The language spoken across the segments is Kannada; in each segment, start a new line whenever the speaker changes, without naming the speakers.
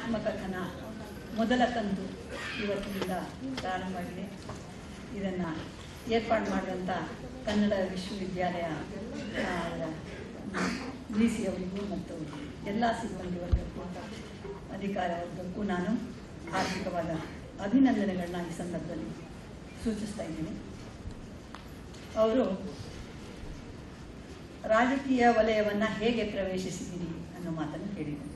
ಆತ್ಮಕಥನ ಮೊದಲ ಕಂತು ಇವತ್ತಿನಿಂದ ಪ್ರಾರಂಭವಾಗಿದೆ ಇದನ್ನು ಏರ್ಪಾಡು ಮಾಡಿದಂಥ ಕನ್ನಡ ವಿಶ್ವವಿದ್ಯಾಲಯ ಡಿ ಸಿ ಅವರಿಗೂ ಮತ್ತು ಎಲ್ಲ ಸಿಬ್ಬಂದಿ ವರ್ಗಕ್ಕೂ ಅಧಿಕಾರ ವರ್ಗಕ್ಕೂ ನಾನು ಹಾರ್ದಿಕವಾದ ಅಭಿನಂದನೆಗಳನ್ನ ಈ ಸಂದರ್ಭದಲ್ಲಿ ಸೂಚಿಸ್ತಾ ಇದ್ದೀನಿ ಅವರು ರಾಜಕೀಯ ವಲಯವನ್ನು ಹೇಗೆ ಪ್ರವೇಶಿಸಿದ್ದೀರಿ ಅನ್ನೋ ಮಾತನ್ನು ಕೇಳಿದ್ದಾರೆ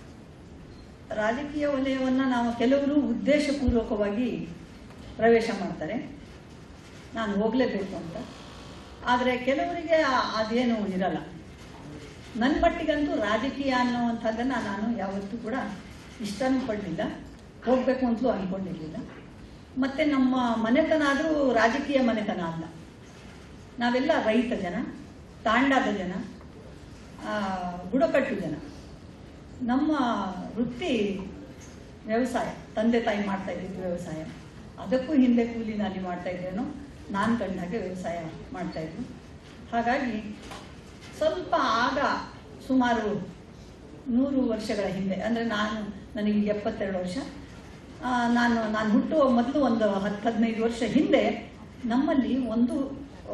ರಾಜಕೀಯ ವಲಯವನ್ನು ನಾವು ಕೆಲವರು ಉದ್ದೇಶಪೂರ್ವಕವಾಗಿ ಪ್ರವೇಶ ಮಾಡ್ತಾರೆ ನಾನು ಹೋಗಲೇಬೇಕು ಅಂತ ಆದರೆ ಕೆಲವರಿಗೆ ಆ- ಅದೇನು ಇರಲ್ಲ ನನ್ನ ಮಟ್ಟಿಗಂತೂ ರಾಜಕೀಯ ಅನ್ನುವಂಥದ್ದನ್ನು ನಾನು ಯಾವತ್ತೂ ಕೂಡ ಇಷ್ಟನೂ ಪಡಲಿಲ್ಲ ಹೋಗಬೇಕು ಅಂತಲೂ ಅಂದ್ಕೊಂಡಿರಲಿಲ್ಲ ಮತ್ತು ನಮ್ಮ ಮನೆತನ ಆದರೂ ರಾಜಕೀಯ ಮನೆತನ ಅಲ್ಲ ನಾವೆಲ್ಲ ರೈತ ಜನ ತಾಂಡಾದ ಜನ ಆ, ಬುಡಕಟ್ಟು ಜನ ನಮ್ಮ ವೃತ್ತಿ ವ್ಯವಸಾಯ ತಂದೆ ತಾಯಿ ಮಾಡ್ತಾ ಇದ್ದಿದ್ದು ವ್ಯವಸಾಯ ಅದಕ್ಕೂ ಹಿಂದೆ ಕೂಲಿ ನಾಲಿ ಮಾಡ್ತಾ ಇದ್ದೇನೋ ನಾನು ಕಂಡಾಗೆ ವ್ಯವಸಾಯ ಮಾಡ್ತಾ ಇದ್ರು ಹಾಗಾಗಿ ಸ್ವಲ್ಪ ಆಗ ಸುಮಾರು ನೂರು ವರ್ಷಗಳ ಹಿಂದೆ ಅಂದರೆ ನಾನು ನನಗೆ ಎಪ್ಪತ್ತೆರಡು ವರ್ಷ ಆ, ನಾನು ನಾನು ಹುಟ್ಟುವ ಮೊದಲು ಒಂದು ಹತ್ತು ಹದಿನೈದು ವರ್ಷ ಹಿಂದೆ ನಮ್ಮಲ್ಲಿ ಒಂದು ಆ,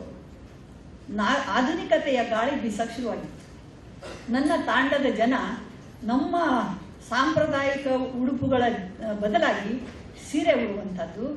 ನಾ ಆಧುನಿಕತೆಯ ಗಾಳಿ ಬೀಸಕ್ಕೆ ಶುರುವಾಗಿತ್ತು ನನ್ನ ತಾಂಡದ ಜನ ನಮ್ಮ ಸಾಂಪ್ರದಾಯಿಕ ಉಡುಪುಗಳ ಆ, ಬದಲಾಗಿ ಸೀರೆ ಉಡುವಂಥದ್ದು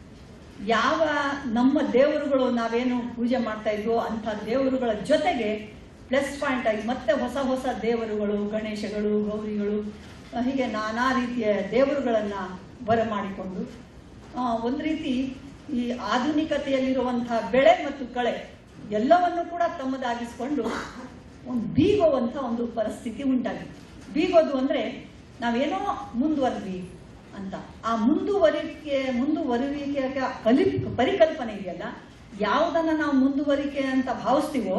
ಯಾವ ನಮ್ಮ ದೇವರುಗಳು ನಾವೇನು ಪೂಜೆ ಮಾಡ್ತಾ ಇದ್ವೋ ಅಂಥ ದೇವರುಗಳ ಜೊತೆಗೆ ಪ್ಲಸ್ ಪಾಯಿಂಟ್ ಆಗಿ ಮತ್ತೆ ಹೊಸ ಹೊಸ ದೇವರುಗಳು ಗಣೇಶಗಳು ಗೌರಿಗಳು ಆ, ಹೀಗೆ ನಾನಾ ರೀತಿಯ ದೇವರುಗಳನ್ನು ಬರಮಾಡಿಕೊಂಡು ಆ, ಒಂದು ರೀತಿ ಈ ಆಧುನಿಕತೆಯಲ್ಲಿರುವಂಥ ಬೆಳೆ ಮತ್ತು ಕಳೆ ಎಲ್ಲವನ್ನು ಕೂಡ ತಮ್ಮದಾಗಿಸ್ಕೊಂಡು ಒಂದು ಬೀಗುವಂಥ ಒಂದು ಪರಿಸ್ಥಿತಿ ಉಂಟಾಗಿತ್ತು ಬೀಗೋದು ಅಂದರೆ ನಾವೇನೋ ಮುಂದುವರೆದ್ವಿ ಅಂತ ಆ ಮುಂದುವರಿಕೆ ಮುಂದುವರಿಕೆ ಕಲಿ ಪರಿಕಲ್ಪನೆ ಇದೆಯಲ್ಲ ಯಾವುದನ್ನ ನಾವು ಮುಂದುವರಿಕೆ ಅಂತ ಭಾವಿಸ್ತೀವೋ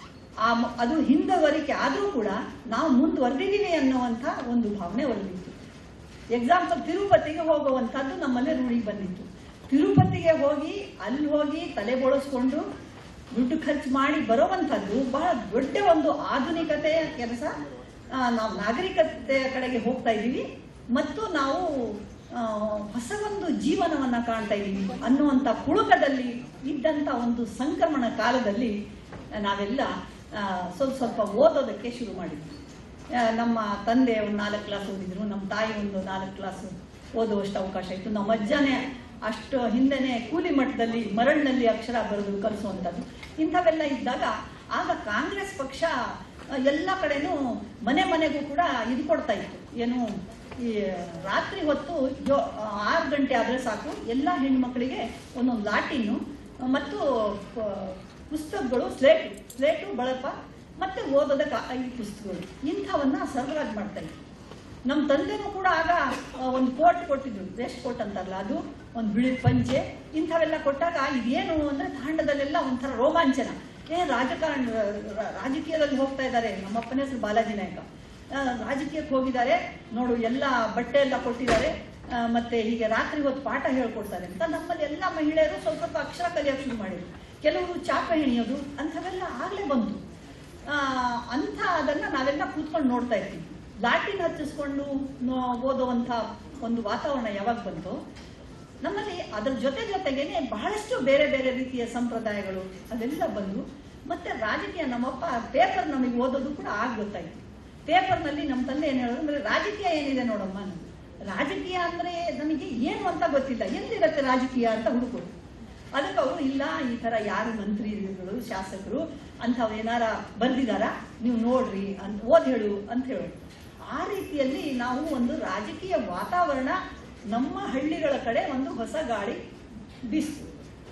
ಆ ಮ- ಅದು ಹಿಂದುವರಿಕೆ ಆದರೂ ಕೂಡ ನಾವು ಮುಂದುವರೆದಿದ್ದೀವಿ ಅನ್ನುವಂಥ ಒಂದು ಭಾವನೆ ಹೊರದಿತ್ತು ಎಕ್ಸಾಂಪಲ್ ತಿರುಪತಿಗೆ ಹೋಗುವಂಥದ್ದು ನಮ್ಮಲ್ಲಿ ರೂಢಿಗೆ ಬಂದಿತ್ತು ತಿರುಪತಿಗೆ ಹೋಗಿ ಅಲ್ಲಿ ಹೋಗಿ ತಲೆ ಬೋಳಿಸ್ಕೊಂಡು ದುಡ್ಡು ಖರ್ಚು ಮಾಡಿ ಬರುವಂಥದ್ದು ಬಹಳ ದೊಡ್ಡ ಒಂದು ಆಧುನಿಕತೆಯ ಕೆಲಸ ಆ, ನಾವು ನಾಗರಿಕತೆಯ ಕಡೆಗೆ ಹೋಗ್ತಾ ಇದ್ದೀವಿ ಮತ್ತು ನಾವು ಆ, ಹೊಸ ಒಂದು ಜೀವನವನ್ನ ಕಾಣ್ತಾ ಇದ್ದೀವಿ ಅನ್ನುವಂಥ ಪುಳುಕದಲ್ಲಿ ಇದ್ದಂಥ ಒಂದು ಸಂಕ್ರಮಣ ಕಾಲದಲ್ಲಿ ನಾವೆಲ್ಲ ಆ, ಸ್ವಲ್ಪ ಸ್ವಲ್ಪ ಓದೋದಕ್ಕೆ ಶುರು ಮಾಡಿದ್ವಿ ಆ, ನಮ್ಮ ತಂದೆ ಒಂದು ನಾಲ್ಕು ಕ್ಲಾಸ್ ಓದಿದ್ರು ನಮ್ಮ ತಾಯಿ ಒಂದು ನಾಲ್ಕು ಕ್ಲಾಸ್ ಓದುವಷ್ಟು ಅವಕಾಶ ಇತ್ತು ನಮ್ಮ ಅಜ್ಜನೇ ಅಷ್ಟು ಹಿಂದೆನೆ ಕೂಲಿ ಮಟ್ಟದಲ್ಲಿ ಮರಳಿನಲ್ಲಿ ಅಕ್ಷರ ಬರೆದು ಕಲಿಸುವಂಥದ್ದು ಇಂಥವೆಲ್ಲ ಇದ್ದಾಗ ಆಗ ಕಾಂಗ್ರೆಸ್ ಪಕ್ಷ ಆ, ಎಲ್ಲ ಕಡೆನೂ ಮನೆ ಮನೆಗೂ ಕೂಡ ಇದು ಕೊಡ್ತಾ ಇತ್ತು ಏನು ಈ ರಾತ್ರಿ ಹೊತ್ತು ಜೋ ಆರು ಗಂಟೆ ಆದರೆ ಸಾಕು ಎಲ್ಲ ಹೆಣ್ಮಕ್ಳಿಗೆ ಒಂದೊಂದು ಲಾಟಿನು ಮತ್ತು ಪ- ಪುಸ್ತಕಗಳು ಸ್ಲೇಟು ಸ್ಲೇಟು ಬಳಪ ಮತ್ತೆ ಓದೋದಕ್ಕೆ ಐದು ಪುಸ್ತಕಗಳು ಇಂಥವನ್ನ ಸರಬರಾಜು ಮಾಡ್ತಾ ಇದ್ರು ನಮ್ಮ ತಂದೆನೂ ಕೂಡ ಆಗ ಆ, ಒಂದು ಕೋಟ್ ಕೊಟ್ಟಿದ್ರು ವೇಸ್ಟ್ ಕೋಟ್ ಅಂತಾರಲ್ಲ ಅದು ಒಂದು ಬಿಳಿ ಪಂಚೆ ಇಂಥವೆಲ್ಲ ಕೊಟ್ಟಾಗ ಇದೇನು ಅಂದ್ರೆ ತಾಂಡದಲ್ಲೆಲ್ಲ ಒಂಥರ ರೋಮಾಂಚನ ಏ ರಾಜಕಾರಣ ರ- ರಾಜಕೀಯದಲ್ಲಿ ಹೋಗ್ತಾ ಇದ್ದಾರೆ ನಮ್ಮಪ್ಪನ ಹೆಸರು ಬಾಲಾಜಿ ನಾಯಕ ಆ, ರಾಜಕೀಯಕ್ಕೆ ಹೋಗಿದ್ದಾರೆ ನೋಡು ಎಲ್ಲ ಬಟ್ಟೆ ಎಲ್ಲ ಕೊಟ್ಟಿದ್ದಾರೆ ಆ, ಮತ್ತೆ ಹೀಗೆ ರಾತ್ರಿ ಹೊತ್ತು ಪಾಠ ಹೇಳ್ಕೊಡ್ತಾರೆ ಅಂತ ನಮ್ಮಲ್ಲಿ ಎಲ್ಲ ಮಹಿಳೆಯರು ಸ್ವಲ್ಪ ಸ್ವಲ್ಪ ಅಕ್ಷರ ಕಲಿಯೋಕೆ ಶುರು ಮಾಡಿದ್ರು ಕೆಲವರು ಚಾಪ ಹೆಣಿಯೋದು ಅಂಥವೆಲ್ಲ ಆಗಲೇ ಬಂತು ಆ, ಅಂಥ ಅದನ್ನ ನಾವೆಲ್ಲ ಕೂತ್ಕೊಂಡು ನೋಡ್ತಾ ಇರ್ತೀವಿ ಲಾಟಿನ್ ಹಚ್ಚಿಸ್ಕೊಂಡು ನೋ- ಓದುವಂಥ ಒಂದು ವಾತಾವರಣ ಯಾವಾಗ ಬಂತು ನಮ್ಮಲ್ಲಿ ಅದರ ಜೊತೆ ಜೊತೆಗೇನೆ ಬಹಳಷ್ಟು ಬೇರೆ ಬೇರೆ ರೀತಿಯ ಸಂಪ್ರದಾಯಗಳು ಅದೆಲ್ಲ ಬಂದು ಮತ್ತೆ ರಾಜಕೀಯ ನಮ್ಮಪ್ಪ ಪೇಪರ್ ನಮಗೆ ಓದೋದು ಕೂಡ ಆಗ ಗೊತ್ತಾಯ್ತು ಪೇಪರ್ನಲ್ಲಿ ನಮ್ಮ ತಂದೆ ಏನು ಹೇಳೋದು ಅಂದ್ರೆ ರಾಜಕೀಯ ಏನಿದೆ ನೋಡಮ್ಮ ಅನ್ನೋದು. ರಾಜಕೀಯ ಅಂದ್ರೆ ನನಗೆ ಏನು ಅಂತ ಗೊತ್ತಿಲ್ಲ ಎಲ್ಲಿರುತ್ತೆ ರಾಜಕೀಯ ಅಂತ ಹುಡುಕೋದು ಅದಕ್ಕೆ ಅವರು ಇಲ್ಲ ಈ ತರ ಯಾರು ಮಂತ್ರಿಗಳು ಶಾಸಕರು ಅಂಥವು ಏನಾರ ಬಂದಿದಾರ ನೀವು ನೋಡ್ರಿ ಅಂತ ಓದ್ ಹೇಳು ಅಂತ ಹೇಳೋದು ಆ ರೀತಿಯಲ್ಲಿ ನಾವು ಒಂದು ರಾಜಕೀಯ ವಾತಾವರಣ ನಮ್ಮ ಹಳ್ಳಿಗಳ ಕಡೆ ಒಂದು ಹೊಸ ಗಾಳಿ ಬೀಸ್ತು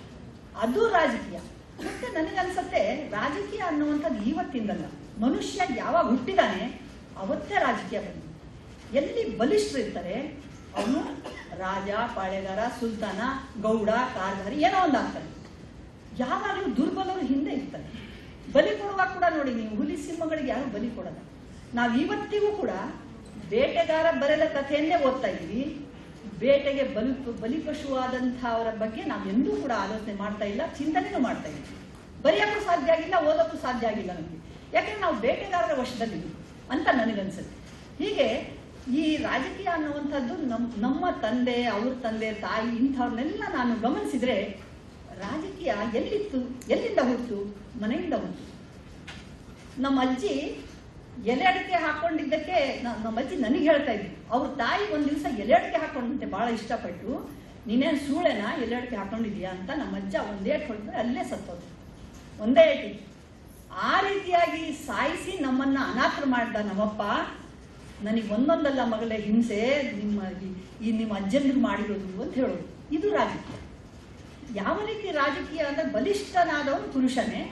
ಅದು ರಾಜಕೀಯ ಮತ್ತೆ ನನಗನ್ಸತ್ತೆ ರಾಜಕೀಯ ಅನ್ನುವಂಥದ್ದು ಇವತ್ತಿಂದಲ್ಲ ಮನುಷ್ಯ ಯಾವಾಗ ಹುಟ್ಟಿದಾನೆ ಅವತ್ತೇ ರಾಜಕೀಯ ಬಂದಿದೆ ಎಲ್ಲಿ ಬಲಿಷ್ಠರಿರ್ತಾರೆ ಅವನು ರಾಜ ಪಾಳೆಗಾರ ಸುಲ್ತಾನ ಗೌಡ ಕಾರ್ದಾರಿ ಏನೋ ಒಂದು ಆಗ್ತಾನೆ ಯಾವಾಗಲೂ ದುರ್ಬಲರು ಹಿಂದೆ ಇರ್ತಾರೆ ಬಲಿ ಕೊಡುವಾಗ ಕೂಡ ನೋಡಿ ನೀವು ಹುಲಿ ಸಿಂಹಗಳಿಗೆ ಯಾರು ಬಲಿ ಕೊಡಲ್ಲ ನಾವು ಇವತ್ತಿಗೂ ಕೂಡ ಬೇಟೆಗಾರ ಬರೆದ ಕಥೆಯನ್ನೇ ಓದ್ತಾ ಇದ್ದೀವಿ ಬೇಟೆಗೆ ಬಲಿ ಬಲಿಪಶುವಾದಂಥವರ ಬಗ್ಗೆ ನಾವು ಎಂದೂ ಕೂಡ ಆಲೋಚನೆ ಮಾಡ್ತಾ ಇಲ್ಲ ಚಿಂತನೆನೂ ಮಾಡ್ತಾ ಇಲ್ಲ ಬರೆಯೋಕ್ಕೂ ಸಾಧ್ಯ ಆಗಿಲ್ಲ ಓದೋಕ್ಕೂ ಸಾಧ್ಯ ಆಗಿಲ್ಲ ನಮಗೆ ಯಾಕಂದ್ರೆ ನಾವು ಬೇಟೆಗಾರರ ವಶದಲ್ಲಿದ್ದೀವಿ ಅಂತ ನನಗನ್ಸುತ್ತೆ ಹೀಗೆ ಈ ರಾಜಕೀಯ ಅನ್ನುವಂಥದ್ದು ನಮ್ ನಮ್ಮ ತಂದೆ ಅವ್ರ ತಂದೆ ತಾಯಿ ಇಂಥವ್ರನ್ನೆಲ್ಲ ನಾನು ಗಮನಿಸಿದ್ರೆ ರಾಜಕೀಯ ಎಲ್ಲಿತ್ತು ಎಲ್ಲಿಂದ ಹುಟ್ಟು ಮನೆಯಿಂದ ಹುಟ್ಟು ನಮ್ಮ ಅಜ್ಜಿ ಎಲೆ ಅಡಿಕೆ ಹಾಕೊಂಡಿದ್ದಕ್ಕೆ ನ- ನಮ್ಮ ಅಜ್ಜಿ ನನಗೆ ಹೇಳ್ತಾ ಇದ್ವಿ ಅವ್ರ ತಾಯಿ ಒಂದ್ ದಿವಸ ಎಲೆ ಅಡಿಕೆ ಹಾಕೊಂಡಂತೆ ಬಹಳ ಇಷ್ಟಪಟ್ಟು ನೀನೇನು ಸೂಳೆನ ಎಲೆ ಅಡಿಕೆ ಹಾಕೊಂಡಿದ್ಯಾ ಅಂತ ನಮ್ಮ ಅಜ್ಜ ಒಂದೇ ಹೊಡೆದ್ರೆ ಅಲ್ಲೇ ಸತ್ತೋದು ಒಂದೇ ಏಟಿಗೆ ಆ ರೀತಿಯಾಗಿ ಸಾಯಿಸಿ ನಮ್ಮನ್ನ ಅನಾಥರು ಮಾಡ್ದ ನಮ್ಮಪ್ಪ ನನಗೆ ಒಂದೊಂದಲ್ಲ ಮಗಳೇ ಹಿಂಸೆ ನಿಮ್ಮ ಈ- ಈ ನಿಮ್ಮ ಅಜ್ಜನಿಗೆ ಮಾಡಿರೋದು ಅಂತ ಹೇಳೋದು ಇದು ರಾಜಕೀಯ ಯಾವ ರೀತಿ ರಾಜಕೀಯ ಅಂದ್ರೆ ಬಲಿಷ್ಠನಾದವನು ಪುರುಷನೇ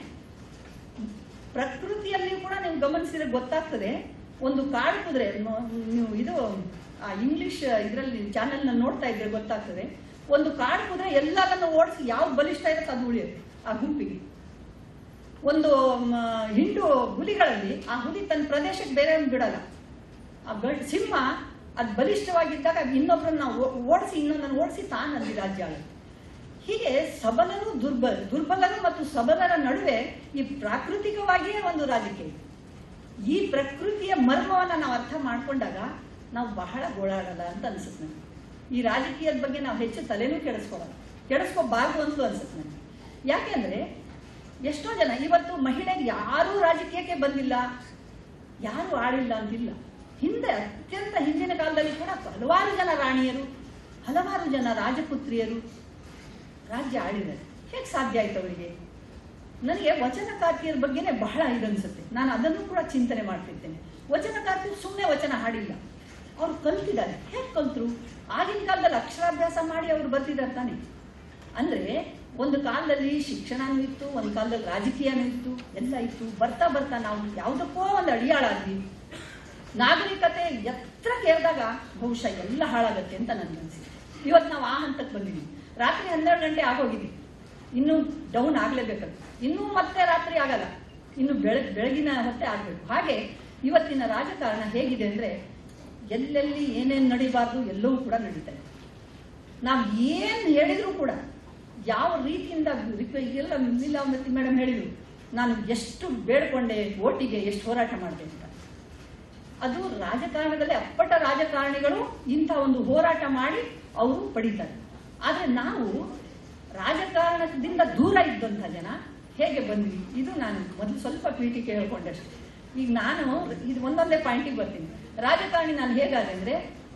ಪ್ರಕೃತಿಯಲ್ಲಿ ಕೂಡ ನೀವು ಗಮನಿಸಿದ್ರೆ ಗೊತ್ತಾಗ್ತದೆ ಒಂದು ಕಾಡು ಕುದುರೆ ನೋ- ನೀವು ಇದು ಆ ಇಂಗ್ಲಿಷ್ ಇದರಲ್ಲಿ ಚಾನೆಲ್ನ ನೋಡ್ತಾ ಇದ್ರೆ ಗೊತ್ತಾಗ್ತದೆ ಒಂದು ಕಾಡು ಕುದುರೆ ಎಲ್ಲರನ್ನು ಓಡಿಸಿ ಯಾವ್ದು ಬಲಿಷ್ಠ ಇರುತ್ತೆ ಅದು ಉಳಿಯುತ್ತೆ ಆ ಗುಂಪಿಗೆ ಒಂದು ಮ, ಹಿಂಡು ಹುಲಿಗಳಲ್ಲಿ ಆ ಹುಲಿ ತನ್ನ ಪ್ರದೇಶಕ್ಕೆ ಬೇರೆ ಬಿಡಲ್ಲ ಆ ಗಂಡ್ ಸಿಂಹ ಅದು ಬಲಿಷ್ಠವಾಗಿದ್ದಾಗ ಇನ್ನೊಬ್ಬರನ್ನ ಓಡಿಸಿ ಇನ್ನೊಂದನ್ನು ಓಡಿಸಿ ತಾನಲ್ಲಿ ರಾಜ್ಯ ಆಗುತ್ತೆ ಹೀಗೆ ಸಬಲರು ದುರ್ಬಲ ದುರ್ಬಲರು ಮತ್ತು ಸಬಲರ ನಡುವೆ ಈ ಪ್ರಾಕೃತಿಕವಾಗಿಯೇ ಒಂದು ರಾಜಕೀಯ ಇದೆ. ಈ ಪ್ರಕೃತಿಯ ಮರ್ಮವನ್ನ ನಾವು ಅರ್ಥ ಮಾಡ್ಕೊಂಡಾಗ ನಾವು ಬಹಳ ಗೋಳಾಡಲ್ಲ ಅಂತ ಅನ್ಸುತ್ತೆ ನನಗೆ ಈ ರಾಜಕೀಯದ ಬಗ್ಗೆ ನಾವು ಹೆಚ್ಚು ತಲೆನೂ ಕೆಡಿಸ್ಕೊಳಲ್ಲ ಕೆಡಿಸ್ಕೋಬಾರ್ದು ಅಂತ ಅನ್ಸುತ್ತೆ ನನಗೆ ಯಾಕೆಂದ್ರೆ ಎಷ್ಟೋ ಜನ ಇವತ್ತು ಮಹಿಳೆಗೆ ಯಾರೂ ರಾಜಕೀಯಕ್ಕೆ ಬಂದಿಲ್ಲ ಯಾರು ಆಳಿಲ್ಲ ಅಂತಿಲ್ಲ ಹಿಂದೆ ಅತ್ಯಂತ ಹಿಂದಿನ ಕಾಲದಲ್ಲಿ ಕೂಡ ಹಲವಾರು ಜನ ರಾಣಿಯರು ಹಲವಾರು ಜನ ರಾಜಪುತ್ರಿಯರು ರಾಜ್ಯ ಆಳಿದ್ದಾರೆ ಹೇಗೆ ಸಾಧ್ಯ ಆಯ್ತು ಅವರಿಗೆ ನನಗೆ ವಚನಕಾರ್ತಿಯರ ಬಗ್ಗೆನೇ ಬಹಳ ಇದನ್ಸುತ್ತೆ ನಾನು ಅದನ್ನು ಕೂಡ ಚಿಂತನೆ ಮಾಡ್ತಿರ್ತೇನೆ ವಚನಕಾರ್ತಿಯರು ಸುಮ್ಮನೆ ವಚನ ಹಾಡಿಲ್ಲ ಅವ್ರು ಕಲ್ತಿದ್ದಾರೆ ಹೇಗೆ ಕಲ್ತರು ಆಗಿನ ಕಾಲದಲ್ಲಿ ಅಕ್ಷರಾಭ್ಯಾಸ ಮಾಡಿ ಅವ್ರು ಬರ್ತಿದ್ದಾರೆ ತಾನೆ ಅಂದ್ರೆ ಒಂದು ಕಾಲದಲ್ಲಿ ಶಿಕ್ಷಣನೂ ಇತ್ತು ಒಂದು ಕಾಲದಲ್ಲಿ ರಾಜಕೀಯನೂ ಇತ್ತು ಎಲ್ಲ ಇತ್ತು ಬರ್ತಾ ಬರ್ತಾ ನಾವು ಯಾವುದಕ್ಕೋ ಒಂದು ಅಡಿಯಾಳಾದ್ವಿ ನಾಗರಿಕತೆ ಎತ್ತರ ಕೇಳಿದಾಗ ಬಹುಶಃ ಎಲ್ಲ ಹಾಳಾಗತ್ತೆ ಅಂತ ನನ್ಗನ್ಸಿದೆ ಇವತ್ತು ನಾವು ಆ ಹಂತಕ್ಕೆ ಬಂದಿದ್ದೀವಿ ರಾತ್ರಿ ಹನ್ನೆರಡು ಗಂಟೆ ಆಗೋಗಿದೆ ಇನ್ನು ಡೌನ್ ಆಗ್ಲೇಬೇಕದು ಇನ್ನೂ ಮತ್ತೆ ರಾತ್ರಿ ಆಗಲ್ಲ ಇನ್ನು ಬೆಳ ಬೆಳಗಿನ ಹೊತ್ತೆ ಆಗ್ಬೇಕು ಹಾಗೆ ಇವತ್ತಿನ ರಾಜಕಾರಣ ಹೇಗಿದೆ ಅಂದ್ರೆ ಎಲ್ಲೆಲ್ಲಿ ಏನೇನು ನಡಿಬಾರ್ದು ಎಲ್ಲವೂ ಕೂಡ ನಡೀತಾ ಇದೆ ನಾವು ಏನು ಹೇಳಿದ್ರು ಕೂಡ ಯಾವ ರೀತಿಯಿಂದ ರಿಕ್ವೆ- ಎಲ್ಲ ಲೀಲಾವತಿ ಮೇಡಮ್ ಹೇಳಿದ್ರು ನಾನು ಎಷ್ಟು ಬೇಡ್ಕೊಂಡೆ ಓಟಿಗೆ ಎಷ್ಟು ಹೋರಾಟ ಮಾಡಿದೆ ಅಂತ ಅದು ರಾಜಕಾರಣದಲ್ಲಿ ಅಪ್ಪಟ ರಾಜಕಾರಣಿಗಳು ಇಂಥ ಒಂದು ಹೋರಾಟ ಮಾಡಿ ಅವರು ಪಡೀತಾರೆ ಆದರೆ ನಾವು ರಾಜಕಾರಣದಿಂದ ದೂರ ಇದ್ದಂಥ ಜನ ಹೇಗೆ ಬಂದ್ವಿ ಇದು ನಾನು ಮೊದಲು ಸ್ವಲ್ಪ ಪೀಠಿಕೆ ಹೇಳ್ಕೊಂಡಷ್ಟು ಈಗ ನಾನು ಇದು ಒಂದೊಂದೇ ಪಾಯಿಂಟಿಗೆ ಬರ್ತೀನಿ ರಾಜಕಾರಣಿ ನಾನು ಹೇಗಾದೆ ಅಂದರೆ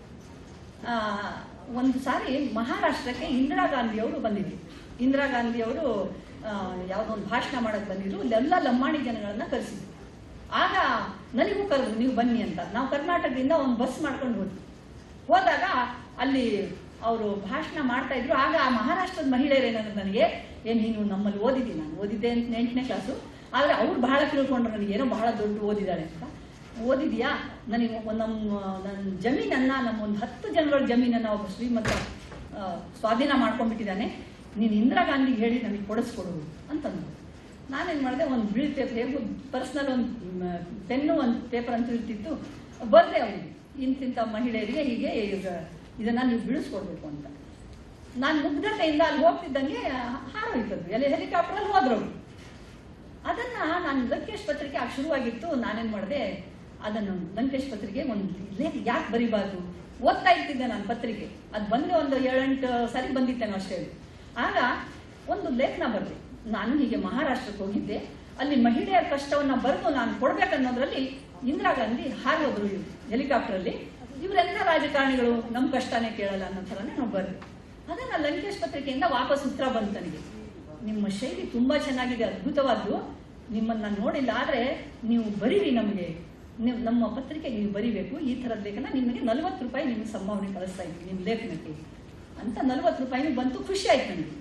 ಒಂದು ಸಾರಿ ಮಹಾರಾಷ್ಟ್ರಕ್ಕೆ ಇಂದಿರಾ ಗಾಂಧಿಯವರು ಬಂದಿದ್ರು ಇಂದಿರಾ ಗಾಂಧಿಯವರು ಯಾವುದೋ ಒಂದು ಭಾಷಣ ಮಾಡಕ್ಕೆ ಬಂದಿದ್ರು ಇಲ್ಲೆಲ್ಲ ಲಂಬಾಣಿ ಜನಗಳನ್ನ ಕರೆಸಿದ್ರು ಆಗ ನನಗೂ ಕರೆದ್ರು ನೀವು ಬನ್ನಿ ಅಂತ ನಾವು ಕರ್ನಾಟಕದಿಂದ ಒಂದು ಬಸ್ ಮಾಡ್ಕೊಂಡು ಹೋದ್ವಿ ಹೋದಾಗ ಅಲ್ಲಿ ಅವರು ಭಾಷಣ ಮಾಡ್ತಾ ಇದ್ರು ಆಗ ಆ ಮಹಾರಾಷ್ಟ್ರದ ಮಹಿಳೆಯರೇನಂದ್ರೆ ನನಗೆ ಏನು ನೀನು ನಮ್ಮಲ್ಲಿ ಓದಿದ್ದೀನಿ ನಾನು ಓದಿದ್ದೆ ಅಂತ ಎಂಟನೇ ಕ್ಲಾಸು ಆದರೆ ಅವ್ರು ಬಹಳ ತಿಳ್ಕೊಂಡ್ರು ನನಗೆ ಏನೋ ಬಹಳ ದೊಡ್ಡ ಓದಿದ್ದಾಳೆ ಅಂತ ಓದಿದ್ಯಾ ನನಗೆ ಒಂದು ನಮ್ಮ ನನ್ನ ಜಮೀನನ್ನ ನಮ್ಮ ಒಂದು ಹತ್ತು ಜನಗಳ ಜಮೀನನ್ನ ಒಬ್ಬ ಶ್ರೀಮಂತ ಆ, ಸ್ವಾಧೀನ ಮಾಡ್ಕೊಂಡ್ಬಿಟ್ಟಿದ್ದಾನೆ ನೀನು ಇಂದಿರಾ ಗಾಂಧಿಗೆ ಹೇಳಿ ನನಗೆ ಕೊಡಿಸ್ಕೊಡು ಅಂತಂದ್ರು ನಾನೇನು ಮಾಡಿದೆ ಒಂದು ಬಿಳಿ ಪೇಪರ್ ಹೇಗೂ ಪರ್ಸ್ನಲ್ ಒಂದು ಪೆನ್ನು ಒಂದು ಪೇಪರ್ ಅಂತೂ ಇರ್ತಿತ್ತು ಬರ್ದೆ ಅವನಿಗೆ ಇಂತಿಂಥ ಮಹಿಳೆಯರಿಗೆ ಹೀಗೆ ಈಗ ಇದನ್ನ ನೀವು ಬಿಡಿಸ್ಕೊಡ್ಬೇಕು ಅಂತ ನಾನು ಮುಗ್ಧತೆಯಿಂದ ಅಲ್ಲಿ ಹೋಗ್ತಿದ್ದಂಗೆ ಹಾರೋಯ್ತದ್ದು ಎಲ್ಲಿ ಹೆಲಿಕಾಪ್ಟ್ರಲ್ಲಿ ಹೋದ್ರು ಅವ್ರು. ಅದನ್ನ ನಾನು ಲಂಕೇಶ್ ಪತ್ರಿಕೆ ಆಗ ಶುರುವಾಗಿತ್ತು ನಾನೇನ್ ಮಾಡಿದೆ ಅದನ್ನು ಲಂಕೇಶ್ ಪತ್ರಿಕೆ ಒಂದು ಲೇಖ ಯಾಕೆ ಬರಿಬಾರ್ದು ಓದ್ತಾ ಇರ್ತಿದ್ದೆ ನಾನು ಪತ್ರಿಕೆ ಅದು ಬಂದೆ ಒಂದು ಏಳೆಂಟು ಸರಿ ಬಂದಿತ್ತೇನೋ ಅಷ್ಟೇ ಆಗ ಒಂದು ಲೇಖನ ಬರ್ದೆ ನಾನು ಹೀಗೆ ಮಹಾರಾಷ್ಟ್ರಕ್ಕೆ ಹೋಗಿದ್ದೆ ಅಲ್ಲಿ ಮಹಿಳೆಯರ ಕಷ್ಟವನ್ನ ಬರೆದು ನಾನು ಕೊಡ್ಬೇಕನ್ನೋದ್ರಲ್ಲಿ ಇಂದಿರಾ ಗಾಂಧಿ ಹಾರೋದ್ರು ಹೆಲಿಕಾಪ್ಟರಲ್ಲಿ ಇವರೆಲ್ಲ ರಾಜಕಾರಣಿಗಳು ನಮ್ಮ ಕಷ್ಟನೇ ಕೇಳಲ್ಲ ಅನ್ನೋ ಥರನೇ ನಾವು ಬರ್ದೆ ಅದನ್ನ ಲಂಕೇಶ್ ಪತ್ರಿಕೆಯಿಂದ ವಾಪಸ್ ಉತ್ತರ ಬಂತು ನನಗೆ ನಿಮ್ಮ ಶೈಲಿ ತುಂಬಾ ಚೆನ್ನಾಗಿದೆ ಅದ್ಭುತವಾದ್ದು ನಿಮ್ಮನ್ನ ನಾನು ನೋಡಿಲ್ಲ ಆದ್ರೆ ನೀವು ಬರೀರಿ ನಮಗೆ ನೀವು ನಮ್ಮ ಪತ್ರಿಕೆಗೆ ನೀವು ಬರಿಬೇಕು ಈ ಥರದ ಲೇಖನ ನಿಮಗೆ ನಲವತ್ತು ರೂಪಾಯಿ ನಿಮಗೆ ಸಂಭಾವನೆ ಕಳಿಸ್ತಾ ಇದ್ದೀನಿ ನಿಮ್ಮ ಲೇಖನಕ್ಕೆ ಅಂತ ನಲವತ್ತು ರೂಪಾಯಿನೂ ಬಂತು ಖುಷಿ ಆಯ್ತು ನನಗೆ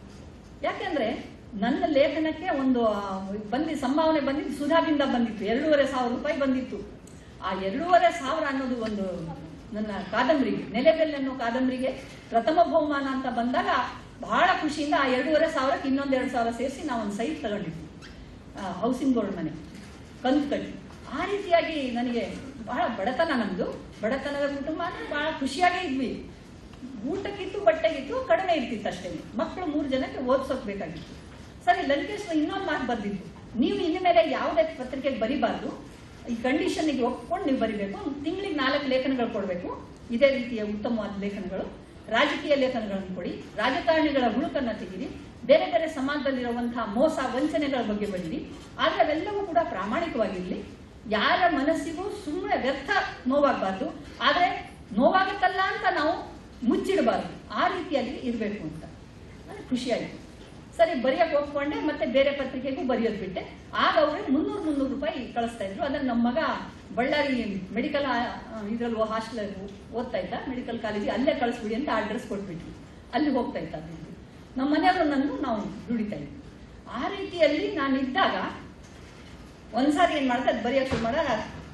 ಯಾಕೆಂದ್ರೆ ನನ್ನ ಲೇಖನಕ್ಕೆ ಒಂದು ಆ, ಬಂದಿ ಸಂಭಾವನೆ ಬಂದಿದ್ದು ಸುಧಾದಿಂದ ಬಂದಿತ್ತು ಎರಡೂವರೆ ಸಾವಿರ ರೂಪಾಯಿ ಬಂದಿತ್ತು ಆ ಎರಡೂವರೆ ಸಾವಿರ ಅನ್ನೋದು ಒಂದು ನನ್ನ ಕಾದಂಬರಿಗೆ ನೆಲೆಬೆಲೆ ಅನ್ನೋ ಕಾದಂಬರಿಗೆ ಪ್ರಥಮ ಬಹುಮಾನ ಅಂತ ಬಂದಾಗ ಬಹಳ ಖುಷಿಯಿಂದ ಆ ಎರಡೂವರೆ ಸಾವಿರಕ್ಕೆ ಇನ್ನೊಂದು ಎರಡು ಸಾವಿರ ಸೇರಿಸಿ ನಾವು ಒಂದು ಸೈಟ್ ತಗೊಂಡಿದ್ವಿ ಹೌಸಿಂಗ್ ಬೋರ್ಡ್ ಮನೆ ಕಂತು ಕಟ್ಟಿ ಆ ರೀತಿಯಾಗಿ ನನಗೆ ಬಹಳ ಬಡತನ ನಮ್ದು ಬಡತನದ ಕುಟುಂಬ ಅಂದ್ರೆ ಬಹಳ ಖುಷಿಯಾಗೇ ಇದ್ವಿ ಊಟಕ್ಕಿತ್ತು ಬಟ್ಟೆಗಿತ್ತು ಕಡಿಮೆ ಇರ್ತಿತ್ತು ಅಷ್ಟೇ ಮಕ್ಕಳು ಮೂರು ಜನಕ್ಕೆ ಓದಿಸೋಕ್ ಬೇಕಾಗಿತ್ತು ಸರಿ ಲಂಕೇಶ್ ಇನ್ನೊಂದು ಮಾತು ಬಂದಿತ್ತು ನೀವು ಇನ್ನು ಮೇಲೆ ಯಾವುದೇ ಪತ್ರಿಕೆಗೆ ಬರಿಬಾರ್ದು ಈ ಕಂಡೀಷನ್ಗೆ ಒಪ್ಕೊಂಡು ನೀವು ಬರಿಬೇಕು ತಿಂಗಳಿಗೆ ನಾಲ್ಕು ಲೇಖನಗಳು ಕೊಡಬೇಕು ಇದೇ ರೀತಿಯ ಉತ್ತಮವಾದ ಲೇಖನಗಳು ರಾಜಕೀಯ ಲೇಖನಗಳನ್ನು ಕೊಡಿ ರಾಜಕಾರಣಿಗಳ ಹುಳುಕನ್ನ ತೆಗೀರಿ ಬೇರೆ ಬೇರೆ ಸಮಾಜದಲ್ಲಿರುವಂತಹ ಮೋಸ ವಂಚನೆಗಳ ಬಗ್ಗೆ ಬರೀರಿ ಆದ್ರೆ ಅವೆಲ್ಲವೂ ಕೂಡ ಪ್ರಾಮಾಣಿಕವಾಗಿರಲಿ ಯಾರ ಮನಸ್ಸಿಗೂ ಸುಮ್ಮನೆ ವ್ಯರ್ಥ ನೋವಾಗಬಾರ್ದು ಆದ್ರೆ ನೋವಾಗುತ್ತಲ್ಲ ಅಂತ ನಾವು ಮುಚ್ಚಿಡಬಾರ್ದು ಆ ರೀತಿಯಲ್ಲಿ ಇರಬೇಕು ಅಂತ ನನಗೆ ಖುಷಿಯಾಯಿತು ಸರಿ ಬರೆಯಕ್ಕೆ ಒಪ್ಕೊಂಡೆ ಮತ್ತೆ ಬೇರೆ ಪತ್ರಿಕೆಗೂ ಬರೆಯೋದು ಬಿಟ್ಟೆ ಆಗ ಅವರು ಮುನ್ನೂರು ಮುನ್ನೂರು ರೂಪಾಯಿ ಕಳಿಸ್ತಾ ಇದ್ರು ಅದನ್ನ ನಮ್ಮ ಮಗ ಬಳ್ಳಾರಿ ಮೆಡಿಕಲ್ ಇದ್ರಲ್ಲಿ ಹಾಸ್ಟೆಲ್ ಓದ್ತಾ ಇದ್ದ ಮೆಡಿಕಲ್ ಕಾಲೇಜಿಗೆ ಅಲ್ಲೇ ಕಳಿಸ್ಬಿಡಿ ಅಂತ ಅಡ್ರೆಸ್ ಕೊಟ್ಬಿಟ್ವಿ ಅಲ್ಲಿ ಹೋಗ್ತಾ ಇದ್ದ ದುಡ್ಡು ನಮ್ಮ ಮನೆಯವರು ನನ್ನ ನಾವು ದುಡಿತಾ ಇದ್ವಿ ಆ ರೀತಿಯಲ್ಲಿ ನಾನು ಇದ್ದಾಗ ಒಂದ್ಸಾರಿ ಏನ್ ಮಾಡ್ದೆ ಅದು ಬರೆಯಕ್ಕೆ ಶುರು ಮಾಡ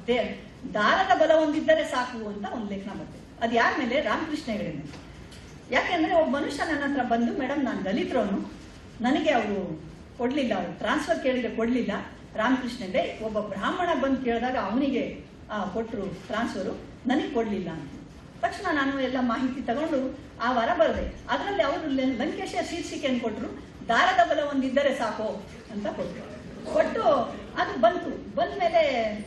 ದಾರದ ಬಲ ಒಂದಿದ್ದರೆ ಸಾಕು ಅಂತ ಒಂದು ಲೇಖನ ಬರ್ತದೆ ಅದು ಯಾರ ಮೇಲೆ ರಾಮಕೃಷ್ಣ ಹೆಗಡೆ ಮೇಲೆ ಯಾಕೆಂದ್ರೆ ಒಬ್ಬ ಮನುಷ್ಯ ನನ್ನ ಹತ್ರ ಬಂದು ಮೇಡಮ್ ನಾನು ದಲಿತರವನು ನನಗೆ ಅವರು ಕೊಡ್ಲಿಲ್ಲ ಅವರು ಟ್ರಾನ್ಸ್ಫರ್ ಕೇಳಿದ್ರೆ ಕೊಡ್ಲಿಲ್ಲ ರಾಮಕೃಷ್ಣ ಹೆಗಡೆ ಒಬ್ಬ ಬ್ರಾಹ್ಮಣ ಬಂದು ಕೇಳಿದಾಗ ಅವನಿಗೆ ಕೊಟ್ಟರು ಟ್ರಾನ್ಸ್ಫರು ನನಗೆ ಕೊಡ್ಲಿಲ್ಲ ಅಂತ ತಕ್ಷಣ ನಾನು ಎಲ್ಲ ಮಾಹಿತಿ ತಗೊಂಡು ಆ ವಾರ ಬರದೆ ಅದರಲ್ಲಿ ಅವರು ಲಂಕೇಶ ಶೀರ್ಷಿಕೆಯನ್ನು ಕೊಟ್ಟರು ದಾರದ ಬಲ ಒಂದಿದ್ದರೆ ಸಾಕು ಅಂತ ಕೊಟ್ಟರು ಕೊಟ್ಟು ಅದು ಬಂತು ಬಂದ ಮೇಲೆ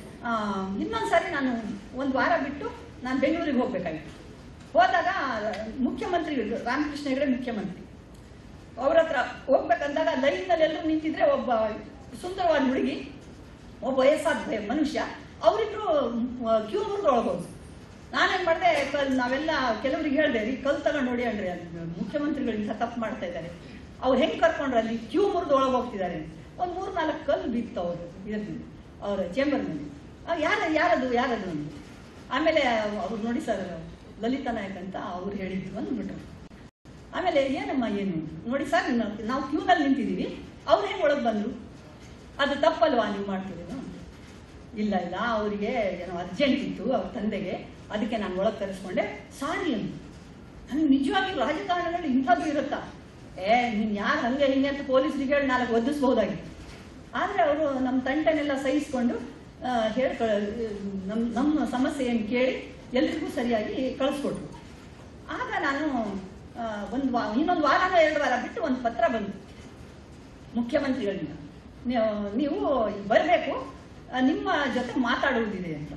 ಇನ್ನೊಂದ್ಸಾರಿ ನಾನು ಒಂದು ವಾರ ಬಿಟ್ಟು ನಾನು ಬೆಂಗಳೂರಿಗೆ ಹೋಗ್ಬೇಕಾಗಿತ್ತು ಹೋದಾಗ ಮುಖ್ಯಮಂತ್ರಿ ರಾಮಕೃಷ್ಣ ಹೆಗಡೆ ಮುಖ್ಯಮಂತ್ರಿ ಅವ್ರ ಹತ್ರ ಹೋಗ್ಬೇಕಂದಾಗ ಲೈನ್ನಲ್ಲಿ ಎಲ್ಲರೂ ನಿಂತಿದ್ರೆ ಒಬ್ಬ ಸುಂದರವಾದ ಹುಡುಗಿ ಒಬ್ಬ ವಯಸ್ಸಾದ ಮನುಷ್ಯ ಅವರಿಬ್ರು ಕ್ಯೂ ಮುರಿದು ಒಳಗೋದು ನಾನೇನ್ ಮಾಡಿದೆ ಕಲ್ ನಾವೆಲ್ಲ ಕೆಲವ್ರಿಗೆ ಹೇಳ್ದೆ ರೀ ಕಲ್ ತಗೊಂಡು ನೋಡಿ ಅನ್ರಿ ಅದು ಮುಖ್ಯಮಂತ್ರಿಗಳು ಇಂಥ ತಪ್ಪು ಮಾಡ್ತಾ ಇದ್ದಾರೆ ಅವ್ರು ಹೆಂಗ್ ಕರ್ಕೊಂಡ್ರು ಅಲ್ಲಿ ಕ್ಯೂ ಮುರಿದು ಒಳಗೆ ಹೋಗ್ತಿದ್ದಾರೆ ಒಂದ್ ಮೂರ್ ನಾಲ್ಕು ಕಲ್ಲು ಬಿತ್ತು ಅವರು ಇದ್ರಲ್ಲಿ ಅವ್ರ ಚೇಂಬರ್ನಲ್ಲಿ ಯಾರ ಯಾರದು ಯಾರದು ಅಂದ್ರು. ಆಮೇಲೆ ಅವ್ರು ನೋಡಿ ಸರ್ ಲಲಿತಾ ನಾಯಕ್ ಅಂತ ಅವ್ರು ಹೇಳಿದ್ರು ಅಂದ್ಬಿಟ್ರು ಆಮೇಲೆ ಏನಮ್ಮ ಏನು ನೋಡಿ ಸರ್ ನಾವು- ನಾವು ಕ್ಯೂನಲ್ಲಿ ನಿಂತಿದ್ದೀವಿ ಅವ್ರು ಹೆಂಗ್ ಒಳಗೆ ಬಂದ್ರು ಅದು ತಪ್ಪಲ್ವಾ ನೀವು ಮಾಡ್ತೀರೇನು ಇಲ್ಲ ಇಲ್ಲ ಅವರಿಗೆ ಏನೋ ಅರ್ಜೆಂಟ್ ಇತ್ತು ಅವ್ರ ತಂದೆಗೆ ಅದಕ್ಕೆ ನಾನು ಒಳಗೆ ಕರೆಸ್ಕೊಂಡೆ ಸಾರಿ ಅಂದ್ರು ನನ್ಗೆ ನಿಜವಾಗಿ ರಾಜಕಾರಣಗಳು ಇಂಥದ್ದು ಇರುತ್ತಾ ಏ ನೀನ್ ಯಾರು ಹಂಗೆ ಹಿಂಗೆ ಅಂತ ಪೊಲೀಸ್ರಿಗೆ ಹೇಳಿ ನಾಲ್ಕು ಒದಿಸ್ಬಹುದಾಗಿತ್ತು ಆದ್ರೆ ಅವರು ನಮ್ಮ ತಂಟನೆಲ್ಲ ಸಹಿಸ್ಕೊಂಡು ಆ, ಹೇಳ್ಕ ನಮ್ಮ ನಮ್ಮ ಸಮಸ್ಯೆಯನ್ನು ಕೇಳಿ ಎಲ್ರಿಗೂ ಸರಿಯಾಗಿ ಕಳಿಸ್ಕೊಟ್ರು ಆಗ ನಾನು ಆ, ಒಂದು ವಾ ಇನ್ನೊಂದು ವಾರನೋ ಎರಡು ವಾರ ಬಿಟ್ಟು ಒಂದು ಪತ್ರ ಬಂತು ಮುಖ್ಯಮಂತ್ರಿಗಳಿಂದ ನೀವು- ನೀವು ಬರಬೇಕು ನಿಮ್ಮ ಜೊತೆ ಮಾತಾಡುವುದಿದೆ ಅಂತ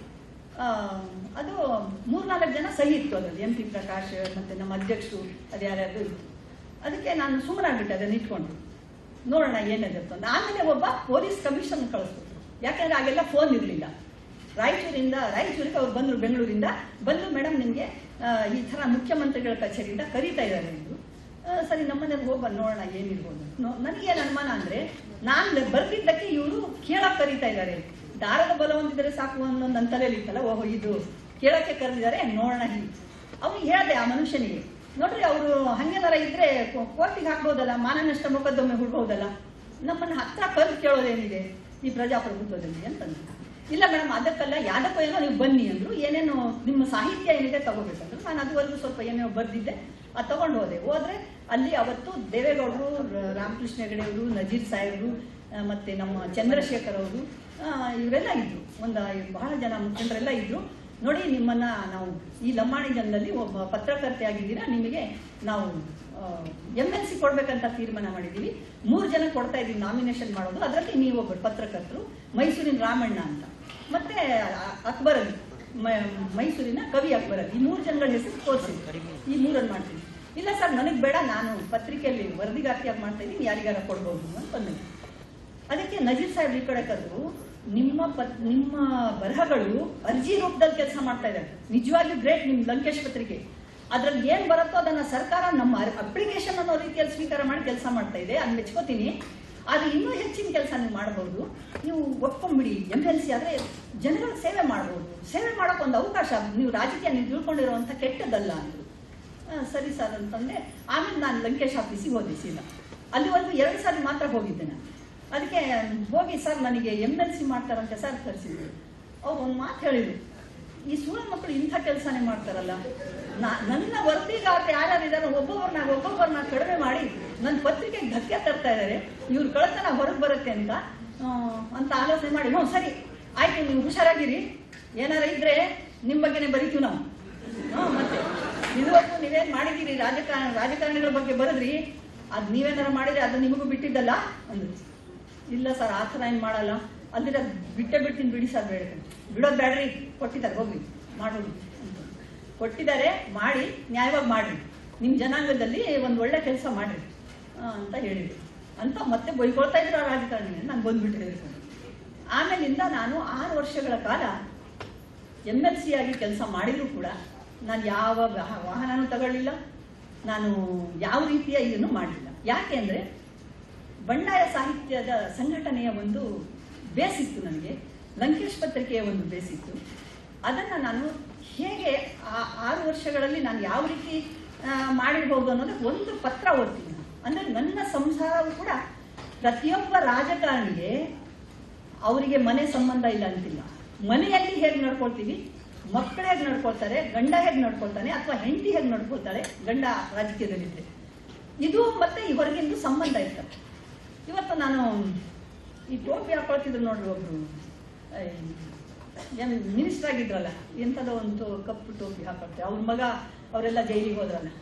ಆ, ಅದು ಮೂರ್ನಾಲ್ಕು ಜನ ಸಹಿ ಇತ್ತು ಅದರಲ್ಲಿ ಎಂ ಪಿ ಪ್ರಕಾಶ್ ಮತ್ತೆ ನಮ್ಮ ಅಧ್ಯಕ್ಷರು ಅದು ಯಾರ್ಯಾರು ಇತ್ತು ಅದಕ್ಕೆ ನಾನು ಸುಮ್ಮನಾಗ್ಬಿಟ್ಟೆ ಅದನ್ನ ಇಟ್ಕೊಂಡು ನೋಡೋಣ ಏನಿರುತ್ತೆ ಅಂತ ಆಮೇಲೆ ಒಬ್ಬ ಪೊಲೀಸ್ ಕಮಿಷನ್ ಕಳಿಸ್ಬಿಟ್ರು ಯಾಕಂದ್ರೆ ಆಗೆಲ್ಲ ಫೋನ್ ಇರಲಿಲ್ಲ ರಾಯಚೂರಿಂದ ರಾಯಚೂರಿಗೆ ಅವ್ರು ಬಂದರು ಬೆಂಗಳೂರಿಂದ ಬಂದು ಮೇಡಮ್ ನಿಮಗೆ ಈ ಥರ ಮುಖ್ಯಮಂತ್ರಿಗಳ ಕಚೇರಿಯಿಂದ ಕರೀತಾ ಇದ್ದಾರೆ ಎಂದು ಆ, ಸರಿ ನಮ್ಮನೇಲಿ ಹೋಗಿ ಬಂದು ನೋಡೋಣ ಏನಿರ್ಬೋದು ನೋ- ನನಗೇನು ಅನುಮಾನ ಅಂದ್ರೆ ನಾನು ಬರ್ದಿದ್ದಕ್ಕೆ ಇವರು ಕೇಳಕ್ ಕರೀತಾ ಇದ್ದಾರೆ ದಾರದ ಬಲ ಹೊಂದಿದ್ರೆ ಸಾಕು ಅನ್ನೋ ನನ್ನ ತಲೆಯಲ್ಲಿ ಇತ್ತಲ್ಲ ಓಹೋ ಇದು ಕೇಳಕ್ಕೆ ಕರೆದಿದ್ದಾರೆ ನೋಡೋಣ ಹೀಗೆ ಅವ್ನಿಗೆ ಹೇಳ್ದೆ ಆ ಮನುಷ್ಯನಿಗೆ ನೋಡ್ರಿ ಅವರು ಹಂಗೇನಾರ ಇದ್ರೆ ಕೋರ್ಟಿಗೆ ಹಾಕ್ಬೋದಲ್ಲ ಮಾನನಷ್ಟ ಮೊಕದ್ದಮೆ ಹುಡ್ಬೋದಲ್ಲ ನಮ್ಮನ್ನ ಹತ್ರ ಕರೆದು ಕೇಳೋದೇನಿದೆ ಈ ಪ್ರಜಾಪ್ರಭುತ್ವದಲ್ಲಿ ಅಂತಂದ್ರು ಇಲ್ಲ ಮೇಡಮ್ ಅದಕ್ಕಲ್ಲ ಯಾವ್ದಕ್ಕೋ ಏನೋ ನೀವು ಬನ್ನಿ ಅಂದ್ರು ಏನೇನು ನಿಮ್ಮ ಸಾಹಿತ್ಯ ಏನಿದೆ ತಗೋಬೇಕಂದ್ರು ನಾನು ಅದುವರೆಗೂ ಸ್ವಲ್ಪ ಏನೇನೋ ಬರ್ದಿದ್ದೆ ಅದು ತಗೊಂಡು ಹೋದೆ ಹೋದ್ರೆ ಅಲ್ಲಿ ಅವತ್ತು ದೇವೇಗೌಡರು ರ- ರಾಮಕೃಷ್ಣ ಹೆಗಡೆ ಅವರು ನಜೀರ್ ಸಾಹೇಬರು ಆ, ಮತ್ತೆ ನಮ್ಮ ಚಂದ್ರಶೇಖರ್ ಅವರು ಇವರೆಲ್ಲ ಇದ್ರು ಒಂದು ಬಹಳ ಜನ ಮುಖಂಡರೆಲ್ಲ ಇದ್ರು ನೋಡಿ ನಿಮ್ಮನ್ನ ನಾವು ಈ ಲಂಬಾಣಿ ಜನದಲ್ಲಿ ಒಬ್ಬ ಪತ್ರಕರ್ತೆ ಆಗಿದ್ದೀರಾ ನಿಮಗೆ ನಾವು ಎಂ ಎಲ್ ಸಿ ಕೊಡ್ಬೇಕಂತ ತೀರ್ಮಾನ ಮಾಡಿದ್ದೀವಿ ಮೂರು ಜನ ಕೊಡ್ತಾ ಇದ್ದೀವಿ ನಾಮಿನೇಷನ್ ಮಾಡೋದು ಅದರಲ್ಲಿ ನೀವೊಬ್ಬರು ಪತ್ರಕರ್ತರು ಮೈಸೂರಿನ ರಾಮಣ್ಣ ಅಂತ ಮತ್ತೆ ಅ- ಅಕ್ಬರ್ ಅಲಿ ಮ- ಮೈಸೂರಿನ ಕವಿ ಅಕ್ಬರ್ ಅಲಿ ಈ ಮೂರು ಜನಗಳ ಹೆಸರು ತೋರಿಸಿ ಈ ಮೂರನ್ನು ಮಾಡ್ತೀನಿ ಇಲ್ಲ ಸರ್ ನನಗೆ ಬೇಡ ನಾನು ಪತ್ರಿಕೆಯಲ್ಲಿ ವರದಿಗಾರ್ತಿಯಾಗಿ ಮಾಡ್ತಾ ಇದ್ದೀನಿ ಯಾರಿಗಾರ ಕೊಡ್ಬೋದು ಅಂತ ಬಂದೆ ಅದಕ್ಕೆ ನಜೀರ್ ಸಾಹೇಬ್ ಈ ಕಡೆ ಕರೆದು ನಿಮ್ಮ ಪತ್ ನಿಮ್ಮ ಬರಹಗಳು ಅರ್ಜಿ ರೂಪದಲ್ಲಿ ಕೆಲಸ ಮಾಡ್ತಾ ಇದ್ದಾರೆ ನಿಜವಾಗಿಯೂ ಗ್ರೇಟ್ ನಿಮ್ ಲಂಕೇಶ್ ಪತ್ರಿಕೆ ಅದ್ರಲ್ಲಿ ಏನ್ ಬರುತ್ತೋ ಅದನ್ನ ಸರ್ಕಾರ ನಮ್ಮ ಅಪ್ಲಿಕೇಶನ್ ಅನ್ನೋ ರೀತಿಯಲ್ಲಿ ಸ್ವೀಕಾರ ಮಾಡಿ ಕೆಲಸ ಮಾಡ್ತಾ ಇದೆ ಅದ್ ಮೆಚ್ಕೋತೀನಿ ಆದ್ರೆ ಇನ್ನೂ ಹೆಚ್ಚಿನ ಕೆಲಸ ನೀವು ಮಾಡಬಹುದು ನೀವು ಒಪ್ಕೊಂಡ್ಬಿಡಿ ಎಂ ಎಲ್ ಸಿ ಆದ್ರೆ ಜನಗಳ ಸೇವೆ ಮಾಡಬಹುದು ಸೇವೆ ಮಾಡಕ್ ಒಂದು ಅವಕಾಶ ನೀವು ರಾಜಕೀಯ ನೀವು ತಿಳ್ಕೊಂಡಿರುವಂತ ಕೆಟ್ಟದಲ್ಲ ಅಂದ್ರು ಆ, ಸರಿ ಸರ್ ಅಂತಂದೆ ಆಮೇಲೆ ನಾನು ಲಂಕೇಶ್ ಆಫೀಸಿಗೆ ಹೋದೆ ಸೀದಾ ಅಲ್ಲಿವರೆಗೂ ಎರಡು ಸಾರಿ ಮಾತ್ರ ಹೋಗಿದ್ದೆ ನಾನು ಅದಕ್ಕೆ ಹೋಗಿ ಸರ್ ನನಗೆ ಎಮ್ ಎಲ್ ಸಿ ಮಾಡ್ತಾರಂತೆ ಸರ್ ಕರೆಸಿದ್ರು ಅವ್ರು ಒಂದು ಮಾತು ಹೇಳಿದ್ರು ಈ ಸುಳ್ಳು ಮಕ್ಕಳು ಇಂಥ ಕೆಲಸನೇ ಮಾಡ್ತಾರಲ್ಲ ನಾ ನನ್ನ ವರದಿಗಾರರು ಯಾರ್ಯಾರು ಇದಾರೋ ಒಬ್ಬೊಬ್ಬರನ್ನ ಒಬ್ಬೊಬ್ಬರನ್ನ ಕಡಿಮೆ ಮಾಡಿ ನನ್ನ ಪತ್ರಿಕೆಗೆ ಧಕ್ಕೆ ತರ್ತಾ ಇದ್ದಾರೆ ಇವ್ರ ಕಳ್ತನ ಹೊರಗೆ ಬರುತ್ತೆ ಅಂತ ಆ, ಅಂತ ಆಲೋಚನೆ ಮಾಡಿ ಹ್ಞೂ ಸರಿ ಆಯ್ತು ನೀವು ಹುಷಾರಾಗಿರಿ ಏನಾರ ಇದ್ರೆ ನಿಮ್ಮ ಬಗ್ಗೆನೇ ಬರೀತೀವಿ ನಾವು ಹಾ, ಮತ್ತೆ ಇದುವರೆಗೂ ನೀವೇನ್ ಮಾಡಿದ್ದೀರಿ ರಾಜಕಾರಣ ರಾಜಕಾರಣಿಗಳ ಬಗ್ಗೆ ಬರದ್ರಿ ಅದ್ ನೀವೇನಾರ ಮಾಡಿದ್ರೆ ಅದು ನಿಮಗೂ ಬಿಟ್ಟಿದ್ದಲ್ಲ ಅಂದ್ರು ಇಲ್ಲ ಸರ್ ಆ ಥರ ಏನ್ ಮಾಡಲ್ಲ ಅಲ್ಲಿರ ಬಿಟ್ಟೆ ಬಿಡ್ತೀನಿ ಬಿಡಿ ಸರ್ ಬೇಡ ಬಿಡೋದು ಬೇಡ್ರಿ ಕೊಟ್ಟಿದ್ದಾರೆ ಹೋಗಿ ಮಾಡೋದು ಅಂತ ಕೊಟ್ಟಿದ್ದಾರೆ ಮಾಡಿ ನ್ಯಾಯವಾಗಿ ಮಾಡ್ರಿ ನಿಮ್ಮ ಜನಾಂಗದಲ್ಲಿ ಒಂದು ಒಳ್ಳೆ ಕೆಲಸ ಮಾಡ್ರಿ ಆ, ಅಂತ ಹೇಳಿದ್ರು ಅಂತ ಮತ್ತೆ ಬೈಕೊಳ್ತಾ ಇದ್ರು ಆ ರಾಜಕಾರಣಿ ನಾನು ಬಂದ್ಬಿಟ್ಟೆ ಹೇಳ್ಕೊಂಡು ಆಮೇಲಿಂದ ನಾನು ಆರು ವರ್ಷಗಳ ಕಾಲ ಎಮ್ ಎಲ್ ಸಿ ಆಗಿ ಕೆಲಸ ಮಾಡಿದ್ರು ಕೂಡ ನಾನು ಯಾವ ವಾಹ- ವಾಹನನೂ ತಗೊಳ್ಳಿಲ್ಲ ನಾನು ಯಾವ ರೀತಿಯ ಇದನ್ನು ಮಾಡಲಿಲ್ಲ ಯಾಕೆ ಅಂದರೆ ಬಂಡಾಯ ಸಾಹಿತ್ಯದ ಸಂಘಟನೆಯ ಒಂದು ಬೇಸಿತ್ತು ನನಗೆ ಲಂಕೇಶ್ ಪತ್ರಿಕೆಯ ಒಂದು ಬೇಸಿತ್ತು ಅದನ್ನು ನಾನು ಹೇಗೆ ಆ ಆರು ವರ್ಷಗಳಲ್ಲಿ ನಾನು ಯಾವ ರೀತಿ ಆ, ಮಾಡಿರ್ಬೋದು ಅನ್ನೋದಕ್ಕೆ ಒಂದು ಪತ್ರ ಓದ್ತೀನಿ ನಾನು. ಅಂದರೆ ನನ್ನ ಸಂಸಾರವು ಕೂಡ ಪ್ರತಿಯೊಬ್ಬ ರಾಜಕಾರಣಿಗೆ ಅವರಿಗೆ ಮನೆ ಸಂಬಂಧ ಇಲ್ಲ ಅಂತಿಲ್ಲ ಮನೆಯಲ್ಲಿ ಹೇಗೆ ನಡ್ಕೊಳ್ತೀವಿ ಮಕ್ಕಳು ಹೇಗೆ ನಡ್ಕೊಳ್ತಾರೆ ಗಂಡ ಹೇಗೆ ನಡ್ಕೊಳ್ತಾನೆ ಅಥವಾ ಹೆಂಡತಿ ಹೇಗೆ ನಡ್ಕೊಳ್ತಾಳೆ ಗಂಡ ರಾಜಕೀಯದಲ್ಲಿದ್ದರೆ ಇದು ಮತ್ತೆ ಈ ಹೊರಗಿಂದು ಸಂಬಂಧ ಇರ್ತದೆ ಇವತ್ತು ನಾನು ಈ ಟೋಪಿ ಹಾಕೊಳ್ತಿದ್ರು ನೋಡ್ರಿ ಒಬ್ರು ಏನು ಮಿನಿಸ್ಟರ್ ಆಗಿದ್ರಲ್ಲ ಎಂಥದೋ ಒಂದು ಕಪ್ಪು ಟೋಪಿ ಹಾಕೊಳ್ತಾರೆ ಅವ್ರ ಮಗ ಅವರೆಲ್ಲ ಜೈಲಿಗೆ ಹೋದ್ರಲ್ಲ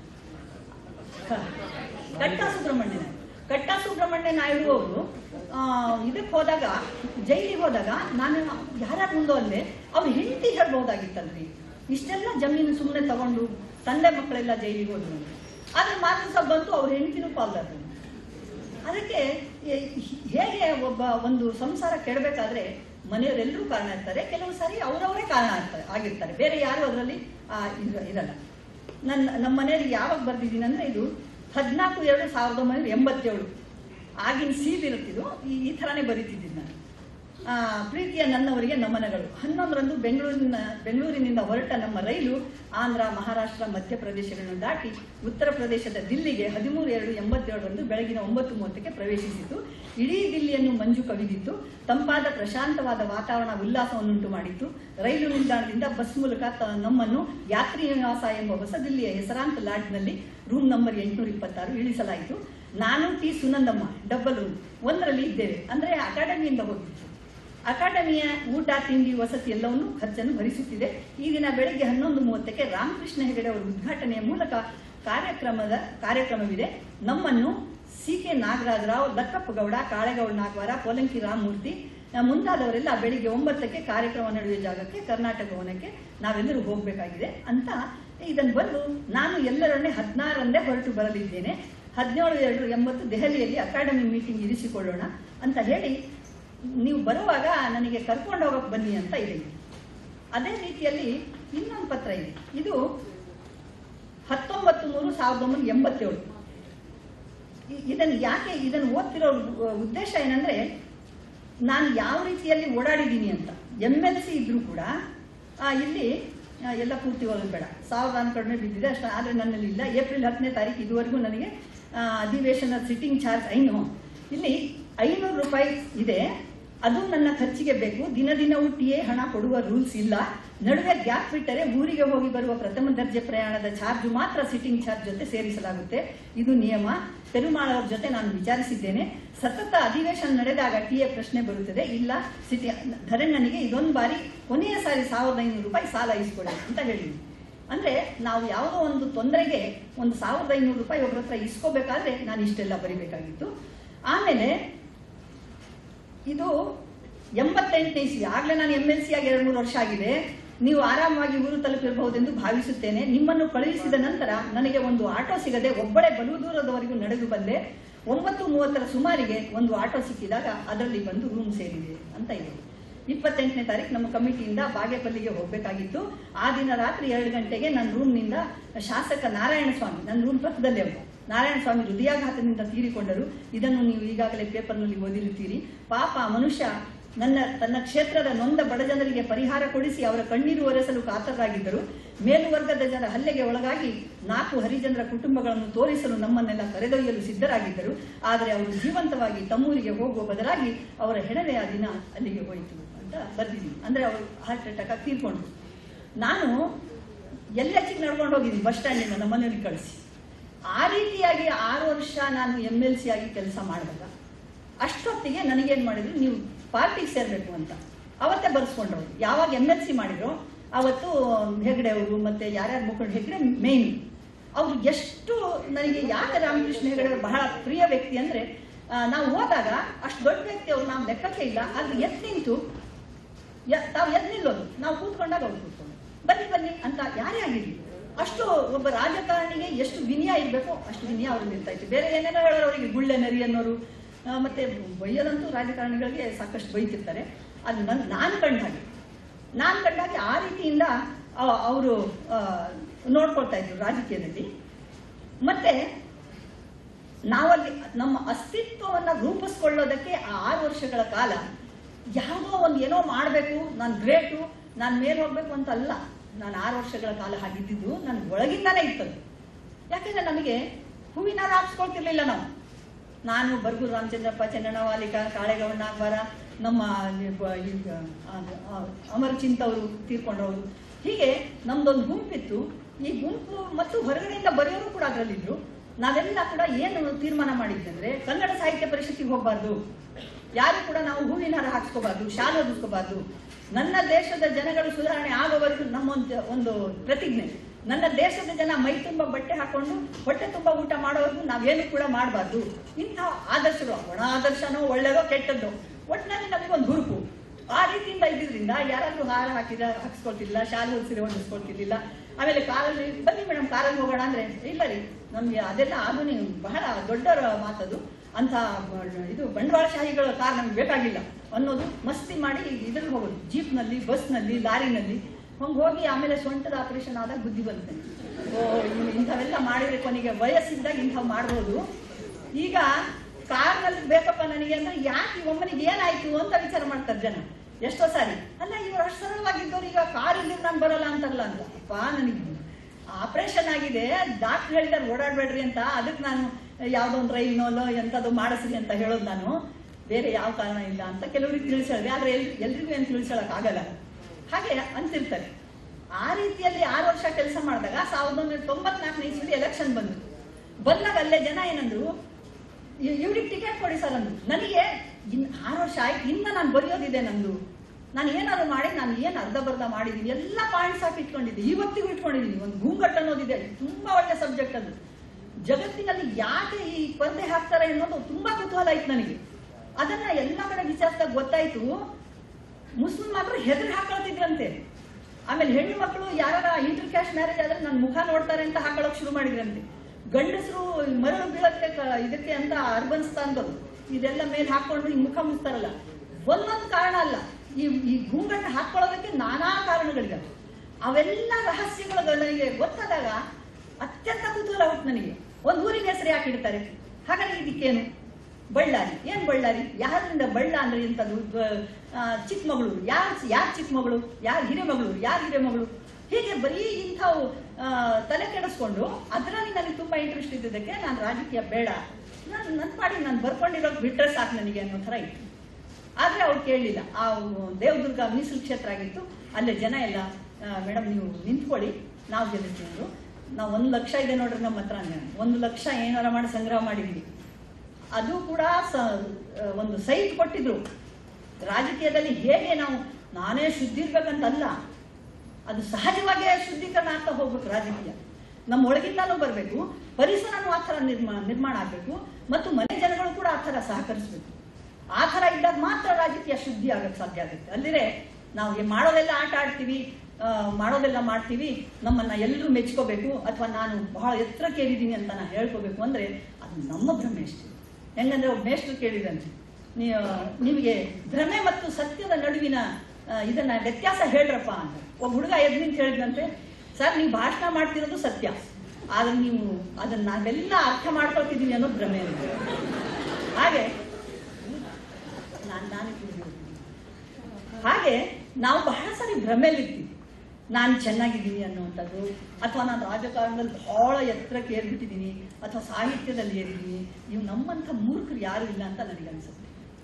ಕಟ್ಟಾ ಸುಬ್ರಹ್ಮಣ್ಯ ಕಟ್ಟಾ ಸುಬ್ರಹ್ಮಣ್ಯ ನಾಯ್ಡು ಅವರು ಇದಕ್ಕೆ ಹೋದಾಗ ಜೈಲಿಗೆ ಹೋದಾಗ ನಾನು ಯಾರ ಮುಂದೋ ಅಲ್ಲೇ ಅವ್ರ ಹೆಂಡತಿ ಹೇಳ್ಬೋದಾಗಿತ್ತಲ್ರಿ ಇಷ್ಟೆಲ್ಲ ಜಮೀನು ಸುಮ್ಮನೆ ತಗೊಂಡು ತಂದೆ ಮಕ್ಕಳೆಲ್ಲ ಜೈಲಿಗೆ ಹೋದ್ರು ಅಂತ. ಆದ್ರೆ ಮಾತು ಸಹ ಬಂತು ಅವ್ರ ಹೆಂಡತಿನೂ ಪಾಲ್ದಾದ್ರು ಅದಕ್ಕೆ ಎ- ಹೇಗೆ ಒಬ್ಬ ಒಂದು ಸಂಸಾರ ಕೆಡಬೇಕಾದ್ರೆ ಮನೆಯವರೆಲ್ಲರೂ ಕಾರಣ ಇರ್ತಾರೆ ಕೆಲವು ಸಾರಿ ಅವರವರೇ ಕಾರಣ ಇರ್ತಾರೆ ಆಗಿರ್ತಾರೆ ಬೇರೆ ಯಾರು ಅದರಲ್ಲಿ ಇರಲ್ಲ ನನ್ನ ನಮ್ಮ ಮನೆಯಲ್ಲಿ ಯಾವಾಗ ಬರ್ದಿದ್ದೀನಿ ಅಂದ್ರೆ ಇದು ಹದಿನಾಲ್ಕು ಎರಡು ಸಾವಿರದ ಒಂಬೈನೂರ ಎಂಬತ್ತೇಳು ಆಗಿನ ಸೀಲ್ ಇರುತ್ತಿದ್ದು ಈ ಈ ಥರನೇ ಬರೀತಿದ್ದೀನಿ ನಾನು ಆ, ಪ್ರೀತಿಯ ನನ್ನವರಿಗೆ ನಮನಗಳು ಹನ್ನೊಂದರಂದು ಬೆಂಗಳೂರಿನ ಬೆಂಗಳೂರಿನಿಂದ ಹೊರಟ ನಮ್ಮ ರೈಲು ಆಂಧ್ರ ಮಹಾರಾಷ್ಟ್ರ ಮಧ್ಯಪ್ರದೇಶಗಳನ್ನು ದಾಟಿ ಉತ್ತರ ಪ್ರದೇಶದ ದಿಲ್ಲಿಗೆ ಹದಿಮೂರು ಎರಡು ಎಂಬತ್ತೇಳರಂದು ಬೆಳಗಿನ ಒಂಬತ್ತು ಮೂವತ್ತಕ್ಕೆ ಪ್ರವೇಶಿಸಿತು ಇಡೀ ದಿಲ್ಲಿಯನ್ನು ಮಂಜು ಕವಿದಿತ್ತು ತಂಪಾದ ಪ್ರಶಾಂತವಾದ ವಾತಾವರಣ ಉಲ್ಲಾಸವನ್ನುಂಟು ಮಾಡಿತ್ತು ರೈಲು ನಿಲ್ದಾಣದಿಂದ ಬಸ್ ಮೂಲಕ ತ- ನಮ್ಮನ್ನು ಯಾತ್ರಿ ನಿವಾಸ ಎಂಬ ಹೊಸ ದಿಲ್ಲಿಯ ಹೆಸರಾಂತ ಲಾಡ್ಜ್ನಲ್ಲಿ ರೂಮ್ ನಂಬರ್ ಎಂಟುನೂರ ಇಪ್ಪತ್ತಾರು ಇಳಿಸಲಾಯಿತು ನಾನು ಟಿ ಸುನಂದಮ್ಮ ಡಬ್ಬಲ್ ರೂಮ್ ಒಂದರಲ್ಲಿ ಇದ್ದೇವೆ ಅಂದ್ರೆ ಅಕಾಡೆಮಿಯಿಂದ ಹೋಗಿದ್ದು ಅಕಾಡೆಮಿಯ ಊಟ ತಿಂಡಿ ವಸತಿ ಎಲ್ಲವನ್ನೂ ಖರ್ಚನ್ನು ಭರಿಸುತ್ತಿದೆ ಈ ದಿನ ಬೆಳಿಗ್ಗೆ ಹನ್ನೊಂದು ಮೂವತ್ತಕ್ಕೆ ರಾಮಕೃಷ್ಣ ಹೆಗಡೆ ಅವರ ಉದ್ಘಾಟನೆಯ ಮೂಲಕ ಕಾರ್ಯಕ್ರಮದ ಕಾರ್ಯಕ್ರಮವಿದೆ ನಮ್ಮನ್ನು ಸಿ ಕೆ ನಾಗರಾಜರಾವ್ ಲಕ್ಕಪ್ಪ ಗೌಡ ಕಾಳೆಗೌಡ ನಾಗವಾರ ಪೋಲಂಕಿ ರಾಮಮೂರ್ತಿ ಆ, ಮುಂತಾದವರೆಲ್ಲ ಬೆಳಿಗ್ಗೆ ಒಂಬತ್ತಕ್ಕೆ ಕಾರ್ಯಕ್ರಮ ನಡೆಯುವ ಜಾಗಕ್ಕೆ ಕರ್ನಾಟಕ ಭವನಕ್ಕೆ ನಾವೆಲ್ಲರೂ ಹೋಗಬೇಕಾಗಿದೆ ಅಂತ ಇದನ್ನು ಬಂದು ನಾನು ಎಲ್ಲರನ್ನೇ ಹದಿನಾರರಂದೇ ಹೊರಟು ಬರಲಿದ್ದೇನೆ ಹದಿನೇಳು ಎರಡು ಎಂಬತ್ತು ದೆಹಲಿಯಲ್ಲಿ ಅಕಾಡೆಮಿ ಮೀಟಿಂಗ್ ಇರಿಸಿಕೊಳ್ಳೋಣ ಅಂತ ಹೇಳಿ ನೀವು ಬರುವಾಗ ನನಗೆ ಕರ್ಕೊಂಡು ಹೋಗಕ್ಕೆ ಬನ್ನಿ ಅಂತ ಇದೆ ಅದೇ ರೀತಿಯಲ್ಲಿ ಇನ್ನೊಂದು ಪತ್ರ ಇದೆ ಇದು ಹತ್ತೊಂಬತ್ತು ಮೂರು ಸಾವಿರದ ಒಂಬೈನೂರ ಎಂಬತ್ತೇಳು ಇ- ಇದನ್ನು ಯಾಕೆ ಇದನ್ನು ಓದ್ತಿರೋ ಉ- ಉದ್ದೇಶ ಏನಂದ್ರೆ ನಾನು ಯಾವ ರೀತಿಯಲ್ಲಿ ಓಡಾಡಿದ್ದೀನಿ ಅಂತ ಎಮ್ ಎಲ್ ಸಿ ಇದ್ರೂ ಕೂಡ ಆ, ಇಲ್ಲಿ ಆ, ಎಲ್ಲ ಪೂರ್ತಿ ಓದೋದು ಬೇಡ ಸಾವಿರ ಕಡಿಮೆ ಬಿದ್ದಿದೆ ಅಷ್ಟು ಆದರೆ ನನ್ನಲ್ಲಿ ಇಲ್ಲ ಏಪ್ರಿಲ್ ಹತ್ತನೇ ತಾರೀಕು ಇದುವರೆಗೂ ನನಗೆ ಆ, ಅಧಿವೇಶನ ಸಿಟ್ಟಿಂಗ್ ಚಾರ್ಜ್ ಐನು ಇಲ್ಲಿ ಐನೂರು ರೂಪಾಯಿ ಇದೆ ಅದು ನನ್ನ ಖರ್ಚಿಗೆ ಬೇಕು ದಿನ ದಿನವೂ ಟಿ ಎ ಹಣ ಕೊಡುವ ರೂಲ್ಸ್ ಇಲ್ಲ ನಡುವೆ ಗ್ಯಾಪ್ ಬಿಟ್ಟರೆ ಊರಿಗೆ ಹೋಗಿ ಬರುವ ಪ್ರಥಮ ದರ್ಜೆ ಪ್ರಯಾಣದ ಚಾರ್ಜ್ ಮಾತ್ರ ಸಿಟ್ಟಿಂಗ್ ಚಾರ್ಜ್ ಜೊತೆ ಸೇರಿಸಲಾಗುತ್ತೆ ಇದು ನಿಯಮ ಪೆರುಮಾಳ್ ಅವ್ರ ಜೊತೆ ನಾನು ವಿಚಾರಿಸಿದ್ದೇನೆ ಸತತ ಅಧಿವೇಶನ ನಡೆದಾಗ ಟಿ ಎ ಪ್ರಶ್ನೆ ಬರುತ್ತದೆ ಇಲ್ಲ ಸಿಟಿ ಧರಣ್ಣನಿಗೆ ಇದೊಂದು ಬಾರಿ ಕೊನೆಯ ಸಾರಿ ಸಾವಿರದ ಐನೂರು ರೂಪಾಯಿ ಸಾಲ ಇಸ್ಕೊಳ್ಳಿ ಅಂತ ಹೇಳಿದ್ವಿ ಅಂದ್ರೆ ನಾವು ಯಾವುದೋ ಒಂದು ತೊಂದರೆಗೆ ಒಂದು ಸಾವಿರದ ಐನೂರು ರೂಪಾಯಿ ಒಬ್ಬರ ಹತ್ರ ಇಸ್ಕೋಬೇಕಾದ್ರೆ ನಾನು ಇಷ್ಟೆಲ್ಲ ಬರಿಬೇಕಾಗಿತ್ತು ಆಮೇಲೆ ಇದು ಎಂಬತ್ತೆಂಟನೇ ಇಸ್ವಿ ಆಗ್ಲೇ ನಾನು ಎಮ್ ಎಲ್ ಸಿ ಆಗಿ ಎರಡು ಮೂರು ವರ್ಷ ಆಗಿದೆ ನೀವು ಆರಾಮವಾಗಿ ಊರು ತಲುಪಿರಬಹುದೆಂದು ಭಾವಿಸುತ್ತೇನೆ ನಿಮ್ಮನ್ನು ಕಳುಹಿಸಿದ ನಂತರ ನನಗೆ ಒಂದು ಆಟೋ ಸಿಗದೆ ಒಬ್ಬಳೇ ಬಲು ದೂರದವರೆಗೂ ನಡೆದು ಬಂದೆ ಒಂಬತ್ತು ಮೂವತ್ತರ ಸುಮಾರಿಗೆ ಒಂದು ಆಟೋ ಸಿಕ್ಕಿದಾಗ ಅದರಲ್ಲಿ ಬಂದು ರೂಮ್ ಸೇರಿದೆ ಅಂತ ಇದೆ ಇಪ್ಪತ್ತೆಂಟನೇ ತಾರೀಕು ನಮ್ಮ ಕಮಿಟಿಯಿಂದ ಬಾಗೇಪಲ್ಲಿಗೆ ಹೋಗಬೇಕಾಗಿತ್ತು ಆ ದಿನ ರಾತ್ರಿ ಎರಡು ಗಂಟೆಗೆ ನನ್ನ ರೂಮ್ನಿಂದ ಶಾಸಕ ನಾರಾಯಣ ಸ್ವಾಮಿ ನನ್ನ ರೂಮ್ ಪಕ್ಕದಲ್ಲೇ ಅವರು ನಾರಾಯಣ ಸ್ವಾಮಿ ಹೃದಯಾಘಾತದಿಂದ ತೀರಿಕೊಂಡರು ಇದನ್ನು ನೀವು ಈಗಾಗಲೇ ಪೇಪರ್ನಲ್ಲಿ ಓದಿರುತ್ತೀರಿ ಪಾಪ ಆ ಮನುಷ್ಯ ನನ್ನ ತನ್ನ ಕ್ಷೇತ್ರದ ನೊಂದ ಬಡಜನರಿಗೆ ಪರಿಹಾರ ಕೊಡಿಸಿ ಅವರ ಕಣ್ಣೀರು ಒರೆಸಲು ಕಾತರರಾಗಿದ್ದರು ಮೇಲುವರ್ಗದ ಜನ ಹಲ್ಲೆಗೆ ಒಳಗಾಗಿ ನಾಲ್ಕು ಹರಿಜನರ ಕುಟುಂಬಗಳನ್ನು ತೋರಿಸಲು ನಮ್ಮನ್ನೆಲ್ಲ ಕರೆದೊಯ್ಯಲು ಸಿದ್ಧರಾಗಿದ್ದರು ಆದರೆ ಅವರು ಜೀವಂತವಾಗಿ ತಮ್ಮೂರಿಗೆ ಹೋಗುವ ಬದಲಾಗಿ ಅವರ ಹೆಣವೆಯ ದಿನ ಅಲ್ಲಿಗೆ ಹೋಯಿತು ಅಂತ ಬರ್ದಿದ್ದೀನಿ ಅಂದ್ರೆ ಅವರು ಹಾರ್ಟ್ ಅಟ್ಯಾಕ್ ಆಗಿ ತೀರ್ಕೊಂಡ್ರು ನಾನು ಎಲ್ಲೆಚ್ಚಿಗೆ ನಡ್ಕೊಂಡು ಹೋಗಿದ್ದೀನಿ ಬಸ್ ಸ್ಟ್ಯಾಂಡಿಂದ ನಮ್ಮ ಮನೆಯಲ್ಲಿ ಕಳಿಸಿ ಆ ರೀತಿಯಾಗಿ ಆರು ವರ್ಷ ನಾನು ಎಮ್ ಎಲ್ ಸಿ ಆಗಿ ಕೆಲಸ ಮಾಡಿದಾಗ ಅಷ್ಟೊತ್ತಿಗೆ ನನಗೇನು ಮಾಡಿದ್ರು ನೀವು ಪಾರ್ಟಿಗೆ ಸೇರಬೇಕು ಅಂತ ಅವತ್ತೇ ಬರ್ಸ್ಕೊಂಡ್ರು ಯಾವಾಗ ಎಮ್ ಎಲ್ ಸಿ ಮಾಡಿದ್ರು ಅವತ್ತು ಹೆಗ್ಡೆ ಅವರು ಮತ್ತೆ ಯಾರ್ಯಾರು ಮುಖಂಡ ಹೆಗ್ಡೆ ಮೇಯ್ನ್ ಅವ್ರು ಎಷ್ಟು ನನಗೆ ಯಾಕೆ ರಾಮಕೃಷ್ಣ ಹೆಗಡೆ ಅವರು ಬಹಳ ಪ್ರಿಯ ವ್ಯಕ್ತಿ ಅಂದ್ರೆ ಆ, ನಾವು ಹೋದಾಗ ಅಷ್ಟು ದೊಡ್ಡ ವ್ಯಕ್ತಿ ಅವ್ರು ನಾವು ಲೆಕ್ಕಕ್ಕೆ ಇಲ್ಲ ಅಲ್ಲಿ ಎದ್ದು ನಿಂತು ಯ- ತಾವು ಎದ್ದು ನಿಲ್ಲೋದು ನಾವು ಕೂತ್ಕೊಂಡಾಗ ಅವ್ರು ಕೂತ್ಕೊಂಡು ಬನ್ನಿ ಬನ್ನಿ ಅಂತ ಯಾರೇ ಆಗಿರ್ಲಿ ಅಷ್ಟು ಒಬ್ಬ ರಾಜಕಾರಣಿಗೆ ಎಷ್ಟು ವಿನಯ ಇರಬೇಕು ಅಷ್ಟು ವಿನಯ ಅವ್ರಿಗೆ ಇರ್ತಾ ಇತ್ತು ಬೇರೆ ಏನೇನೋ ಹೇಳೋರು ಅವರಿಗೆ ಗುಳ್ಳೆ ನರಿ ಅನ್ನೋರು ಆ, ಮತ್ತೆ ಬೈಯೋದಂತೂ ರಾಜಕಾರಣಿಗಳಿಗೆ ಸಾಕಷ್ಟು ಬೈತಿರ್ತಾರೆ ಅದು ನನ್ ನಾನು ಕಂಡ ಹಾಗೆ ನಾನು ಕಂಡ ಹಾಗೆ ಆ ರೀತಿಯಿಂದ ಅವರು ನೋಡ್ಕೊಳ್ತಾ ಇದ್ರು ರಾಜಕೀಯದಲ್ಲಿ ಮತ್ತೆ ನಾವಲ್ಲಿ ನಮ್ಮ ಅಸ್ತಿತ್ವವನ್ನ ರೂಪಿಸ್ಕೊಳ್ಳೋದಕ್ಕೆ ಆ ಆರು ವರ್ಷಗಳ ಕಾಲ ಯಾವುದೋ ಒಂದು ಏನೋ ಮಾಡಬೇಕು ನಾನು ಗ್ರೇಟು ನಾನು ಮೇಲೆ ಹೋಗ್ಬೇಕು ಅಂತ ಅಲ್ಲ ನಾನು ಆರು ವರ್ಷಗಳ ಕಾಲ ಹಾಗಿದ್ದಿದ್ದು ನನ್ನ ಒಳಗಿಂದಾನೇ ಇತ್ತದು ಯಾಕಂದ್ರೆ ನಮಗೆ ಹೂವಿನ ಹಾರ ಹಾಕ್ಸ್ಕೊಳ್ತಿರ್ಲಿಲ್ಲ ನಾವು ನಾನು ಬರ್ಗೂರು ರಾಮಚಂದ್ರಪ್ಪ ಚೆನ್ನಣ್ಣ ವಾಲಿಕ ಕಾಳೆಗೌಡ ನಾಗವಾರ ನಮ್ಮ ಈಗ- ಈಗ ಆ- ಆ- ಅಮರ್ ಚಿಂತವರು ತೀರ್ಕೊಂಡವರು ಹೀಗೆ ನಮ್ದೊಂದು ಗುಂಪಿತ್ತು ಈ ಗುಂಪು ಮತ್ತು ಹೊರಗಡೆಯಿಂದ ಬರೆಯೋರು ಕೂಡ ಅದರಲ್ಲಿದ್ರು ನಾವೆಲ್ಲ ಕೂಡ ಏನು ತೀರ್ಮಾನ ಮಾಡಿದ್ದಂದ್ರೆ ಕನ್ನಡ ಸಾಹಿತ್ಯ ಪರಿಷತ್ತಿಗೆ ಹೋಗಬಾರ್ದು ಯಾರು ಕೂಡ ನಾವು ಹೂವಿನ ಹಾರ ಹಾಕ್ಸ್ಕೋಬಾರ್ದು ಶಾಲೆ ಓದಿಸ್ಕೋಬಾರ್ದು ನನ್ನ ದೇಶದ ಜನಗಳು ಸುಧಾರಣೆ ಆಗೋವರೆಗೂ ನಮ್ಮೊಂದು ಒಂದು ಪ್ರತಿಜ್ಞೆ ನನ್ನ ದೇಶದ ಜನ ಮೈ ತುಂಬ ಬಟ್ಟೆ ಹಾಕೊಂಡು ಹೊಟ್ಟೆ ತುಂಬ ಊಟ ಮಾಡೋವರೆಗೂ ನಾವೇನು ಕೂಡ ಮಾಡಬಾರ್ದು ಇಂಥ ಆದರ್ಶಗಳು ಒಣ ಆದರ್ಶನೋ ಒಳ್ಳೆಯದೋ ಕೆಟ್ಟದ್ದೋ ಒಟ್ಟಿನಲ್ಲಿ ನಮಗೊಂದು ಹುರುಪು ಆ ರೀತಿಯಿಂದ ಇದ್ದಿದ್ರಿಂದ ಯಾರಾದ್ರೂ ಹಾರ ಹಾಕಿದ ಹಾಕಿಸ್ಕೊಳ್ತಿಲ್ಲ ಶಾಲೆ ಹೊಲಿಸಿದ್ರೆ ಹೊಲಿಸ್ಕೊಳ್ತಿರ್ಲಿಲ್ಲ ಆಮೇಲೆ ಕಾರಲ್ಲಿ ಬನ್ನಿ ಮೇಡಮ್ ಕಾರಲ್ಲಿ ಹೋಗೋಣ ಅಂದ್ರೆ ಇಲ್ಲ ರೀ ನಮ್ಗೆ ಅದೆಲ್ಲ ಆಧುನಿಕ ಬಹಳ ದೊಡ್ಡ ಮಾತದು ಅಂತ ಇದು ಬಂಡವಾಳಶಾಹಿಗಳ ಕಾರ್ ನಮ್ಗೆ ಬೇಕಾಗಿಲ್ಲ ಅನ್ನೋದು ಮಸ್ತಿ ಮಾಡಿ ಇದ್ರಲ್ಲಿ ಹೋಗೋದು ಜೀಪ್ನಲ್ಲಿ ಬಸ್ನಲ್ಲಿ ಲಾರಿನಲ್ಲಿ ಹಂಗೆ ಹೋಗಿ ಆಮೇಲೆ ಸೊಂಟದ ಆಪರೇಷನ್ ಆದಾಗ ಬುದ್ಧಿ ಬಂತು ಓ ಇವ್ನು ಇಂಥವೆಲ್ಲ ಮಾಡಿದ್ರೆ ಕೊನೆಗೆ ವಯಸ್ಸಿದ್ದಾಗ ಇಂಥವು ಮಾಡ್ಬೋದು ಈಗ ಕಾರ್ನಲ್ಲಿ ಬೇಕಪ್ಪ ನನಗೆ ಅಂದ್ರೆ ಯಾಕೆ ಒಮ್ಮನಿಗೆ ಏನಾಯ್ತು ಅಂತ ವಿಚಾರ ಮಾಡ್ತಾರೆ ಜನ ಎಷ್ಟೋ ಸಾರಿ ಅಲ್ಲ ಇವ್ರು ಅಷ್ಟು ಸರಳವಾಗಿದ್ದವ್ರು ಈಗ ಕಾರ್ ಇಲ್ಲಿಂದ ನಾನು ಬರಲ್ಲ ಅಂತಾರಲ್ಲ ಅಂತ ಅಪ್ಪ ನನಗೆ ಆಪರೇಷನ್ ಆಗಿದೆ ಡಾಕ್ಟರ್ ಹೇಳ್ತಾರೆ ಓಡಾಡ್ಬೇಡ್ರಿ ಅಂತ ಅದಕ್ಕೆ ನಾನು ಯಾವುದೋ ಒಂದು ರೈಲ್ನೋಲೋ ಎಂಥದ್ದು ಮಾಡಿಸ್ರಿ ಅಂತ ಹೇಳೋದು ನಾನು ಬೇರೆ ಯಾವ ಕಾರಣ ಇಲ್ಲ ಅಂತ ಕೆಲವರಿಗೆ ತಿಳಿಸ್ಯಾಳ್ರಿ ಆದ್ರೆ ಎಲ್ ಎಲ್ರಿಗೂ ಏನು ತಿಳಿಸೋಳಕ್ ಆಗಲ್ಲ ಹಾಗೆ ಅಂತಿರ್ತಾರೆ ಆ ರೀತಿಯಲ್ಲಿ ಆರು ವರ್ಷ ಕೆಲಸ ಮಾಡಿದಾಗ ಸಾವಿರದ ಒಂಬೈನೂರ ತೊಂಬತ್ನಾಲ್ಕನೇ ಇಸ್ವಿಲಿ ಎಲೆಕ್ಷನ್ ಬಂತು ಬಂದಾಗ ಅಲ್ಲೇ ಜನ ಏನಂದ್ರು ಇ- ಇವ್ರಿಗೆ ಟಿಕೆಟ್ ಕೊಡಿ ಸರ್ ಅಂದ್ರು ನನಗೆ ಇನ್ ಆರು ವರ್ಷ ಆಯ್ತು ಇನ್ನ ನಾನು ಬರೆಯೋದಿದೆ ನಂದು ನಾನು ಏನಾದ್ರು ಮಾಡಿ ನಾನು ಏನು ಅರ್ಧ ಬರ್ಧ ಮಾಡಿದ್ದೀನಿ ಎಲ್ಲ ಪಾಯಿಂಟ್ಸ್ ಹಾಕಿ ಇಟ್ಕೊಂಡಿದ್ದೆ ಇವತ್ತಿಗೂ ಇಟ್ಕೊಂಡಿದ್ದೀನಿ ಒಂದು ಗುಂಗಟ್ ಅನ್ನೋದಿದೆ ತುಂಬಾ ಒಳ್ಳೆ ಸಬ್ಜೆಕ್ಟ್ ಅದು ಜಗತ್ತಿನಲ್ಲಿ ಯಾಕೆ ಈ ಸ್ಪರ್ಧೆ ಹಾಕ್ತಾರೆ ಅನ್ನೋದು ತುಂಬಾ ಕುತೂಹಲ ಆಯ್ತು ನನಗೆ ಅದನ್ನ ಎಲ್ಲ ಕಡೆ ವಿಚಾರಿಸಿದಾಗ ಗೊತ್ತಾಯ್ತು ಮುಸ್ಲಿಂ ಮಾತ್ರ ಹೆದರಿ ಹಾಕೊಳ್ತಿದ್ರಂತೆ ಆಮೇಲೆ ಹೆಣ್ಣು ಮಕ್ಕಳು ಯಾರ ಇಂಟರ್ ಕ್ಯಾಶ್ ಮ್ಯಾರೇಜ್ ಆದ್ರೆ ನನ್ನ ಮುಖ ನೋಡ್ತಾರೆ ಅಂತ ಹಾಕೊಳ್ಳೋಕೆ ಶುರು ಮಾಡಿದ್ರಂತೆ ಗಂಡಸರು ಮರಳು ಬೀಳಕ್ಕೆ ಕ- ಇದಕ್ಕೆ ಅಂತ ಅರ್ಬನ್ಸ್ತಾ ಅಂದರು ಇದೆಲ್ಲ ಮೇಲೆ ಹಾಕೊಂಡು ಈ ಮುಖ ಮುಚ್ತಾರಲ್ಲ ಒಂದೊಂದು ಕಾರಣ ಅಲ್ಲ ಈ ಈ ಗುಂಗಟ್ಟು ಹಾಕೊಳ್ಳೋದಕ್ಕೆ ನಾನಾ ಕಾರಣಗಳಿವೆ ಅವೆಲ್ಲ ರಹಸ್ಯಗಳು ನನಗೆ ಗೊತ್ತಾದಾಗ ಅತ್ಯಂತ ಕುತೂಹಲ ಹುಟ್ಟು ನನಗೆ ಒಂದು ಊರಿನ ಹೆಸರು ಯಾಕೆ ಇಡ್ತಾರೆ ಹಾಗಾಗಿ ಇದಕ್ಕೇನು ಬಳ್ಳಾರಿ ಏನ್ ಬಳ್ಳಾರಿ ಯಾರಿಂದ ಬಳ್ಳ ಅಂದ್ರೆ ಎಂತದ್ದು ಬ- ಆ, ಚಿಕ್ಕಮಗಳೂರು ಯಾರು ಯಾರು ಚಿಕ್ಕಮಗಳೂರು ಯಾರು ಹಿರೇಮಗಳೂರು ಯಾರು ಹಿರೇಮಗಳೂರು ಹೀಗೆ ಬರೀ ಇಂಥವು ಆ, ತಲೆ ಕೆಡಿಸ್ಕೊಂಡು ಅದರಲ್ಲಿ ನನಗೆ ತುಂಬಾ ಇಂಟ್ರೆಸ್ಟ್ ಇದ್ದಿದ್ದಕ್ಕೆ ನಾನು ರಾಜಕೀಯ ಬೇಡ ನಾನು ನನ್ನ ಮಾಡಿ ನಾನು ಬರ್ಕೊಂಡಿರೋದು ಬಿಟ್ರೆ ಸಾಕು ನನಗೆ ಅನ್ನೋ ಥರ ಇತ್ತು ಆದ್ರೆ ಅವ್ರು ಕೇಳಲಿಲ್ಲ ಆ ದೇವದುರ್ಗ ಮೀಸಲು ಕ್ಷೇತ್ರ ಆಗಿತ್ತು ಅಲ್ಲೇ ಜನ ಎಲ್ಲ ಮೇಡಮ್ ನೀವು ನಿಂತ್ಕೊಳ್ಳಿ ನಾವು ಗೆಲ್ಲಿಸ್ತೀವಿ ಅಂದ್ರು. ನಾವು ಒಂದು ಲಕ್ಷ ಇದೆ ನೋಡ್ರಿ ನಮ್ಮ ಹತ್ರ ಅಂದೆ ನಾನು. ಒಂದು ಲಕ್ಷ ಏನಾರ ಮಾಡಿ ಸಂಗ್ರಹ ಮಾಡಿದ್ವಿ ಅದು ಕೂಡ ಸ- ಆ, ಒಂದು ಸೈಟ್ ಕೊಟ್ಟಿದ್ರು ರಾಜಕೀಯದಲ್ಲಿ ಹೇಗೆ ನಾವು ನಾನೇ ಶುದ್ಧಿ ಇರ್ಬೇಕಂತಲ್ಲ ಅದು ಸಹಜವಾಗಿಯೇ ಶುದ್ಧೀಕರಣ ಆಗ್ತಾ ಹೋಗ್ಬೇಕು ರಾಜಕೀಯ ನಮ್ಮ ಒಳಗಿಂದಲೂ ಬರಬೇಕು ಪರಿಸರನೂ ಆ ಥರ ನಿರ್ಮಾಣ ನಿರ್ಮಾಣ ಆಗಬೇಕು ಮತ್ತು ಮನೆ ಜನಗಳು ಕೂಡ ಆ ಥರ ಸಹಕರಿಸಬೇಕು ಆ ಥರ ಇದ್ದಾಗ ಮಾತ್ರ ರಾಜಕೀಯ ಶುದ್ಧಿ ಆಗಕ್ಕೆ ಸಾಧ್ಯ ಆಗುತ್ತೆ ಅಲ್ಲಿರೆ ನಾವು ಏನ್ ಮಾಡೋದೆಲ್ಲ ಆಟ ಆಡ್ತೀವಿ ಆ, ಮಾಡೋದೆಲ್ಲ ಮಾಡ್ತೀವಿ ನಮ್ಮನ್ನ ಎಲ್ಲರೂ ಮೆಚ್ಕೋಬೇಕು ಅಥವಾ ನಾನು ಬಹಳ ಎತ್ತರಕ್ಕೇರಿದ್ದೀನಿ ಅಂತ ನಾನು ಹೇಳ್ಕೋಬೇಕು ಅಂದ್ರೆ ಅದು ನಮ್ಮ ಭ್ರಮೆ ಅಷ್ಟೇ ಹೆಂಗಂದ್ರೆ ಒಬ್ಬ ಮೇಷ್ಟ್ರು ಕೇಳಿದಂತೆ ನೀವು ನಿಮಗೆ ಭ್ರಮೆ ಮತ್ತು ಸತ್ಯದ ನಡುವಿನ ಆ, ಇದನ್ನ ವ್ಯತ್ಯಾಸ ಹೇಳ್ರಪ್ಪ ಅಂತ ಒಬ್ಬ ಹುಡುಗ ಎದ್ದು ನಿಂತು ಹೇಳಿದಂತೆ ಸರ್ ನೀವು ಭಾಷಣ ಮಾಡ್ತಿರೋದು ಸತ್ಯ ಆದ್ರೆ ನೀವು ಅದನ್ನ ನಾವೆಲ್ಲ ಅರ್ಥ ಮಾಡ್ಕೊಳ್ತಿದ್ದೀವಿ ಅನ್ನೋ ಭ್ರಮೆ ಅಂತ ಹಾಗೆ ನಾನು ನಾನು ಹಾಗೆ ನಾವು ಬಹಳ ಸಾರಿ ಭ್ರಮೆಯಲ್ಲಿರ್ತೀವಿ ನಾನು ಚೆನ್ನಾಗಿದ್ದೀನಿ ಅನ್ನುವಂಥದ್ದು ಅಥವಾ ನಾನು ರಾಜಕಾರಣದಲ್ಲಿ ಬಹಳ ಎತ್ತರಕ್ಕೆ ಏರ್ಬಿಟ್ಟಿದ್ದೀನಿ ಅಥವಾ ಸಾಹಿತ್ಯದಲ್ಲಿ ಏರಿದ್ದೀನಿ ಇವು ನಮ್ಮಂಥ ಮೂರ್ಖರು ಯಾರು ಇಲ್ಲ ಅಂತ ನನಗೆ ಅನ್ಸುತ್ತೆ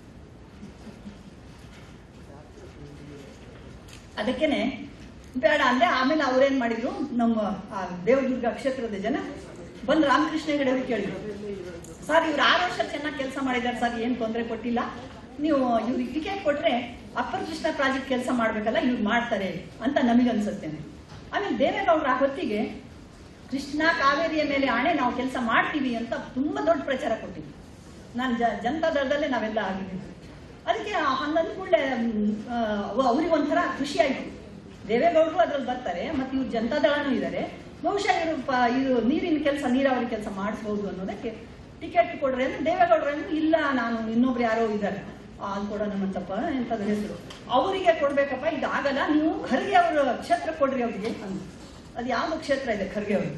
ಅದಕ್ಕೇನೆ ಬೇಡ ಅಂದ್ರೆ ಆಮೇಲೆ ಅವ್ರೇನ್ ಮಾಡಿದ್ರು ನಮ್ಮ ಆ ದೇವದುರ್ಗ ಕ್ಷೇತ್ರದ ಜನ ಬಂದು ರಾಮಕೃಷ್ಣ ಹೆಗಡೆ ಅವ್ರಿಗೆ ಕೇಳಿದ್ರು ಸರ್ ಇವ್ರು ಆರು ವರ್ಷ ಚೆನ್ನಾಗಿ ಕೆಲಸ ಮಾಡಿದ್ದಾರೆ ಸರ್ ಏನು ತೊಂದರೆ ಕೊಟ್ಟಿಲ್ಲ ನೀವು ಇವ್ರಿಗೆ ಟಿಕೆಟ್ ಕೊಟ್ರೆ ಅಪ್ಪರ್ ಕೃಷ್ಣ ಪ್ರಾಜೆಕ್ಟ್ ಕೆಲಸ ಮಾಡ್ಬೇಕಲ್ಲ ಇವ್ರು ಮಾಡ್ತಾರೆ ಅಂತ ನಮಗೆ ಅನ್ಸುತ್ತೇನೆ ಆಮೇಲೆ ದೇವೇಗೌಡರ ಆ ಹೊತ್ತಿಗೆ ಕೃಷ್ಣ ಕಾವೇರಿಯ ಮೇಲೆ ಆಣೆ ನಾವು ಕೆಲಸ ಮಾಡ್ತೀವಿ ಅಂತ ತುಂಬಾ ದೊಡ್ಡ ಪ್ರಚಾರ ಕೊಟ್ಟಿದ್ರು ನಾನು ಜ ಜನತಾ ದಳದಲ್ಲೇ ನಾವೆಲ್ಲ ಆಗಿದ್ದೀವಿ ಅದಕ್ಕೆ ಹಂಗಂದ ಕೂಡಲೇ ಅವ್ರಿಗೆ ಒಂಥರ ಖುಷಿ ಆಯಿತು ದೇವೇಗೌಡರು ಅದ್ರಲ್ಲಿ ಬರ್ತಾರೆ ಮತ್ತು ಇವ್ರು ಜನತಾ ದಳನೂ ಇದ್ದಾರೆ ಬಹುಶಃ ಇವರು ಪ ಇದು ನೀರಿನ ಕೆಲಸ ನೀರಾವರಿ ಕೆಲಸ ಮಾಡಿಸ್ಬೋದು ಅನ್ನೋದಕ್ಕೆ ಟಿಕೆಟ್ ಕೊಡ್ರಿ ಅಂದ್ರೆ ದೇವೇಗೌಡರೇನು ಇಲ್ಲ ನಾನು ಇನ್ನೊಬ್ರು ಯಾರೋ ಇದ್ದಾರೆ ಅಲ್ಲಿ ಕೊಡೋಣ ನಮ್ಮಂತಪ್ಪ ಎಂಥದ್ದು ಹೆಸರು ಅವರಿಗೆ ಕೊಡ್ಬೇಕಪ್ಪ ಇದು ಆಗಲ್ಲ ನೀವು ಖರ್ಗೆ ಅವರ ಕ್ಷೇತ್ರ ಕೊಡ್ರಿ ಅವ್ರಿಗೆ ಅಂದ್ರು ಅದು ಯಾವ್ದು ಕ್ಷೇತ್ರ ಇದೆ ಖರ್ಗೆ ಅವರು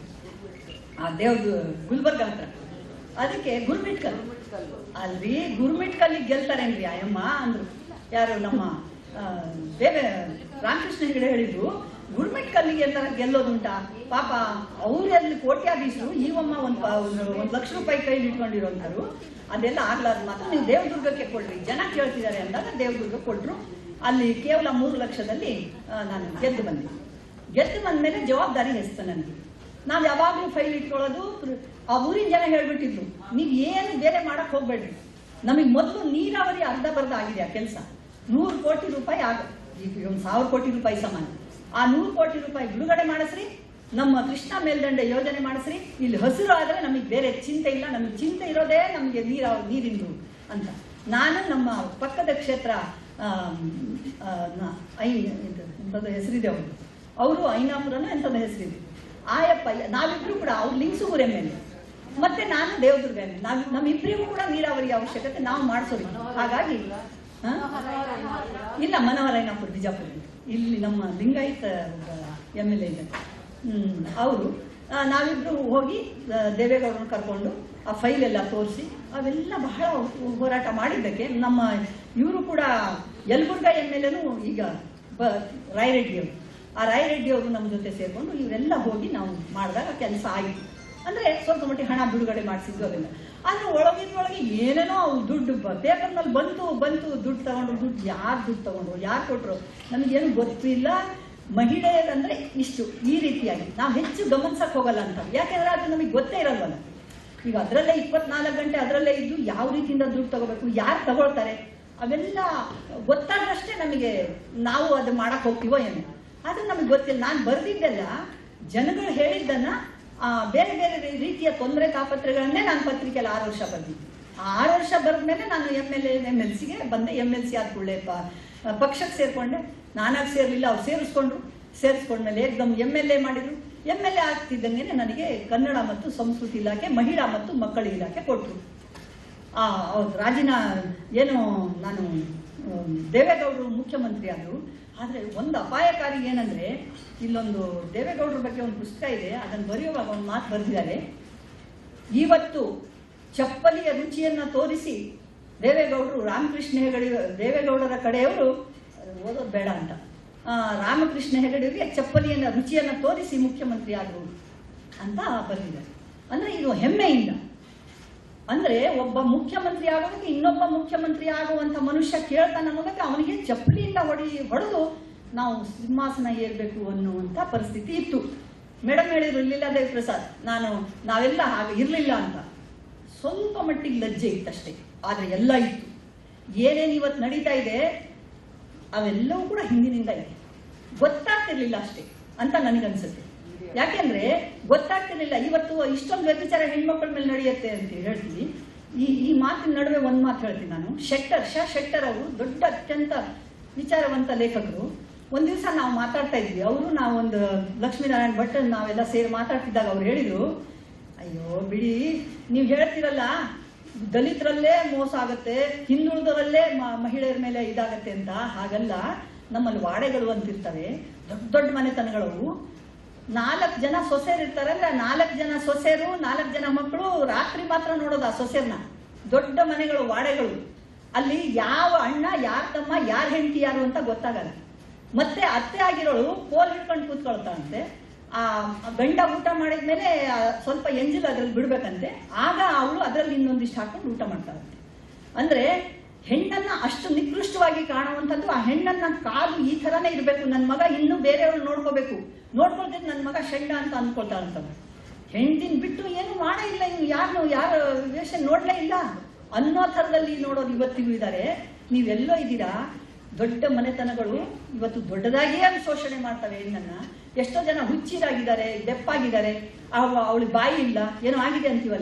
ಆ ದೇವ್ರದ್ದು ಗುಲ್ಬರ್ಗ ಹತ್ರ ಅದಕ್ಕೆ ಗುರ್ಮಿಟ್ಕಲ್ ಅಲ್ರಿ ಗುರ್ಮಿಟ್ಕಲ್ಲಿಗೆ ಗೆಲ್ತಾರೇನ್ರಿ ಅಯ್ಯಮ್ಮ ಅಂದ್ರು ಯಾರು ನಮ್ಮ ಆ, ದೇವೆ ರಾಮಕೃಷ್ಣ ಹೆಗಡೆ ಹೇಳಿದ್ರು ಗುರ್ಮಿಟ್ಕಲ್ಲಿಗೆ ಎಲ್ಲ ಗೆಲ್ಲೋದುಂಟಾ ಪಾಪ ಅವರಲ್ಲಿ ಕೋಟ್ಯಾಧೀಶರು ಈವಮ್ಮ ಒಂದು ಒಂದು ಲಕ್ಷ ರೂಪಾಯಿ ಕೈಲಿ ಇಟ್ಕೊಂಡಿರೋಂಥವ್ರು ಅದೆಲ್ಲ ಆಗ್ಲಾರ್ದು ಮಾತ್ರ ನೀವು ದೇವದುರ್ಗಕ್ಕೆ ಕೊಡ್ರಿ ಜನ ಕೇಳ್ತಿದ್ದಾರೆ ಅಂದಾಗ ದೇವದುರ್ಗ ಕೊಟ್ರು ಅಲ್ಲಿ ಕೇವಲ ಮೂರು ಲಕ್ಷದಲ್ಲಿ ಆ, ನಾನು ಗೆದ್ದು ಬಂದೆ ಗೆದ್ದು ಬಂದ್ಮೇಲೆ ಜವಾಬ್ದಾರಿ ಹೆಸ್ತು ನನಗೆ ನಾವು ಯಾವಾಗಲೂ ಫೈಲ್ ಇಟ್ಕೊಳ್ಳೋದು ಆ ಊರಿನ ಜನ ಹೇಳ್ಬಿಟ್ಟಿದ್ರು ನೀವು ಏನು ಬೇರೆ ಮಾಡಕ್ ಹೋಗ್ಬೇಡ್ರಿ ನಮಗೆ ಮೊದಲು ನೀರಾವರಿ ಅರ್ಧ ಬರ್ಧ ಆಗಿದೆ ಆ ಕೆಲಸ ನೂರು ಕೋಟಿ ರೂಪಾಯಿ ಆಗ ಈಗ ಒಂದು ಸಾವಿರ ಕೋಟಿ ರೂಪಾಯಿ ಸಮಾನ ಆ ನೂರು ಕೋಟಿ ರೂಪಾಯಿ ಬಿಡುಗಡೆ ಮಾಡಿಸ್ರಿ ನಮ್ಮ ಕೃಷ್ಣ ಮೇಲ್ದಂಡೆ ಯೋಜನೆ ಮಾಡಿಸ್ರಿ ಇಲ್ಲಿ ಹಸಿರು ಆದರೆ ನಮಗೆ ಬೇರೆ ಚಿಂತೆ ಇಲ್ಲ ನಮಗೆ ಚಿಂತೆ ಇರೋದೇ ನಮಗೆ ನೀರ ನೀರಿಂದು ಅಂತ ನಾನು ನಮ್ಮ ಪಕ್ಕದ ಕ್ಷೇತ್ರ ಆಮ್, ಆ, ನ- ಐ ಇದು ಎಂಥದ್ದು ಹೆಸರಿದೆ ಅವರು ಅವರು ಐನಾಪುರನ ಎಂಥದ್ದು ಹೆಸರಿದೆ ಆಯಪ್ಪ ನಾವಿಬ್ರು ಕೂಡ ಅವ್ರು ಲಿಂಗ್ಸೂರು ಎಮ್ ಎಲ್ ಎ ಮತ್ತೆ ನಾನು ದೇವದುರ್ಗ ಎಮ್ ಎಲ್ ನಾವು ನಮ್ಮಿಬ್ಬರಿಗೂ ಕೂಡ ನೀರಾವರಿ ಅವಶ್ಯಕತೆ ನಾವು ಮಾಡಿಸೋದು ಹಾಗಾಗಿ ಹಾ? ಇಲ್ಲ ಮನವರೈನಾಪುರ ಬಿಜಾಪುರ ಇಲ್ಲಿ ನಮ್ಮ ಲಿಂಗಾಯತ ಎಮ್ ಎಲ್ ಎ ಇದೆ ಹ್ಮ್ ಅವರು ನಾವಿಬ್ರು ಹೋಗಿ ಆ, ದೇವೇಗೌಡರನ್ನ ಕರ್ಕೊಂಡು ಆ ಫೈಲ್ ಎಲ್ಲ ತೋರಿಸಿ ಅವೆಲ್ಲ ಬಹಳ ಹೋರಾಟ ಮಾಡಿದ್ದಕ್ಕೆ ನಮ್ಮ ಇವರು ಕೂಡ ಯಲಬುರ್ಗಾ ಎಮ್ ಎಲ್ ಎನು ಈಗ ಬ ರಾಯರೆಡ್ಡಿ ಅವರು ಆ ರಾಯರೆಡ್ಡಿ ಅವರು ನಮ್ಮ ಜೊತೆ ಸೇರ್ಕೊಂಡು ಇವರೆಲ್ಲ ಹೋಗಿ ನಾವು ಮಾಡಿದಾಗ ಕೆಲಸ ಆಯಿತು ಅಂದ್ರೆ ಸ್ವಲ್ಪ ಮಟ್ಟಿಗೆ ಹಣ ಬಿಡುಗಡೆ ಮಾಡಿಸಿದ್ದು ಅದೆಲ್ಲ ಆದ್ರೆ ಒಳಗಿನೊಳಗೆ ಏನೇನೋ ಅವು ದುಡ್ಡು ಪೇಪರ್ನಲ್ಲಿ ಬಂತು ಬಂತು ದುಡ್ಡು ತಗೊಂಡ್ರು ದುಡ್ಡು ಯಾರು ದುಡ್ಡು ತಗೊಂಡ್ರು ಯಾರು ಕೊಟ್ರು ನಮಗೇನು ಗೊತ್ತಿಲ್ಲ ಮಹಿಳೆಯರಂದ್ರೆ ಇಷ್ಟು ಈ ರೀತಿಯಾಗಿ ನಾವು ಹೆಚ್ಚು ಗಮನಿಸಕ್ ಹೋಗಲ್ಲ ಅಂತ ಯಾಕೆಂದ್ರೆ ಅದು ನಮಗೆ ಗೊತ್ತೇ ಇರಲ್ವಲ್ಲ ಈಗ ಅದರಲ್ಲೇ ಇಪ್ಪತ್ನಾಲ್ಕು ಗಂಟೆ ಅದರಲ್ಲೇ ಇದ್ದು ಯಾವ ರೀತಿಯಿಂದ ದುಡ್ಡು ತಗೋಬೇಕು ಯಾರು ತಗೊಳ್ತಾರೆ ಅವೆಲ್ಲ ಗೊತ್ತಾದಷ್ಟೇ ನಮಗೆ ನಾವು ಅದು ಮಾಡಕ್ ಹೋಗ್ತೀವೋ ಏನೋ ಆದ್ರೆ ನಮಗೆ ಗೊತ್ತಿಲ್ಲ ನಾನು ಬರ್ದಿದ್ದೆಲ್ಲ ಜನಗಳು ಹೇಳಿದ್ದನ್ನ ಆ, ಬೇರೆ ಬೇರೆ ರೀ- ರೀತಿಯ ತೊಂದರೆ ತಾಪತ್ರೆಗಳನ್ನೇ ನಾನು ಪತ್ರಿಕೆಯಲ್ಲಿ ಆರು ವರ್ಷ ಬರ್ದಿದ್ದೆ ಆ ಆರು ವರ್ಷ ಬರೆದ್ಮೇಲೆ ನಾನು M L A M L ಸಿಗೆ ಬಂದೆ ಎಮ್ ಎಲ್ ಸಿ ಆದ ಕೂಡಲೇ ಪಕ್ಷಕ್ಕೆ ಸೇರ್ಕೊಂಡೆ ನಾನಾಗಿ ಸೇರ್ಲಿಲ್ಲ ಅವ್ರು ಸೇರಿಸ್ಕೊಂಡ್ರು ಸೇರಿಸ್ಕೊಂಡ್ಮೇಲೆ ಏಕ್ದಮ್ ಎಮ್ ಎಲ್ ಎ ಮಾಡಿದ್ರು ಎಮ್ ಎಲ್ ಎ ಆಗ್ತಿದ್ದಂಗೆ ನನಗೆ ಕನ್ನಡ ಮತ್ತು ಸಂಸ್ಕೃತಿ ಇಲಾಖೆ ಮಹಿಳಾ ಮತ್ತು ಮಕ್ಕಳ ಇಲಾಖೆ ಕೊಟ್ಟರು ಆ ಹೌದು ರಾಜಿನ ಏನು ನಾನು ಆಮ್, ದೇವೇಗೌಡರು ಮುಖ್ಯಮಂತ್ರಿ ಆದರು ಆದರೆ ಒಂದು ಅಪಾಯಕಾರಿ ಏನಂದ್ರೆ ಇಲ್ಲೊಂದು ದೇವೇಗೌಡರ ಬಗ್ಗೆ ಒಂದು ಪುಸ್ತಕ ಇದೆ ಅದನ್ನು ಬರೆಯುವಾಗ ಒಂದು ಮಾತು ಬರೆದಿದ್ದಾರೆ ಇವತ್ತು ಚಪ್ಪಲಿಯ ರುಚಿಯನ್ನ ತೋರಿಸಿ ದೇವೇಗೌಡರು ರಾಮಕೃಷ್ಣ ಹೆಗಡೆ ದೇವೇಗೌಡರ ಕಡೆಯವರು ಅದು ಓದೋದು ಬೇಡ ಅಂತ ಆ, ರಾಮಕೃಷ್ಣ ಹೆಗಡೆಯವರಿಗೆ ಚಪ್ಪಲಿಯನ್ನ ರುಚಿಯನ್ನ ತೋರಿಸಿ ಮುಖ್ಯಮಂತ್ರಿ ಆದರು ಅಂತ ಬರೆದಿದ್ದಾರೆ ಅಂದ್ರೆ ಇದು ಹೆಮ್ಮೆಯಿಂದ ಅಂದ್ರೆ ಒಬ್ಬ ಮುಖ್ಯಮಂತ್ರಿ ಆಗೋದಕ್ಕೆ ಇನ್ನೊಬ್ಬ ಮುಖ್ಯಮಂತ್ರಿ ಆಗುವಂತ ಮನುಷ್ಯ ಕೇಳ್ತಾನ ಅನ್ನೋದಕ್ಕೆ ಅವನಿಗೆ ಚಪ್ಪಲಿಯಿಂದ ಹೊಡಿ ಹೊಡೆದು ನಾವು ಸಿಂಹಾಸನ ಏರ್ಬೇಕು ಅನ್ನುವಂತ ಪರಿಸ್ಥಿತಿ ಇತ್ತು ಮೇಡಮ್ ಹೇಳಿದ್ರು ಲೀಲಾದೇವಿ ಪ್ರಸಾದ್ ನಾನು ನಾವೆಲ್ಲ ಹಾಗೆ ಇರ್ಲಿಲ್ಲ ಅಂತ ಸ್ವಲ್ಪ ಮಟ್ಟಿಗೆ ಲಜ್ಜೆ ಇತ್ತಷ್ಟೇ ಆದ್ರೆ ಎಲ್ಲ ಇತ್ತು ಏನೇನು ಇವತ್ತು ನಡೀತಾ ಇದೆ ಅವೆಲ್ಲವೂ ಕೂಡ ಹಿಂದಿನಿಂದ ಇದೆ ಗೊತ್ತಾಗ್ತಿರ್ಲಿಲ್ಲ ಅಷ್ಟೇ ಅಂತ ನನಗನ್ಸುತ್ತೆ ಯಾಕೆಂದ್ರೆ ಗೊತ್ತಾಗ್ತಿರ್ಲಿಲ್ಲ ಇವತ್ತು ಇಷ್ಟೊಂದು ವ್ಯಭಿಚಾರ ಹೆಣ್ಮಕ್ಳ ಮೇಲೆ ನಡೆಯುತ್ತೆ ಅಂತ ಹೇಳ್ತೀವಿ ಈ ಈ ಮಾತಿನ ನಡುವೆ ಒಂದು ಮಾತು ಹೇಳ್ತೀನಿ ನಾನು ಶೆಟ್ಟರ್ ಶಾ ಶೆಟ್ಟರ್ ಅವರು ದೊಡ್ಡ ಅತ್ಯಂತ ವಿಚಾರವಂತ ಲೇಖಕರು ಒಂದ್ ದಿವಸ ನಾವು ಮಾತಾಡ್ತಾ ಇದ್ವಿ ಅವರು ನಾವೊಂದು ಲಕ್ಷ್ಮೀನಾರಾಯಣ ಭಟ್ ನಾವೆಲ್ಲ ಸೇರಿ ಮಾತಾಡ್ತಿದ್ದಾಗ ಅವ್ರು ಹೇಳಿದ್ರು ಅಯ್ಯೋ ಬಿಡಿ ನೀವು ಹೇಳ್ತಿರಲ್ಲ ದಲಿತರಲ್ಲೇ ಮೋಸ ಆಗುತ್ತೆ ಹಿಂದುಳಿದವರಲ್ಲೇ ಮ- ಮಹಿಳೆಯರ ಮೇಲೆ ಇದಾಗತ್ತೆ ಅಂತ ಹಾಗಲ್ಲ ನಮ್ಮಲ್ಲಿ ವಾಡೆಗಳು ಅಂತಿರ್ತವೆ ದೊಡ್ಡ ದೊಡ್ಡ ಮನೆತನಗಳವು ನಾಲ್ಕು ಜನ ಸೊಸೆಯರು ಇರ್ತಾರಲ್ಲ ನಾಲ್ಕು ಜನ ಸೊಸೆಯರು ನಾಲ್ಕು ಜನ ಮಕ್ಕಳು ರಾತ್ರಿ ಮಾತ್ರ ನೋಡೋದು ಆ ಸೊಸೆಯರ್ನ ದೊಡ್ಡ ಮನೆಗಳು ವಾಡೆಗಳು ಅಲ್ಲಿ ಯಾವ ಅಣ್ಣ ಯಾರ ತಮ್ಮ ಯಾರ ಹೆಂಡತಿ ಯಾರು ಅಂತ ಗೊತ್ತಾಗಲ್ಲ ಮತ್ತೆ ಅತ್ತೆ ಆಗಿರೋಳು ಕೋಲ್ ಹಿಡ್ಕೊಂಡು ಕೂತ್ಕೊಳ್ತಾಳಂತೆ ಆ ಗಂಡ ಊಟ ಮಾಡಿದ್ಮೇಲೆ ಆ ಸ್ವಲ್ಪ ಎಂಜಿಲ್ ಅದ್ರಲ್ಲಿ ಬಿಡ್ಬೇಕಂತೆ ಆಗ ಅವಳು ಅದ್ರಲ್ಲಿ ಇನ್ನೊಂದಿಷ್ಟು ಹಾಕೊಂಡು ಊಟ ಮಾಡ್ತಾಳಂತೆ ಅಂದ್ರೆ ಹೆಣ್ಣನ್ನ ಅಷ್ಟು ನಿಕೃಷ್ಟವಾಗಿ ಕಾಣುವಂಥದ್ದು ಆ ಹೆಣ್ಣನ್ನ ಕಾಲು ಈ ಥರನೇ ಇರಬೇಕು ನನ್ನ ಮಗ ಇನ್ನೂ ಬೇರೆಯವ್ರು ನೋಡ್ಕೋಬೇಕು ನೋಡ್ಕೊಳ್ತಿದ್ದು ನನ್ನ ಮಗ ಷಂಡ ಅಂತ ಅನ್ಕೊಳ್ತಾಳಂತವ್ರು ಹೆಂಡತಿನ ಬಿಟ್ಟು ಏನು ಮಾಡೇ ಇಲ್ಲ ಇನ್ನು ಯಾರು ಯಾರು ವೇಷ ನೋಡ್ಲೇ ಇಲ್ಲ ಅನ್ನೋ ಥರದಲ್ಲಿ ನೋಡೋರು ಇವತ್ತಿಗೂ ಇದ್ದಾರೆ ನೀವೆಲ್ಲೋ ಇದ್ದೀರಾ ದೊಡ್ಡ ಮನೆತನಗಳು ಇವತ್ತು ದೊಡ್ಡದಾಗಿಯೇ ಶೋಷಣೆ ಮಾಡ್ತವೆ ಹೆಣ್ಣನ್ನ ಎಷ್ಟೋ ಜನ ಹುಚ್ಚಿರಾಗಿದ್ದಾರೆ ಬೆಪ್ಪಾಗಿದ್ದಾರೆ ಅವಳಿಗೆ ಬಾಯಿ ಇಲ್ಲ ಏನೋ ಆಗಿದೆ ಅಂತೀವಲ್ಲ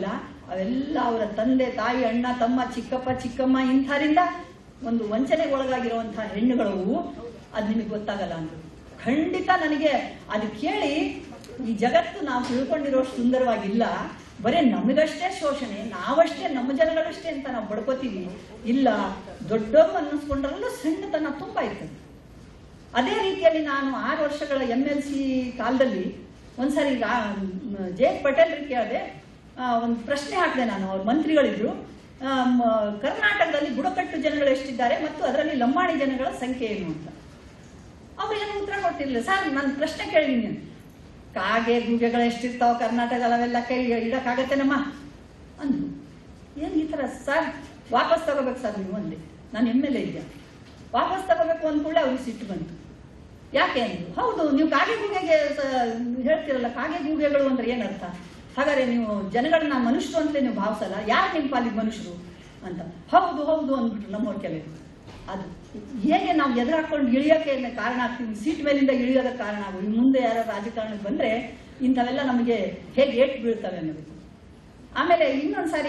ಅವೆಲ್ಲ ಅವರ ತಂದೆ ತಾಯಿ ಅಣ್ಣ ತಮ್ಮ ಚಿಕ್ಕಪ್ಪ ಚಿಕ್ಕಮ್ಮ ಇಂಥರಿಂದ ಒಂದು ವಂಚನೆಗೆ ಒಳಗಾಗಿರುವಂತಹ ಹೆಣ್ಣುಗಳು ಅದು ನಿಮಗೆ ಗೊತ್ತಾಗಲ್ಲ ಅಂದ್ರು ಖಂಡಿತ ನನಗೆ ಅದು ಕೇಳಿ ಈ ಜಗತ್ತು ನಾವು ತಿಳ್ಕೊಂಡಿರೋಷ್ಟು ಸುಂದರವಾಗಿಲ್ಲ ಬರೀ ನಮಗಷ್ಟೇ ಶೋಷಣೆ ನಾವಷ್ಟೇ ನಮ್ಮ ಜನಗಳಷ್ಟೇ ಅಂತ ನಾವು ಬಡ್ಕೋತೀವಿ ಇಲ್ಲ ದೊಡ್ಡವರು ಅನ್ನಿಸ್ಕೊಂಡ್ರಲ್ಲೂ ಸಣ್ಣತನ ತುಂಬಾ ಇರ್ತದೆ ಅದೇ ರೀತಿಯಲ್ಲಿ ನಾನು ಆರು ವರ್ಷಗಳ ಎಂ ಎಲ್ ಸಿ ಕಾಲದಲ್ಲಿ ಒಂದ್ಸರಿ ಜೆ ಎಚ್ ಪಟೇಲ್ ಕೇಳಿದೆ ಒಂದು ಪ್ರಶ್ನೆ ಹಾಕಿದೆ ನಾನು ಅವ್ರ ಮಂತ್ರಿಗಳಿದ್ರು ಆ, ಮ- ಕರ್ನಾಟಕದಲ್ಲಿ ಬುಡಕಟ್ಟು ಜನಗಳು ಎಷ್ಟಿದ್ದಾರೆ ಮತ್ತು ಅದರಲ್ಲಿ ಲಂಬಾಣಿ ಜನಗಳ ಸಂಖ್ಯೆ ಏನು ಅಂತ ಅವ್ರು ಏನು ಉತ್ತರ ಕೊಟ್ಟಿರ್ಲಿಲ್ಲ ಸರ್ ನಾನು ಪ್ರಶ್ನೆ ಕೇಳಿದ್ದೀನಿ ಕಾಗೆ ಗೂಗೆಗಳು ಎಷ್ಟಿರ್ತಾವ ಕರ್ನಾಟಕದಲ್ಲಿ ಅವೆಲ್ಲ ಕೈ ಇಡಕ್ಕಾಗತ್ತೇನಮ್ಮ ಅಂದ್ರು ಏನು ಈ ಥರ ಸರ್ ವಾಪಸ್ ತಗೋಬೇಕು ಸರ್ ನೀವು ಒಂದೇ ನಾನು ಎಮ್ ಎಲ್ ಎ ಇದ್ದೆ ವಾಪಸ್ ತಗೋಬೇಕು ಅಂದ್ಕೂಡಲೇ ಅವ್ರಿಗೆ ಸಿಟ್ಟು ಬಂತು ಯಾಕೆ ಅಂದ್ರು ಹೌದು ನೀವು ಕಾಗೆ ಗೂಗೆಗೆ ಸ- ಹೇಳ್ತಿರಲ್ಲ ಕಾಗೆ ಗೂಗೆಗಳು ಅಂದ್ರೆ ಏನರ್ಥ ಹಾಗಾದ್ರೆ ನೀವು ಜನಗಳನ್ನ ಮನುಷ್ಯರು ಅಂತಲೇ ನೀವು ಭಾವಿಸಲ್ಲ ಯಾರು ನಿಮ್ಮ ಪಾಲಿಗೆ ಮನುಷ್ಯರು ಅಂತ ಹೌದು ಹೌದು ಅಂದ್ಬಿಟ್ರು ನಮ್ಮವ್ರ ಕೆಲವರು ಅದು ಹೇಗೆ ನಾವು ಎದುರಾಕೊಂಡು ಇಳಿಯೋಕೆ ಕಾರಣ ಆಗ್ತೀವಿ ಸೀಟ್ ಮೇಲಿಂದ ಇಳಿಯೋದಕ್ಕೆ ಕಾರಣ ಆಗೋದು ಇನ್ನು ಮುಂದೆ ಯಾರು ರಾಜಕಾರಣಕ್ಕೆ ಬಂದ್ರೆ ಇಂಥವೆಲ್ಲ ನಮಗೆ ಹೇಗೆ ಏಟ್ ಬೀಳ್ತವೆ ಅನ್ನೋದು ಆಮೇಲೆ ಇನ್ನೊಂದು ಸಾರಿ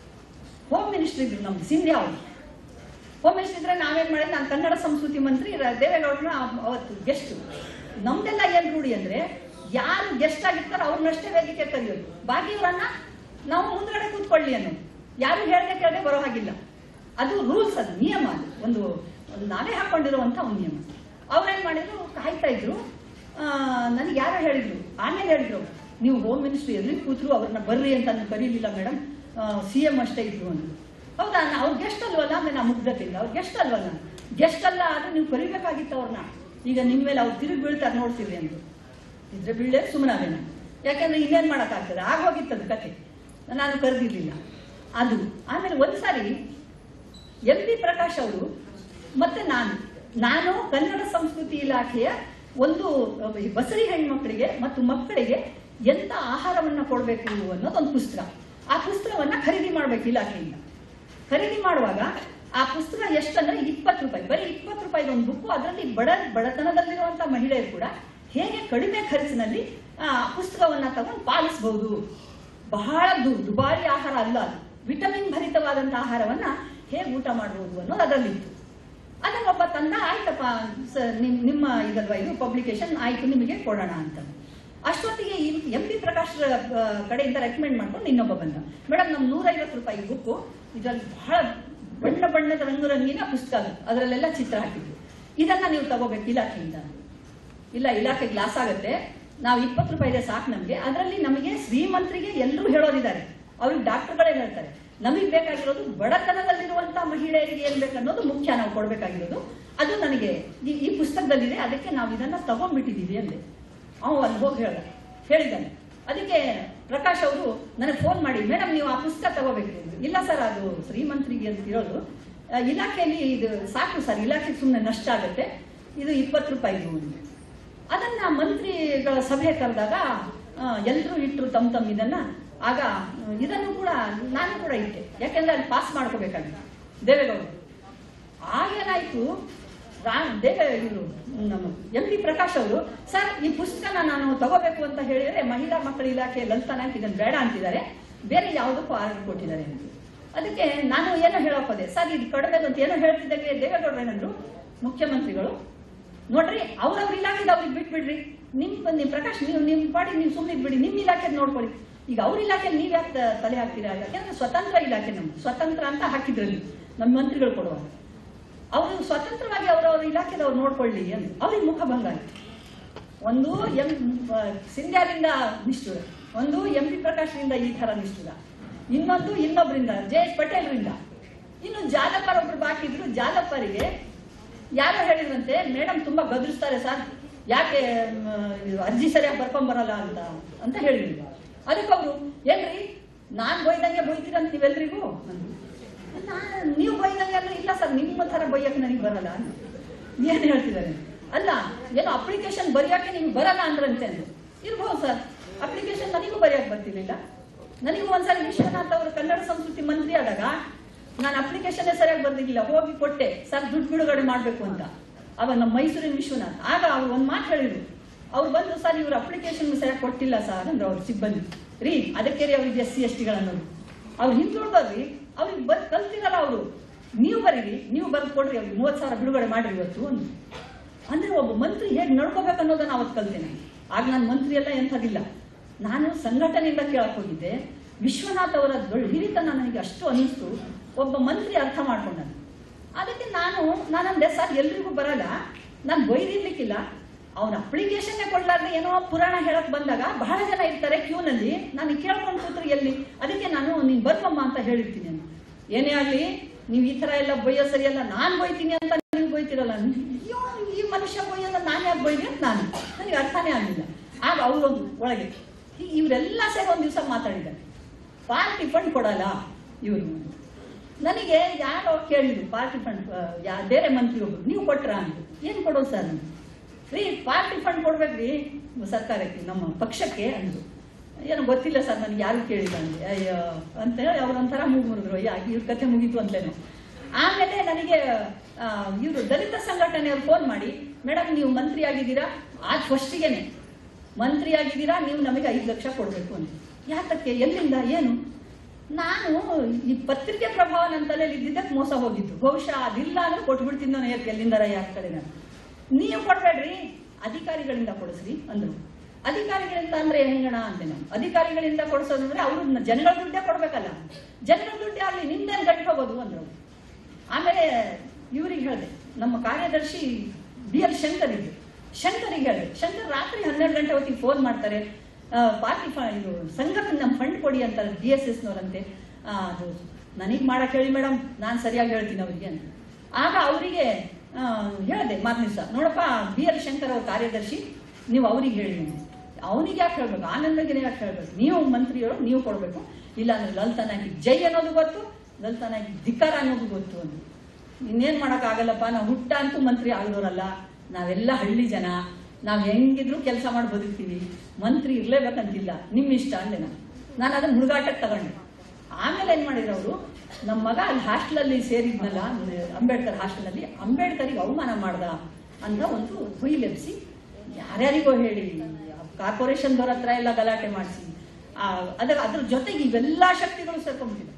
ಹೋಮ್ ಮಿನಿಸ್ಟರ್ ಇದ್ರು ನಮ್ಗೆ ಸಿಂಧ್ಯಾ ಅವರು ಹೋಮ್ ಮಿನಿಸ್ಟರ್ ಇದ್ರೆ ನಾವೇನ್ ಮಾಡಿದ್ವಿ ನಾನು ಕನ್ನಡ ಸಂಸ್ಕೃತಿ ಮಂತ್ರಿ ರ- ದೇವೇಗೌಡರನ್ನ ಅವ್- ಅವತ್ತು ಗೆಸ್ಟ್ ನಮ್ದೆಲ್ಲ ಏನ್ ರೂಢಿ ಅಂದ್ರೆ ಯಾರು ಗೆಸ್ಟ್ ಆಗಿರ್ತಾರೋ ಅವ್ರನ್ನಷ್ಟೇ ವೇದಿಕೆ ಕರೆಯೋದು ಬಾಕಿಯವರನ್ನ ನಾವು ಮುಂದ್ಗಡೆ ಕೂತ್ಕೊಳ್ಳಿ ಅನ್ನೋದು ಯಾರು ಹೇಳ್ದೆ ಕೇಳದೆ ಬರೋ ಹಾಗಿಲ್ಲ ಅದು ರೂಲ್ಸ್ ಅದು ನಿಯಮ ಅದು ಒಂದು ಒಂದು ನಾವೇ ಹಾಕೊಂಡಿರುವಂತ ಒಂದು ನಿಯಮ ಅವ್ರೇನ್ ಮಾಡಿದ್ರು ಕಾಯ್ತಾ ಇದ್ರು ಆ, ನನಗೆ ಯಾರೋ ಹೇಳಿದ್ರು ಆಮೇಲೆ ಹೇಳಿದ್ರು ನೀವು ಹೋಮ್ ಮಿನಿಸ್ಟರ್ ಎದುರಿಗೆ ಕೂತ್ರು ಅವ್ರನ್ನ ಬರ್ರಿ ಅಂತ ನಾನು ಕರೀಲಿಲ್ಲ ಮೇಡಮ್ ಸಿ ಎಂ ಅಷ್ಟೇ ಇದ್ರು ಅಂದ್ರು ಹೌದಾ ನಾ- ಅವ್ರ ಗೆಸ್ಟ್ ಅಲ್ವಲ್ಲ ಆಮೇಲೆ ನಾ ಮುಗ್ಧತೆಯಿಂದ ಅವ್ರ ಗೆಸ್ಟ್ ಅಲ್ವಲ್ಲ ಗೆಸ್ಟ್ ಅಲ್ಲ ಆದ್ರೆ ನೀವು ಕರಿಬೇಕಾಗಿತ್ತು ಅವ್ರನ್ನ ಈಗ ನಿಮ್ಮ ಮೇಲೆ ಅವ್ರು ತಿರುಗಿ ಬೀಳ್ತಾರೆ ನೋಡ್ತೀವಿ ಅಂದ್ರು ಇದ್ರೆ ಬೀಳೇ ಸುಮ್ಮನಾದೆ ನಾನು ಯಾಕಂದ್ರೆ ಇನ್ನೇನ್ ಮಾಡೋಕ್ಕಾಗ್ತದೆ ಆಗೋಗಿತ್ತದು ಕತೆ ನಾನು ಕರೆದಿರ್ಲಿಲ್ಲ ಅದು ಆಮೇಲೆ ಒಂದ್ಸಾರಿ ಎಂ ಪಿ ಪ್ರಕಾಶ್ ಅವರು ಮತ್ತೆ ನಾನು ನಾನು ಕನ್ನಡ ಸಂಸ್ಕೃತಿ ಇಲಾಖೆಯ ಒಂದು ಅಹ್, ಈ ಬಸರಿ ಹೆಣ್ಮಕ್ಳಿಗೆ ಮತ್ತು ಮಕ್ಕಳಿಗೆ ಎಂತ ಆಹಾರವನ್ನ ಕೊಡಬೇಕು ಅನ್ನೋದೊಂದು ಪುಸ್ತಕ ಆ ಪುಸ್ತಕವನ್ನ ಖರೀದಿ ಮಾಡ್ಬೇಕು ಇಲಾಖೆಯಿಂದ ಖರೀದಿ ಮಾಡುವಾಗ ಆ ಪುಸ್ತಕ ಎಷ್ಟಂದ್ರೆ ಇಪ್ಪತ್ತು ರೂಪಾಯಿ ಬರೀ ಇಪ್ಪತ್ತು ರೂಪಾಯಿ ಒಂದು ಬುಕ್ಕು ಅದರಲ್ಲಿ ಬಡ ಬಡತನದಲ್ಲಿರುವಂತ ಮಹಿಳೆಯರು ಕೂಡ ಹೇಗೆ ಕಡಿಮೆ ಖರ್ಚಿನಲ್ಲಿ ಆ ಪುಸ್ತಕವನ್ನ ತಗೊಂಡು ಪಾಲಿಸಬಹುದು ಬಹಳ ದು ದುಬಾರಿ ಆಹಾರ ಅಲ್ಲ ಅದು ವಿಟಮಿನ್ ಭರಿತವಾದಂತ ಆಹಾರವನ್ನ ಹೇಗೆ ಊಟ ಮಾಡಬಹುದು ಅನ್ನೋದು ಅದರಲ್ಲಿತ್ತು ಅದನ್ನೊಬ್ಬ ತಂದ ಆಯ್ತಪ್ಪ ಸ- ನಿಮ್- ನಿಮ್ಮ ಇದಲ್ವಾ ಇದು ಪಬ್ಲಿಕೇಶನ್ ಆಯ್ತು ನಿಮಗೆ ಕೊಡೋಣ ಅಂತ ಅಷ್ಟೊತ್ತಿಗೆ ಎಂ ಪಿ ಪ್ರಕಾಶ್ ಆ, ಕಡೆಯಿಂದ ರೆಕಮೆಂಡ್ ಮಾಡ್ಕೊಂಡು ಇನ್ನೊಬ್ಬ ಬಂದ ಮೇಡಮ್ ನಮ್ ನೂರೈವತ್ತು ರೂಪಾಯಿ ಬುಕ್ಕು ಇದರಲ್ಲಿ ಬಹಳ ಬಣ್ಣ ಬಣ್ಣದ ರಂಗುರಂಗಿನ ಪುಸ್ತಕ ಅದು ಅದರಲ್ಲೆಲ್ಲ ಚಿತ್ರ ಹಾಕಿದ್ರು ಇದನ್ನ ನೀವು ತಗೋಬೇಕು ಇಲಾಖೆಯಿಂದ ಇಲ್ಲ ಇಲಾಖೆಗೆ ಲಾಸ್ ಆಗುತ್ತೆ ನಾವು ಇಪ್ಪತ್ತು ರೂಪಾಯಿ ಇದೆ ಸಾಕು ನಮಗೆ ಅದರಲ್ಲಿ ನಮಗೆ ಶ್ರೀಮಂತರಿಗೆ ಎಲ್ಲರೂ ಹೇಳೋರಿದ್ದಾರೆ ಅವ್ರಿಗೆ ಡಾಕ್ಟರ್ಗಳೇ ಹೇಳ್ತಾರೆ ನಮಗೆ ಬೇಕಾಗಿರೋದು ಬಡತನದಲ್ಲಿರುವಂತ ಮಹಿಳೆಯರಿಗೆ ಏನ್ ಬೇಕನ್ನೋದು ಮುಖ್ಯ ನಾವು ಕೊಡ್ಬೇಕಾಗಿರೋದು ಅದು ನನಗೆ ಈ ಈ ಪುಸ್ತಕದಲ್ಲಿದೆ ಅದಕ್ಕೆ ನಾವು ಇದನ್ನ ತಗೊಂಡ್ಬಿಟ್ಟಿದೀವಿ ಅಂದೆ ಅವ ಅಲ್ಲಿ ಹೋಗಿ ಹೇಳ್ದ ಹೇಳಿದ್ದಾನೆ ಅದಕ್ಕೆ ಪ್ರಕಾಶ್ ಅವರು ನನಗೆ ಫೋನ್ ಮಾಡಿ ಮೇಡಮ್ ನೀವು ಆ ಪುಸ್ತಕ ತಗೋಬೇಕು ಅಂದ್ರು. ಇಲ್ಲ ಸರ್ ಅದು ಶ್ರೀಮಂತರಿಗೆ ಅಂತ ಇರೋದು ಆ, ಇಲಾಖೆಯಲ್ಲಿ ಇದು ಸಾಕು ಸರ್ ಇಲಾಖೆಗೆ ಸುಮ್ಮನೆ ನಷ್ಟ ಆಗುತ್ತೆ ಇದು ಇಪ್ಪತ್ತು ರೂಪಾಯಿ ಅಂದ್ರು. ಅದನ್ನ ಮಂತ್ರಿಗಳ ಸಭೆ ಕರೆದಾಗ ಎಲ್ಲರೂ ಇಟ್ಟರು ತಮ್ಮ ತಮ್ಮ ಇದನ್ನ ಆಗ ಆ, ಇದನ್ನು ಕೂಡ ನಾನು ಕೂಡ ಇಟ್ಟೆ ಯಾಕೆಂದ್ರೆ ಅಲ್ಲಿ ಪಾಸ್ ಮಾಡ್ಕೋಬೇಕಾಗಿತ್ತು ದೇವೇಗೌಡರು ಆಗೇನಾಯ್ತು ರಾ- ದೇವ ಇವರು ನಮ್ಮ ಎಂ ಪಿ ಪ್ರಕಾಶ್ ಅವರು ಸರ್ ಈ ಪುಸ್ತಕನ ನಾನು ತಗೋಬೇಕು ಅಂತ ಹೇಳಿದ್ರೆ ಮಹಿಳಾ ಮಕ್ಕಳ ಇಲಾಖೆ ಲಲಿತಾ ನಾಯ್ಕ್ ಇದನ್ನು ಬೇಡ ಅಂತಿದ್ದಾರೆ ಬೇರೆ ಯಾವುದಕ್ಕೂ ಆರ್ಡರ್ ಕೊಟ್ಟಿದ್ದಾರೆ ಅಂತ ಅದಕ್ಕೆ ನಾನು ಏನೋ ಹೇಳಕ್ ಹೋದೆ ಸರ್ ಇದು ಕಡಿಮೆ ಅಂತ ಏನೋ ಹೇಳ್ತಿದ್ದಂಗೆ ದೇವೇಗೌಡರು ಏನಂದ್ರು ಮುಖ್ಯಮಂತ್ರಿಗಳು ನೋಡ್ರಿ ಅವ್ರವ್ರ ಇಲಾಖೆದ ಅವ್ರಿಗೆ ಬಿಟ್ಬಿಡ್ರಿ ನಿಮ್ ನಿಮ್ ಪ್ರಕಾಶ್ ನೀವು ನಿಮ್ ಪಾಡಿ ನೀವು ಸುಮ್ಮನೆ ಬಿಡಿ ನಿಮ್ ಇಲಾಖೆ ನೋಡ್ಕೊಳ್ಳಿ ಈಗ ಅವ್ರ ಇಲಾಖೆ ನೀವ್ ಯಾಕೆ ತ- ತಲೆ ಹಾಕ್ತೀರಾ ಯಾಕಂದ್ರೆ ಸ್ವತಂತ್ರ ಇಲಾಖೆ ನಮ್ದು ಸ್ವತಂತ್ರ ಅಂತ ಹಾಕಿದ್ರಲ್ಲಿ ನಮ್ಮ ಮಂತ್ರಿಗಳು ಕೊಡುವಾಗ ಅವರು ಸ್ವತಂತ್ರವಾಗಿ ಅವರವ್ರ ಇಲಾಖೆದವ್ರು ನೋಡ್ಕೊಳ್ಳಿ ಅಂತ ಅವ್ರಿಗೆ ಮುಖಭಂಗ ಆಯ್ತು ಒಂದು ಎಂ ಸಿಂಧ್ಯಾದಿಂದ ನಿಷ್ಠುರ ಒಂದು ಎಂ ಪಿ ಪ್ರಕಾಶ್ರಿಂದ ಈ ತರ ನಿಷ್ಠುರ ಇನ್ನೊಂದು ಇನ್ನೊಬ್ಬರಿಂದ ಜೆ ಎಚ್ ಪಟೇಲ್ರಿಂದ ಇನ್ನು ಜಾದಪ್ಪರ್ ಒಬ್ರು ಬಾಕಿದ್ರು ಜಾದಪ್ಪರಿಗೆ ಯಾರೋ ಹೇಳಿದ್ರಂತೆ ಮೇಡಮ್ ತುಂಬಾ ಗದರಿಸ್ತಾರೆ ಸರ್ ಯಾಕೆ ಮ್, ಇದು ಅರ್ಜಿ ಸರಿಯಾಗಿ ಬರ್ಕೊಂಡ್ ಬರಲ್ಲ ಅಂತ ಅಂತ ಹೇಳಿದ್ರು ಅದಕ್ಕೆ ಅವರು ಏನ್ರಿ ನಾನ್ ಬೈದಂಗೆ ಬೈತೀರಂತ ನೀವೆಲ್ರಿಗೂ ಅಂದ್ರು. ನಾನು ನೀವು ಬೈದಂಗೆ ಅಂದ್ರೆ ಇಲ್ಲ ಸರ್ ನಿಮ್ಮ ತರ ಬೈಯಕ್ಕೆ ನನಗೆ ಬರಲ್ಲ ಅಂದ್ರು. ಏನ್ ಹೇಳ್ತಿದ್ದಾರೆ ಅಲ್ಲ ಏನೋ ಅಪ್ಲಿಕೇಶನ್ ಬರೆಯಕ್ಕೆ ನಿಮ್ಗೆ ಬರಲ್ಲ ಅಂದ್ರಂತೆ ಅಂದ್ರು ಇರ್ಬೋದು ಸರ್ ಅಪ್ಲಿಕೇಶನ್ ನನಗೂ ಬರೆಯಕ್ಕೆ ಬರ್ತಿರ್ಲಿಲ್ಲ ನನಗೂ ಒಂದ್ಸರಿ ವಿಶ್ವನಾಥ್ ಅವರು ಕನ್ನಡ ಸಂಸ್ಕೃತಿ ಮಂತ್ರಿ ಆದಾಗ ನಾನು ಅಪ್ಲಿಕೇಶನ್ ಸರಿಯಾಗಿ ಬರ್ದಿರ್ಲಿಲ್ಲ ಹೋಗಿ ಕೊಟ್ಟೆ ಸರ್ ದುಡ್ಡು ಬಿಡುಗಡೆ ಮಾಡ್ಬೇಕು ಅಂತ ಅವಾಗ ನಮ್ಮ ಮೈಸೂರಿನ ವಿಶ್ವನಾಥ್ ಆಗ ಅವ್ರು ಒಂದ್ ಮಾತು ಹೇಳಿದ್ರು ಅವ್ರು ಬಂದು ಸರ್ ಇವ್ರ ಅಪ್ಲಿಕೇಶನ್ ಸರಿಯಾಗಿ ಕೊಟ್ಟಿಲ್ಲ ಸರ್ ಅಂದ್ರೆ ಅವ್ರ ಸಿಬ್ಬಂದಿ ರೀ ಅದಕ್ಕೆ ರೀ ಅವ್ರಿಗೆ ಎಸ್ ಸಿ ಎಸ್ ಟಿಗಳನ್ನೋದು ಅವ್ರು ಹಿಂದುಳಿದವ್ರಿ ಅವ್ರಿಗೆ ಬರ್ ಕಲ್ತಿರಲ್ಲ ಅವರು ನೀವು ಬರೀರಿ ನೀವು ಬರೆದು ಕೊಡ್ರಿ ಅವ್ರಿಗೆ ಮೂವತ್ತು ಸಾವಿರ ಬಿಡುಗಡೆ ಮಾಡ್ರಿ ಇವತ್ತು ಒಂದು ಅಂದ್ರೆ ಒಬ್ಬ ಮಂತ್ರಿ ಹೇಗೆ ನಡ್ಕೋಬೇಕು ಅನ್ನೋದನ್ನ ಅವತ್ತು ಕಲ್ತೇನೆ ಆಗ ನಾನು ಮಂತ್ರಿ ಎಲ್ಲ ಎಂಥದಿಲ್ಲ ನಾನು ಸಂಘಟನೆಯಿಂದ ಕೇಳಕ್ ಹೋಗಿದ್ದೆ ವಿಶ್ವನಾಥ್ ಅವರ ದೊಡ್ಡ ಹಿರಿತನ ನನಗೆ ಅಷ್ಟು ಅನ್ನಿಸ್ತು ಒಬ್ಬ ಮಂತ್ರಿ ಅರ್ಥ ಮಾಡ್ಕೊಂಡನು ಅದಕ್ಕೆ ನಾನು ನಾನಂದೆ ಸರ್ ಎಲ್ರಿಗೂ ಬರಲ್ಲ ನಾನು ಬೈದಿರ್ಲಿಕ್ಕಿಲ್ಲ ಅವನ ಅಪ್ಲಿಕೇಶನ್ನೇ ಕೊಡ್ಲಾರ್ದೆ ಏನೋ ಪುರಾಣ ಹೇಳಕ್ ಬಂದಾಗ ಬಹಳ ಜನ ಇರ್ತಾರೆ ಕ್ಯೂನಲ್ಲಿ ನಾನು ಕೇಳ್ಕೊಂಡು ಕೂತ್ರೆ ಎಲ್ಲಿ ಅದಕ್ಕೆ ನಾನು ನೀನು ಬರ್ಬಮ್ಮ ಅಂತ ಹೇಳಿರ್ತೀನಿ ನಾನು ಏನೇ ಆಗಲಿ ನೀವು ಈ ಥರ ಎಲ್ಲ ಬೈಯೋ ಸರಿಯಲ್ಲ ನಾನು ಬೈತೀನಿ ಅಂತ ನೀವು ಬೈತಿರಲ್ಲ ಅಯ್ಯೋ ಈ ಮನುಷ್ಯ ಬೈಯೋದ ನಾನು ಯಾಕೆ ಬೈದಿ ಅಂತ ನಾನು ನನಗೆ ಅರ್ಥನೇ ಆಗಲಿಲ್ಲ ಆಗ ಅವರೊಂದು ಒಳಗೆ ಈ- ಇವರೆಲ್ಲ ಸೇರಿ ಒಂದು ದಿವಸ ಮಾತಾಡಿದ್ದಾರೆ ಪಾರ್ಟಿ ಫಂಡ್ ಕೊಡಲ್ಲ ಇವರು ನನಗೆ ಯಾರೋ ಕೇಳಿದ್ರು ಪಾರ್ಟಿ ಫಂಡ್ ಯಾ ಬೇರೆ ಮಂತ್ರಿ ಒಬ್ರು ನೀವು ಕೊಟ್ರಾ ಅಂತ ಏನು ಕೊಡೋದು ಸರ್ ಅಂತ ರೀ ಪಾರ್ಟಿ ಫಂಡ್ ಕೊಡ್ಬೇಕ್ರಿ ಸರ್ಕಾರಕ್ಕೆ ನಮ್ಮ ಪಕ್ಷಕ್ಕೆ ಅಂದ್ರು ಏನೋ ಗೊತ್ತಿಲ್ಲ ಸರ್ ನನಗೆ ಯಾರು ಕೇಳಿಲ್ಲ ಅಂದೆ ಅಯ್ಯೋ ಅಂತ ಹೇಳಿ ಅವ್ರು ಒಂಥರ ಮೂಗು ಮುರಿದ್ರು ಅಯ್ಯ ಇವ್ರ ಕಥೆ ಮುಗೀತು ಅಂತಲೇನೋ ಆಮೇಲೆ ನನಗೆ ಇವರು ದಲಿತ ಸಂಘಟನೆಯವ್ರು ಫೋನ್ ಮಾಡಿ ಮೇಡಮ್ ನೀವು ಮಂತ್ರಿ ಆಗಿದ್ದೀರಾ ಆದ ಫಸ್ಟಿಗೆನೆ ಮಂತ್ರಿ ಆಗಿದ್ದೀರಾ ನೀವು ನಮಗೆ ಐದು ಲಕ್ಷ ಕೊಡಬೇಕು ಅಂತ ಯಾತಕ್ಕೆ ಎಲ್ಲಿಂದ ಏನು ನಾನು ಈ ಪತ್ರಿಕೆ ಪ್ರಭಾವ ನನ್ನ ತಲೆಯಲ್ಲಿ ಇದ್ದಿದ್ದಕ್ಕೆ ಮೋಸ ಹೋಗಿದ್ದು ಬಹುಶಃ ಅದಿಲ್ಲ ಅಂದ್ರೆ ಕೊಟ್ಬಿಡ್ತೀನಿ ನಾನು ಯಾಕೆ ಎಲ್ಲಿಂದರ ಯಾಕೆ ಕಡೆ ನಾನು ನೀವು ಕೊಡ್ಬೇಡ್ರಿ ಅಧಿಕಾರಿಗಳಿಂದ ಕೊಡಿಸ್ರಿ ಅಂದ್ರು ಅಧಿಕಾರಿಗಳಿಂದ ಅಂದ್ರೆ ಹೆಂಗಣ ಅಂತೆ ನಾನು ಅಧಿಕಾರಿಗಳಿಂದ ಕೊಡಿಸೋದಂದ್ರೆ ಅವ್ರು ಜನಗಳ ದುಡ್ಡೇ ಕೊಡ್ಬೇಕಲ್ಲ ಜನಗಳ ದುಡ್ಡೇ ಆಗಲಿ ನಿಮ್ದೇನು ಗಂಟು ಹೋಗೋದು ಅಂದ್ರು ಆಮೇಲೆ ಇವ್ರಿಗೆ ಹೇಳಿದೆ ನಮ್ಮ ಕಾರ್ಯದರ್ಶಿ ಬಿ ಎಲ್ ಶಂಕರ್ ಇದ್ರು ಶಂಕರಿಗೆ ಹೇಳಿದೆ ಶಂಕರ್ ರಾತ್ರಿ ಹನ್ನೆರಡು ಗಂಟೆ ಹೊತ್ತಿಗೆ ಫೋನ್ ಮಾಡ್ತಾರೆ ಪಾರ್ಟಿ ಫ ಇದು ಸಂಘಕ್ಕೆ ನಮ್ಮ ಫಂಡ್ ಕೊಡಿ ಅಂತಾರೆ ಡಿ ಎಸ್ ಎಸ್ನವರಂತೆ ಅದು ನನಗೆ ಮಾಡಕ್ಕೆ ಹೇಳಿ ಮೇಡಮ್ ನಾನು ಸರಿಯಾಗಿ ಹೇಳ್ತೀನಿ ಅವರಿಗೆ ಅಂತ ಆಗ ಅವರಿಗೆ ಹೇಳಿದೆ ಮಾರ್ನೆ ದಿವಸ ನೋಡಪ್ಪ ಬಿ ಎಲ್ ಶಂಕರ್ ಅವ್ರ ಕಾರ್ಯದರ್ಶಿ ನೀವು ಅವ್ರಿಗೆ ಹೇಳಿ ಅವನಿಗೆ ಯಾಕೆ ಹೇಳ್ಬೇಕು ಆನಂದಗಿರಿ ಯಾಕೆ ಹೇಳ್ಬೇಕು ನೀವು ಮಂತ್ರಿಯವರು ನೀವು ಕೊಡಬೇಕು ಇಲ್ಲಾಂದ್ರೆ ಲಲಿತನಾಗಿ ಜೈ ಅನ್ನೋದು ಗೊತ್ತು ಲಲಿತನಾಗಿ ಧಿಕ್ಕಾರ ಅನ್ನೋದು ಗೊತ್ತು ಅಂತ ಇನ್ನೇನ್ ಮಾಡೋಕ್ಕಾಗಲ್ಲಪ್ಪ ನಾವು ಹುಟ್ಟ ಅಂತೂ ಮಂತ್ರಿ ಆಗಿರೋರಲ್ಲ ನಾವೆಲ್ಲ ಹಳ್ಳಿ ಜನ ನಾವು ಹೆಂಗಿದ್ರು ಕೆಲಸ ಮಾಡಿ ಬದುಕ್ತೀವಿ ಮಂತ್ರಿ ಇರ್ಲೇಬೇಕಂತಿಲ್ಲ ನಿಮ್ಮ ಇಷ್ಟ ಅಂದೆ ನಾನು ನಾನು ಅದನ್ನ ಹುಡುಗಾಟಕ್ಕೆ ತಗೊಂಡೆ ಆಮೇಲೆ ಏನ್ ಮಾಡಿದ್ರು ಅವರು ನಮ್ಮ ಮಗ ಅಲ್ಲಿ ಹಾಸ್ಟೆಲಲ್ಲಿ ಸೇರಿದ್ನಲ್ಲ ಅಂಬೇಡ್ಕರ್ ಹಾಸ್ಟೆಲಲ್ಲಿ ಅಂಬೇಡ್ಕರಿಗೆ ಅವಮಾನ ಮಾಡ್ದ ಅಂತ ಒಂದು ಹುಯಿಲೆಬ್ಸಿ ಯಾರ್ಯಾರಿಗೋ ಹೇಳಿ ಕಾರ್ಪೊರೇಷನ್ದವ್ರ ಹತ್ರ ಎಲ್ಲ ಗಲಾಟೆ ಮಾಡಿಸಿ ಅದರ ಅದ್ರ ಜೊತೆಗೆ ಇವೆಲ್ಲ ಶಕ್ತಿಗಳು ಸೇರ್ಕೊಂಡ್ಬಿಟ್ಟಿದೆ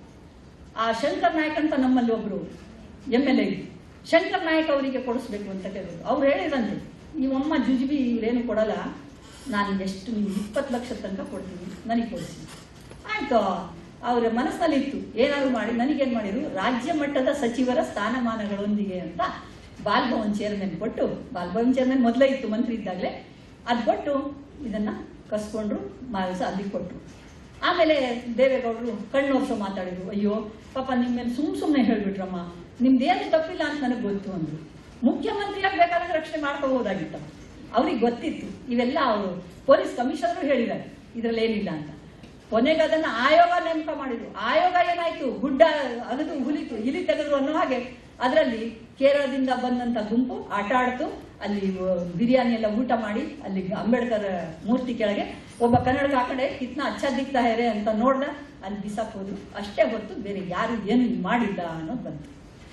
ಆ ಶಂಕರ್ ನಾಯಕ್ ಅಂತ ನಮ್ಮಲ್ಲಿ ಒಬ್ರು M L A Shankar Nayak ಅವರಿಗೆ ಕೊಡಿಸ್ಬೇಕು ಅಂತ ಕೇಳಿದ್ರು ಅವ್ರು ಹೇಳಿದಂತೆ ನೀವಮ್ಮ ಜುಜುಬಿ ಇವ್ರೇನು ಕೊಡಲ್ಲ ನಾನು ಎಷ್ಟು ನೀವು ಇಪ್ಪತ್ತು ಲಕ್ಷ ತನಕ ಕೊಡ್ತೀನಿ ನನಗೆ ಕೊಡಿಸಿ ಆಯ್ತು ಅವರ ಮನಸ್ಸಿನಲ್ಲಿ ಇತ್ತು ಏನಾದ್ರು ಮಾಡಿ ನನಗೇನು ಮಾಡಿದ್ರು ರಾಜ್ಯ ಮಟ್ಟದ ಸಚಿವರ ಸ್ಥಾನಮಾನಗಳೊಂದಿಗೆ ಅಂತ ಬಾಲ್ಭವನ್ ಚೇರ್ಮನ್ ಕೊಟ್ಟು ಬಾಲ್ಭವನ್ ಚೇರ್ಮನ್ ಮೊದಲೇ ಇತ್ತು ಮಂತ್ರಿ ಇದ್ದಾಗಲೇ ಅದು ಕೊಟ್ಟು ಇದನ್ನ ಕಸ್ಕೊಂಡ್ರು ಮಾಲ್ಸ ಅಲ್ಲಿಗೆ ಕೊಟ್ಟರು ಆಮೇಲೆ ದೇವೇಗೌಡರು ಕಣ್ಣೋರ್ಸೋ ಮಾತಾಡಿದ್ರು ಅಯ್ಯೋ ಪಾಪ ನಿಮ್ಮ ಮೇಲೆ ಸುಮ್ ಸುಮ್ಮನೆ ಹೇಳ್ಬಿಟ್ರಮ್ಮ ನಿಮ್ದೇನು ತಪ್ಪಿಲ್ಲ ಅಂತ ನನಗೆ ಗೊತ್ತು ಅಂದ್ರು ಮುಖ್ಯಮಂತ್ರಿ ಆಗ್ಬೇಕಾದ್ರೆ ರಕ್ಷಣೆ ಮಾಡ್ಕೋಬಹುದಾಗಿತ್ತು ಅವ್ರಿಗೆ ಗೊತ್ತಿತ್ತು ಇವೆಲ್ಲ ಅವರು ಪೊಲೀಸ್ ಕಮಿಷನರು ಹೇಳಿದ್ದಾರೆ ಇದ್ರಲ್ಲಿ ಏನಿಲ್ಲ ಅಂತ ಕೊನೆಗೆ ಅದನ್ನ ಆಯೋಗ ನೇಮಕ ಮಾಡಿದ್ರು ಆಯೋಗ ಏನಾಯ್ತು ಗುಡ್ಡ ಅಗದು ಹುಲಿತು ಇಲಿ ತೆಗೆದ್ರು ಅನ್ನೋ ಹಾಗೆ ಅದರಲ್ಲಿ ಕೇರಳದಿಂದ ಬಂದಂತ ಗುಂಪು ಆಟ ಆಡ್ತು ಅಲ್ಲಿ ಬಿರಿಯಾನಿ ಎಲ್ಲ ಊಟ ಮಾಡಿ ಅಲ್ಲಿ ಅಂಬೇಡ್ಕರ್ ಮೂರ್ತಿ ಕೆಳಗೆ ಒಬ್ಬ ಕನ್ನಡದ ಆ ಕಡೆ ಕಿತ್ನ ಅಚ್ಚ ದಿಕ್ತಾ ಹೇರೆ ಅಂತ ನೋಡ್ದ ಅಲ್ಲಿ ಬಿಸಾಕ್ ಹೋದ್ರು ಅಷ್ಟೇ ಹೊತ್ತು ಬೇರೆ ಯಾರು ಏನು ಮಾಡಿಲ್ಲ ಅನ್ನೋದು ಬಂತು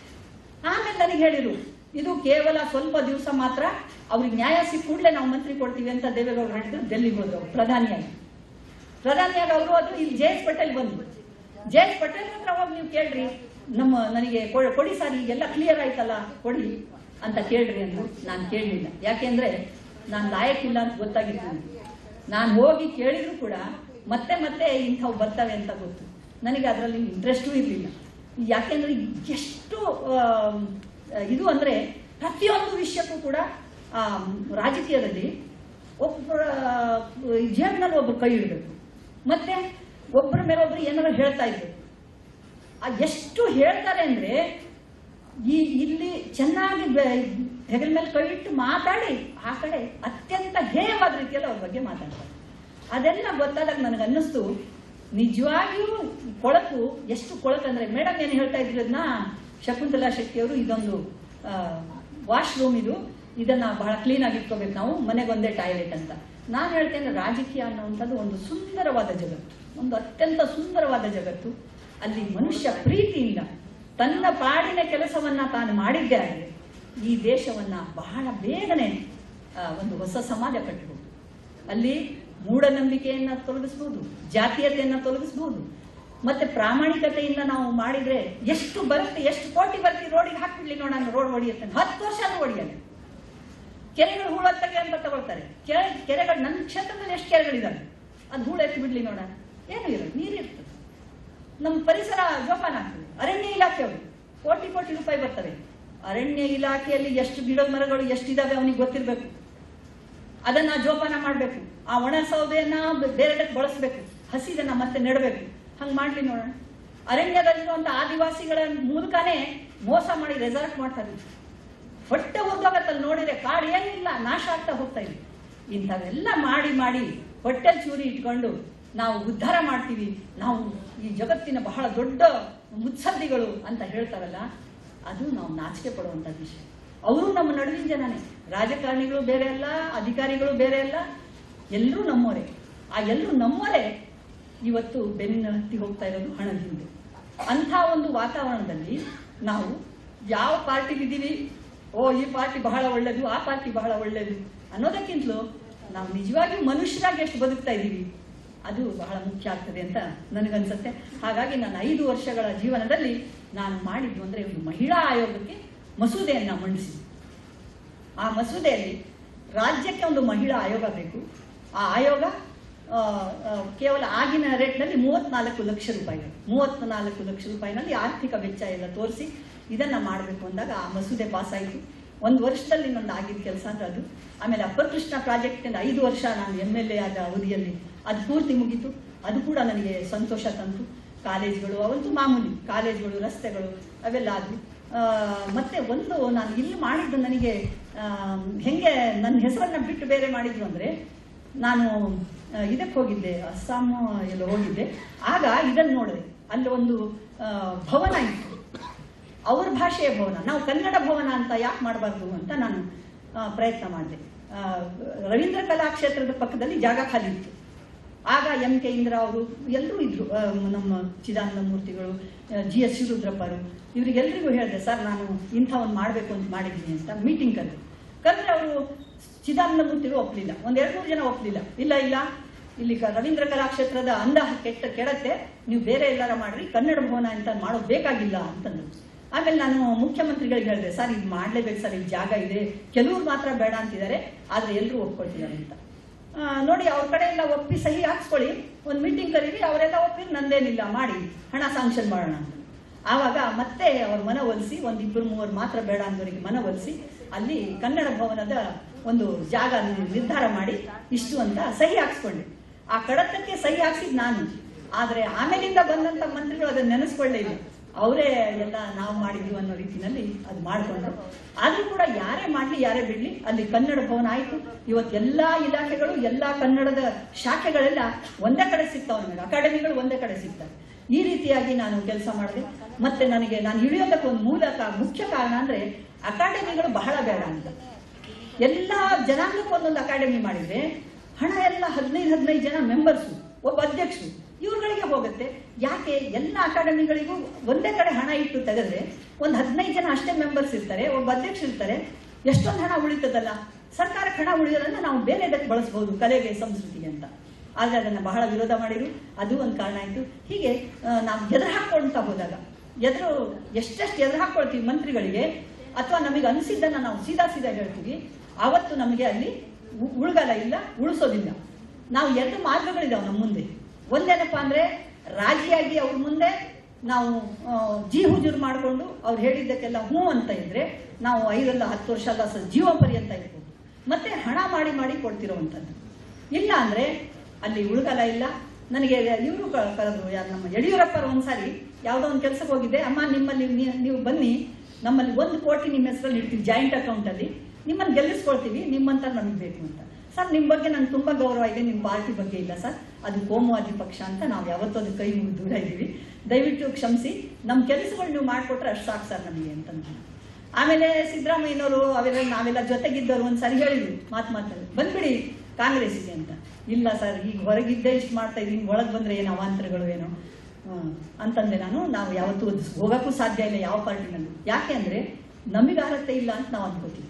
ಆಮೇಲೆ ನನಗೆ ಹೇಳಿರು ಇದು ಕೇವಲ ಸ್ವಲ್ಪ ದಿವಸ ಮಾತ್ರ ಅವ್ರಿಗೆ ನ್ಯಾಯ ಸಿಕ್ಕ ಕೂಡಲೇ ನಾವು ಮಂತ್ರಿ ಕೊಡ್ತೀವಿ ಅಂತ ದೇವೇಗೌಡರು ಹೇಳಿದ್ರು ಡೆಲ್ಲಿಗೆ ಹೋದ್ರು ಅವ್ರು ಪ್ರಧಾನಿಯಾಗಿ ಪ್ರಧಾನಿಯಾಗಿ ಅವರು ಅದು ಇಲ್ಲಿ ಜೆ ಎಸ್ ಪಟೇಲ್ ಬಂದ್ರು ಜೆ ಎಸ್ ಪಟೇಲ್ ಹತ್ರ ಹೋಗಿ ನೀವು ಕೇಳ್ರಿ ನಮ್ಮ ನನಗೆ ಕೊ- ಕೊಡಿ ಸರ್ ಈಗೆಲ್ಲ ಕ್ಲಿಯರ್ ಆಯ್ತಲ್ಲ ಕೊಡಿ ಅಂತ ಕೇಳ್ರಿ ಅಂದ್ರು ನಾನು ಕೇಳಲಿಲ್ಲ ಯಾಕೆಂದ್ರೆ ನಾನು ಲಾಯಕ್ಕಿಲ್ಲ ಅಂತ ಗೊತ್ತಾಗಿತ್ತು ನಾನು ಹೋಗಿ ಕೇಳಿದ್ರು ಕೂಡ ಮತ್ತೆ ಮತ್ತೆ ಇಂಥವು ಬರ್ತವೆ ಅಂತ ಗೊತ್ತು ನನಗೆ ಅದರಲ್ಲಿ ಇಂಟ್ರೆಸ್ಟೂ ಇರಲಿಲ್ಲ ಯಾಕೆಂದ್ರೆ ಎಷ್ಟು ಆಮ್, ಇದು ಅಂದ್ರೆ ಪ್ರತಿಯೊಂದು ವಿಷಯಕ್ಕೂ ಕೂಡ ಆ, ರಾಜಕೀಯದಲ್ಲಿ ಒಬ್ಬರ ಜೇಬ್ನಲ್ಲಿ ಒಬ್ರು ಕೈ ಇಡಬೇಕು ಮತ್ತೆ ಒಬ್ಬರ ಮೇಲೆ ಒಬ್ರು ಏನಾದ್ರು ಹೇಳ್ತಾ ಇರ್ಬೇಕು ಆ ಎಷ್ಟು ಹೇಳ್ತಾರೆ ಅಂದ್ರೆ ಈ ಇಲ್ಲಿ ಚೆನ್ನಾಗಿ ಬೆ- ಹೆಗಲ ಮೇಲೆ ಕೈ ಇಟ್ಟು ಮಾತಾಡಿ ಆ ಕಡೆ ಅತ್ಯಂತ ಹೇಯವಾದ ರೀತಿಯಲ್ಲಿ ಅವ್ರ ಬಗ್ಗೆ ಮಾತಾಡ್ತಾರೆ ಅದೆಲ್ಲ ಗೊತ್ತಾದಾಗ ನನಗೆ ಅನ್ನಿಸ್ತು ನಿಜವಾಗಿಯೂ ಕೊಳಕು ಎಷ್ಟು ಕೊಳಕಂದ್ರೆ ಮೇಡಮ್ ಏನು ಹೇಳ್ತಾ ಇದ್ರು ಅದನ್ನ ಶಕುಂತಲಾ ಶೆಟ್ಟಿ ಅವರು ಇದೊಂದು ವಾಶ್ರೂಮ್ ಇದು ಇದನ್ನ ಬಹಳ ಕ್ಲೀನ್ ಆಗಿ ಇಟ್ಕೋಬೇಕು ನಾವು ಮನೆಗೊಂದೇ ಟಾಯ್ಲೆಟ್ ಅಂತ ನಾನು ಹೇಳ್ತೇನೆ ರಾಜಕೀಯ ಅನ್ನುವಂಥದ್ದು ಒಂದು ಸುಂದರವಾದ ಜಗತ್ತು ಒಂದು ಅತ್ಯಂತ ಸುಂದರವಾದ ಜಗತ್ತು ಅಲ್ಲಿ ಮನುಷ್ಯ ಪ್ರೀತಿಯಿಂದ ತನ್ನ ಪಾಡಿನ ಕೆಲಸವನ್ನ ತಾನು ಮಾಡಿದ್ದೇ ಆದರೆ ಈ ದೇಶವನ್ನ ಬಹಳ ಬೇಗನೆ ಆ, ಒಂದು ಹೊಸ ಸಮಾಜ ಕಟ್ಟಬಹುದು ಅಲ್ಲಿ ಮೂಢನಂಬಿಕೆಯನ್ನ ತೊಲಗಿಸಬಹುದು ಜಾತೀಯತೆಯನ್ನ ತೊಲಗಿಸಬಹುದು ಮತ್ತೆ ಪ್ರಾಮಾಣಿಕತೆಯಿಂದ ನಾವು ಮಾಡಿದ್ರೆ ಎಷ್ಟು ಬರುತ್ತೆ ಎಷ್ಟು ಕೋಟಿ ಬರುತ್ತೆ ರೋಡಿಗೆ ಹಾಕ್ಬಿಡ್ಲಿ ನೋಡೋಣ ರೋಡ್ ಹೊಡಿಯುತ್ತೆ ಹತ್ತು ವರ್ಷ ಅದು ಹೊಡಿಯಲ್ಲ ಕೆರೆಗಳು ಹೂಳತ್ತಗೆ ಅಂತ ತಗೊಳ್ತಾರೆ ಕೆರೆ ಕೆರೆಗಳು ನನ್ನ ಕ್ಷೇತ್ರದಲ್ಲಿ ಎಷ್ಟು ಕೆರೆಗಳಿದಾವೆ ಅದು ಹೂಳು ಎತ್ತಿ ಬಿಡ್ಲಿ ನೋಡೋಣ ಏನು ಇರೋದು ನೀರಿರ್ತದೆ ನಮ್ಮ ಪರಿಸರ ಜೋಪಾನ ಆಗ್ತದೆ ಅರಣ್ಯ ಇಲಾಖೆಯವರು ಕೋಟಿ ಕೋಟಿ ರೂಪಾಯಿ ಬರ್ತವೆ ಅರಣ್ಯ ಇಲಾಖೆಯಲ್ಲಿ ಎಷ್ಟು ಗಿಡದ ಮರಗಳು ಎಷ್ಟಿದಾವೆ ಅವನಿಗೆ ಗೊತ್ತಿರಬೇಕು ಅದನ್ನ ಜೋಪಾನ ಮಾಡಬೇಕು ಆ ಒಣ ಸೌದೆಯನ್ನ ಬ- ಬೇರೆದಕ್ಕೆ ಬಳಸಬೇಕು ಹಸಿದನ್ನ ಮತ್ತೆ ನೆಡಬೇಕು ಹಂಗ್ ಮಾಡ್ಲಿ ನೋಡೋಣ ಅರಣ್ಯದಲ್ಲಿರುವಂತ ಆದಿವಾಸಿಗಳ ಮೂಲಕನೇ ಮೋಸ ಮಾಡಿ ರೆಸಾರ್ಟ್ ಮಾಡ್ತಾರೆ ಹೊಟ್ಟೆ ಉದ್ದೋಗತ್ತಲ್ಲಿ ನೋಡಿದ್ರೆ ಕಾಡು ಏನಿಲ್ಲ ನಾಶ ಆಗ್ತಾ ಹೋಗ್ತಾ ಇದೆ ಇಂಥವೆಲ್ಲ ಮಾಡಿ ಮಾಡಿ ಹೊಟ್ಟೆ ಚೂರಿ ಇಟ್ಕೊಂಡು ನಾವು ಉದ್ಧಾರ ಮಾಡ್ತೀವಿ ನಾವು ಈ ಜಗತ್ತಿನ ಬಹಳ ದೊಡ್ಡ ಮುತ್ಸದ್ದಿಗಳು ಅಂತ ಹೇಳ್ತಾರಲ್ಲ ಅದು ನಾವು ನಾಚಿಕೆ ಪಡುವಂತ ವಿಷಯ ಅವರು ನಮ್ಮ ನಡುವಿನ ಜನನೇ ರಾಜಕಾರಣಿಗಳು ಬೇರೆ ಅಲ್ಲ ಅಧಿಕಾರಿಗಳು ಬೇರೆ ಅಲ್ಲ ಎಲ್ಲರೂ ನಮ್ಮವರೇ ಆ ಎಲ್ಲರೂ ನಮ್ಮವರೇ ಇವತ್ತು ಬೆನ್ನಿನ ಹತ್ತಿ ಹೋಗ್ತಾ ಇರೋದು ಹಣದ ಹಿಂದೆ ಅಂಥ ಒಂದು ವಾತಾವರಣದಲ್ಲಿ ನಾವು ಯಾವ ಪಾರ್ಟಿಲಿದ್ದೀವಿ ಓ ಈ ಪಾರ್ಟಿ ಬಹಳ ಒಳ್ಳೇದು ಆ ಪಾರ್ಟಿ ಬಹಳ ಒಳ್ಳೇದು ಅನ್ನೋದಕ್ಕಿಂತಲೂ ನಾವು ನಿಜವಾಗಿಯೂ ಮನುಷ್ಯರಾಗಿ ಎಷ್ಟು ಬದುಕ್ತಾ ಇದ್ದೀವಿ ಅದು ಬಹಳ ಮುಖ್ಯ ಆಗ್ತದೆ ಅಂತ ನನಗನ್ಸುತ್ತೆ ಹಾಗಾಗಿ ನಾನು ಐದು ವರ್ಷಗಳ ಜೀವನದಲ್ಲಿ ನಾನು ಮಾಡಿದ್ದು ಅಂದ್ರೆ ಒಂದು ಮಹಿಳಾ ಆಯೋಗಕ್ಕೆ ಮಸೂದೆಯನ್ನ ಮಂಡಿಸಿದೆ ಆ ಮಸೂದೆಯಲ್ಲಿ ರಾಜ್ಯಕ್ಕೆ ಒಂದು ಮಹಿಳಾ ಆಯೋಗ ಬೇಕು ಆ ಆಯೋಗ ಆ, ಆ, ಕೇವಲ ಆಗಿನ ರೇಟ್ನಲ್ಲಿ ಮೂವತ್ನಾಲ್ಕು ಲಕ್ಷ ರೂಪಾಯಿಗಳು ಮೂವತ್ನಾಲ್ಕು ಲಕ್ಷ ರೂಪಾಯಿನಲ್ಲಿ ಆರ್ಥಿಕ ವೆಚ್ಚ ಎಲ್ಲ ತೋರಿಸಿ ಇದನ್ನ ಮಾಡಬೇಕು ಅಂದಾಗ ಆ ಮಸೂದೆ ಪಾಸ್ ಆಯಿತು ಒಂದು ವರ್ಷದಲ್ಲಿ ನಂದು ಆಗಿದ್ದ ಕೆಲಸ ಅಂದ್ರೆ ಅದು ಆಮೇಲೆ ಅಪ್ಪರ್ ಕೃಷ್ಣ ಪ್ರಾಜೆಕ್ಟ್ ಇಂದ ಐದು ವರ್ಷ ನಾನು ಎಮ್ ಎಲ್ ಎ ಆದ ಅವಧಿಯಲ್ಲಿ ಅದು ಪೂರ್ತಿ ಮುಗೀತು ಅದು ಕೂಡ ನನಗೆ ಸಂತೋಷ ತಂತು ಕಾಲೇಜ್ಗಳು ಅವಂತೂ ಮಾಮೂಲಿ ಕಾಲೇಜ್ಗಳು ರಸ್ತೆಗಳು ಅವೆಲ್ಲ ಆದ್ವು ಆ, ಮತ್ತೆ ಒಂದು ನಾನು ಇಲ್ಲಿ ಮಾಡಿದ್ದು ನನಗೆ ಆ, ಹೆಂಗೆ ನನ್ನ ಹೆಸರನ್ನ ಬಿಟ್ಟು ಬೇರೆ ಮಾಡಿದ್ರು ಅಂದ್ರೆ ನಾನು ಆ, ಇದಕ್ಕೆ ಹೋಗಿದ್ದೆ ಅಸ್ಸಾಂ ಎಲ್ಲ ಹೋಗಿದ್ದೆ ಆಗ ಇದನ್ನು ನೋಡಿದೆ ಅಲ್ಲಿ ಒಂದು ಆ, ಭವನ ಇತ್ತು ಅವ್ರ ಭಾಷೆಯ ಭವನ ನಾವು ಕನ್ನಡ ಭವನ ಅಂತ ಯಾಕೆ ಮಾಡಬಾರ್ದು ಅಂತ ನಾನು ಆ, ಪ್ರಯತ್ನ ಮಾಡಿದೆ ಆ, ರವೀಂದ್ರ ಕಲಾಕ್ಷೇತ್ರದ ಪಕ್ಕದಲ್ಲಿ ಜಾಗ ಖಾಲಿ ಇತ್ತು ಆಗ ಎಂ ಕೆ ಇಂದ್ರ ಅವರು ಎಲ್ಲರೂ ಇದ್ರು ಆ, ನಮ್ಮ ಚಿದಾನಂದ ಮೂರ್ತಿಗಳು ಜಿ ಎಸ್ ಶಿವರುದ್ರಪ್ಪರು ಇವರಿಗೆಲ್ರಿಗೂ ಹೇಳಿದೆ ಸರ್ ನಾನು ಇಂಥ ಒಂದು ಮಾಡಬೇಕು ಅಂತ ಮಾಡಿದ್ದೀನಿ ಅಂತ ಮೀಟಿಂಗ್ ಕರೆದು ಕರೆದ್ರೆ ಅವರು ಚಿದಾನಂದ ಮೂರ್ತಿಗಳು ಒಪ್ಪಲಿಲ್ಲ ಒಂದ್ ಎರಡು ಮೂರು ಜನ ಒಪ್ಪಲಿಲ್ಲ ಇಲ್ಲ ಇಲ್ಲ ಇಲ್ಲಿ ಕ- ರವೀಂದ್ರ ಕಲಾಕ್ಷೇತ್ರದ ಅಂದ ಕೆಟ್ಟ ಕೆಡತ್ತೆ ನೀವು ಬೇರೆ ಎಲ್ಲಾರ ಮಾಡ್ರಿ ಕನ್ನಡ ಭವನ ಅಂತ ಮಾಡೋದು ಬೇಕಾಗಿಲ್ಲ ಅಂತಂದ್ರು ಆಮೇಲೆ ನಾನು ಮುಖ್ಯಮಂತ್ರಿಗಳಿಗೆ ಹೇಳಿದೆ ಸರ್ ಇದು ಮಾಡ್ಲೇಬೇಕು ಸರ್ ಇಲ್ಲಿ ಜಾಗ ಇದೆ ಕೆಲವ್ರು ಮಾತ್ರ ಬೇಡ ಅಂತಿದ್ದಾರೆ ಆದ್ರೆ ಎಲ್ಲರೂ ಒಪ್ಕೊಳ್ತಿದ್ದಾರೆ ಅಂತ ಆ, ನೋಡಿ ಅವ್ರ ಕಡೆ ಎಲ್ಲ ಒಪ್ಪಿ ಸಹಿ ಹಾಕ್ಸ್ಕೊಳ್ಳಿ ಒಂದು ಮೀಟಿಂಗ್ ಕರೀರಿ ಅವರೆಲ್ಲ ಒಪ್ಪಿ ನಂದೇನಿಲ್ಲ ಮಾಡಿ ಹಣ ಸಾಂಕ್ಷನ್ ಮಾಡೋಣ ಅಂತ ಆವಾಗ ಮತ್ತೆ ಅವ್ರ ಮನವೊಲಿಸಿ ಒಂದ್ ಇಬ್ಬರು ಮೂವರು ಮಾತ್ರ ಬೇಡ ಅಂದವರಿಗೆ ಮನವೊಲಿಸಿ ಅಲ್ಲಿ ಕನ್ನಡ ಭವನದ ಒಂದು ಜಾಗ ನಿ- ನಿರ್ಧಾರ ಮಾಡಿ ಇಷ್ಟು ಅಂತ ಸಹಿ ಹಾಕ್ಸ್ಕೊಂಡೆ ಆ ಕಡತಕ್ಕೆ ಸಹಿ ಹಾಕ್ಸಿದ್ ನಾನು ಆದ್ರೆ ಆಮೇಲಿಂದ ಬಂದಂತ ಮಂತ್ರಿಗಳು ಅದನ್ನ ನೆನೆಸ್ಕೊಳ್ಳೇ ಇಲ್ಲ ಅವರೇ ಎಲ್ಲ ನಾವು ಮಾಡಿದ್ವಿ ಅನ್ನೋ ರೀತಿನಲ್ಲಿ ಅದು ಮಾಡ್ಕೊಂಡ್ರು ಆದ್ರೂ ಕೂಡ ಯಾರೇ ಮಾಡ್ಲಿ ಯಾರೇ ಬಿಡ್ಲಿ ಅಲ್ಲಿ ಕನ್ನಡ ಭವನ ಆಯ್ತು ಇವತ್ತು ಎಲ್ಲಾ ಇಲಾಖೆಗಳು ಎಲ್ಲಾ ಕನ್ನಡದ ಶಾಖೆಗಳೆಲ್ಲ ಒಂದೇ ಕಡೆ ಸಿಗ್ತಾವೆ ನನಗೆ ಅಕಾಡೆಮಿಗಳು ಒಂದೇ ಕಡೆ ಸಿಗ್ತವೆ ಈ ರೀತಿಯಾಗಿ ನಾನು ಕೆಲಸ ಮಾಡಿದೆ ಮತ್ತೆ ನನಗೆ ನಾನು ಇಳಿಯೋದಕ್ಕೆ ಒಂದು ಮೂಲಕ ಮುಖ್ಯ ಕಾರಣ ಅಂದ್ರೆ ಅಕಾಡೆಮಿಗಳು ಬಹಳ ಬೇಡ ಅಂತ ಎಲ್ಲಾ ಜನಾಂಗಕ್ಕೆ ಒಂದೊಂದು ಅಕಾಡೆಮಿ ಮಾಡಿದ್ರೆ ಹಣ ಎಲ್ಲ ಹದಿನೈದು ಹದಿನೈದು ಜನ ಮೆಂಬರ್ಸು ಒಬ್ಬ ಅಧ್ಯಕ್ಷರು ಇವ್ರುಗಳಿಗೆ ಹೋಗುತ್ತೆ ಯಾಕೆ ಎಲ್ಲ ಅಕಾಡೆಮಿಗಳಿಗೂ ಒಂದೇ ಕಡೆ ಹಣ ಇಟ್ಟು ತೆಗೆದ್ರೆ ಒಂದು ಹದಿನೈದು ಜನ ಅಷ್ಟೇ ಮೆಂಬರ್ಸ್ ಇರ್ತಾರೆ ಒಬ್ಬ ಅಧ್ಯಕ್ಷ ಇರ್ತಾರೆ ಎಷ್ಟೊಂದು ಹಣ ಉಳಿತದಲ್ಲ ಸರ್ಕಾರಕ್ಕೆ ಹಣ ಉಳಿಯೋದನ್ನ ನಾವು ಬೇರೆ ಇದಕ್ಕೆ ಬಳಸಬಹುದು ಕಲೆಗೆ ಸಂಸ್ಕೃತಿಗೆ ಅಂತ ಆದ್ರೆ ಅದನ್ನ ಬಹಳ ವಿರೋಧ ಮಾಡಿರು ಅದು ಒಂದು ಕಾರಣ ಆಯ್ತು ಹೀಗೆ ಆ, ನಾವು ಎದುರು ಹಾಕೊಳ್ತಾ ಹೋದಾಗ ಎದುರು ಎಷ್ಟೆಷ್ಟು ಎದುರು ಹಾಕೊಳ್ತೀವಿ ಮಂತ್ರಿಗಳಿಗೆ ಅಥವಾ ನಮಗೆ ಅನಿಸಿದ್ದನ್ನ ನಾವು ಸೀದಾ ಸೀದಾ ಹೇಳ್ತೀವಿ ಆವತ್ತು ನಮಗೆ ಅಲ್ಲಿ ಉ- ಉಳ್ಗಾಲ ಇಲ್ಲ ಉಳಿಸೋದಿಲ್ಲ ನಾವು ಎರಡು ಮಾರ್ಗಗಳಿದಾವೆ ನಮ್ಮ ಮುಂದೆ ಒಂದೇನಪ್ಪ ಅಂದ್ರೆ ರಾಜಿಯಾಗಿ ಅವ್ರ ಮುಂದೆ ನಾವು ಆ, ಜಿ ಹುಜೂರು ಮಾಡಿಕೊಂಡು ಅವ್ರು ಹೇಳಿದ್ದಕ್ಕೆಲ್ಲ ಹ್ಞೂ ಅಂತ ಇದ್ರೆ ನಾವು ಐದಲ್ಲ ಹತ್ತು ವರ್ಷ ಅಲ್ಲ ಸ ಜೀವ ಪರ್ಯಂತ ಇರ್ಬೋದು ಮತ್ತೆ ಹಣ ಮಾಡಿ ಮಾಡಿ ಕೊಡ್ತಿರೋವಂಥದ್ದು ಇಲ್ಲ ಅಂದ್ರೆ ಅಲ್ಲಿ ಉಳ್ಗಾಲ ಇಲ್ಲ ನನಗೆ ಇವರು ಕರೆದ್ರು ಯಾರು ನಮ್ಮ ಯಡಿಯೂರಪ್ಪರು ಒಂದ್ಸಾರಿ ಯಾವುದೋ ಒಂದು ಕೆಲಸಕ್ಕೆ ಹೋಗಿದ್ದೆ ಅಮ್ಮ ನಿಮ್ಮಲ್ಲಿ ನೀ- ನೀವು ಬನ್ನಿ ನಮ್ಮಲ್ಲಿ ಒಂದು ಕೋಟಿ ನಿಮ್ಮ ಹೆಸರಲ್ಲಿ ಇಡ್ತೀವಿ ಜಾಯಿಂಟ್ ಅಕೌಂಟ್ ಅಲ್ಲಿ ನಿಮ್ಮನ್ನು ಗೆಲ್ಲಿಸ್ಕೊಳ್ತೀವಿ ನಿಮ್ಮಂತ ನಮಗೆ ಬೇಕು ಅಂತ ಸರ್ ನಿಮ್ಮ ಬಗ್ಗೆ ನಂಗೆ ತುಂಬಾ ಗೌರವ ಇದೆ ನಿಮ್ಮ ಪಾರ್ಟಿ ಬಗ್ಗೆ ಇಲ್ಲ ಸರ್ ಅದು ಕೋಮುವಾದಿ ಪಕ್ಷ ಅಂತ ನಾವು ಯಾವತ್ತೂ ಅದು ಕೈ ಮುಗಿದು ದೂರ ಇದ್ದೀವಿ ದಯವಿಟ್ಟು ಕ್ಷಮಿಸಿ ನಮ್ಮ ಕೆಲಸಗಳು ನೀವು ಮಾಡಿಕೊಟ್ರೆ ಅಷ್ಟು ಸಾಕು ಸರ್ ನಮಗೆ ಅಂತ ನಾನು. ಆಮೇಲೆ ಸಿದ್ದರಾಮಯ್ಯನವರು ಅವೆಲ್ಲ ನಾವೆಲ್ಲ ಜೊತೆಗಿದ್ದವರು ಒಂದು ಸರಿ ಹೇಳಿದ್ರು ಮಾತು ಮಾತಲ್ಲಿ ಬಂದ್ಬಿಡಿ ಕಾಂಗ್ರೆಸ್ಸಿಗೆ ಅಂತ ಇಲ್ಲ ಸರ್ ಈಗ ಹೊರಗಿದ್ದೇ ಇಷ್ಟು ಮಾಡ್ತಾ ಇದೀನಿ ಒಳಗೆ ಬಂದ್ರೆ ಏನು ಅವಾಂತರಗಳು ಏನೋ ಹ್ಮ್. ಅಂತಂದೆ ನಾನು ನಾವು ಯಾವತ್ತೂ ಅದು ಹೋಗಕ್ಕೂ ಸಾಧ್ಯ ಇಲ್ಲ ಯಾವ ಪಾರ್ಟಿನಲ್ಲೂ ಯಾಕೆ ಅಂದ್ರೆ ನಮಗೆ ಅರ್ಹತೆ ಇಲ್ಲ ಅಂತ ನಾವು ಅನ್ಕೋತೀವಿ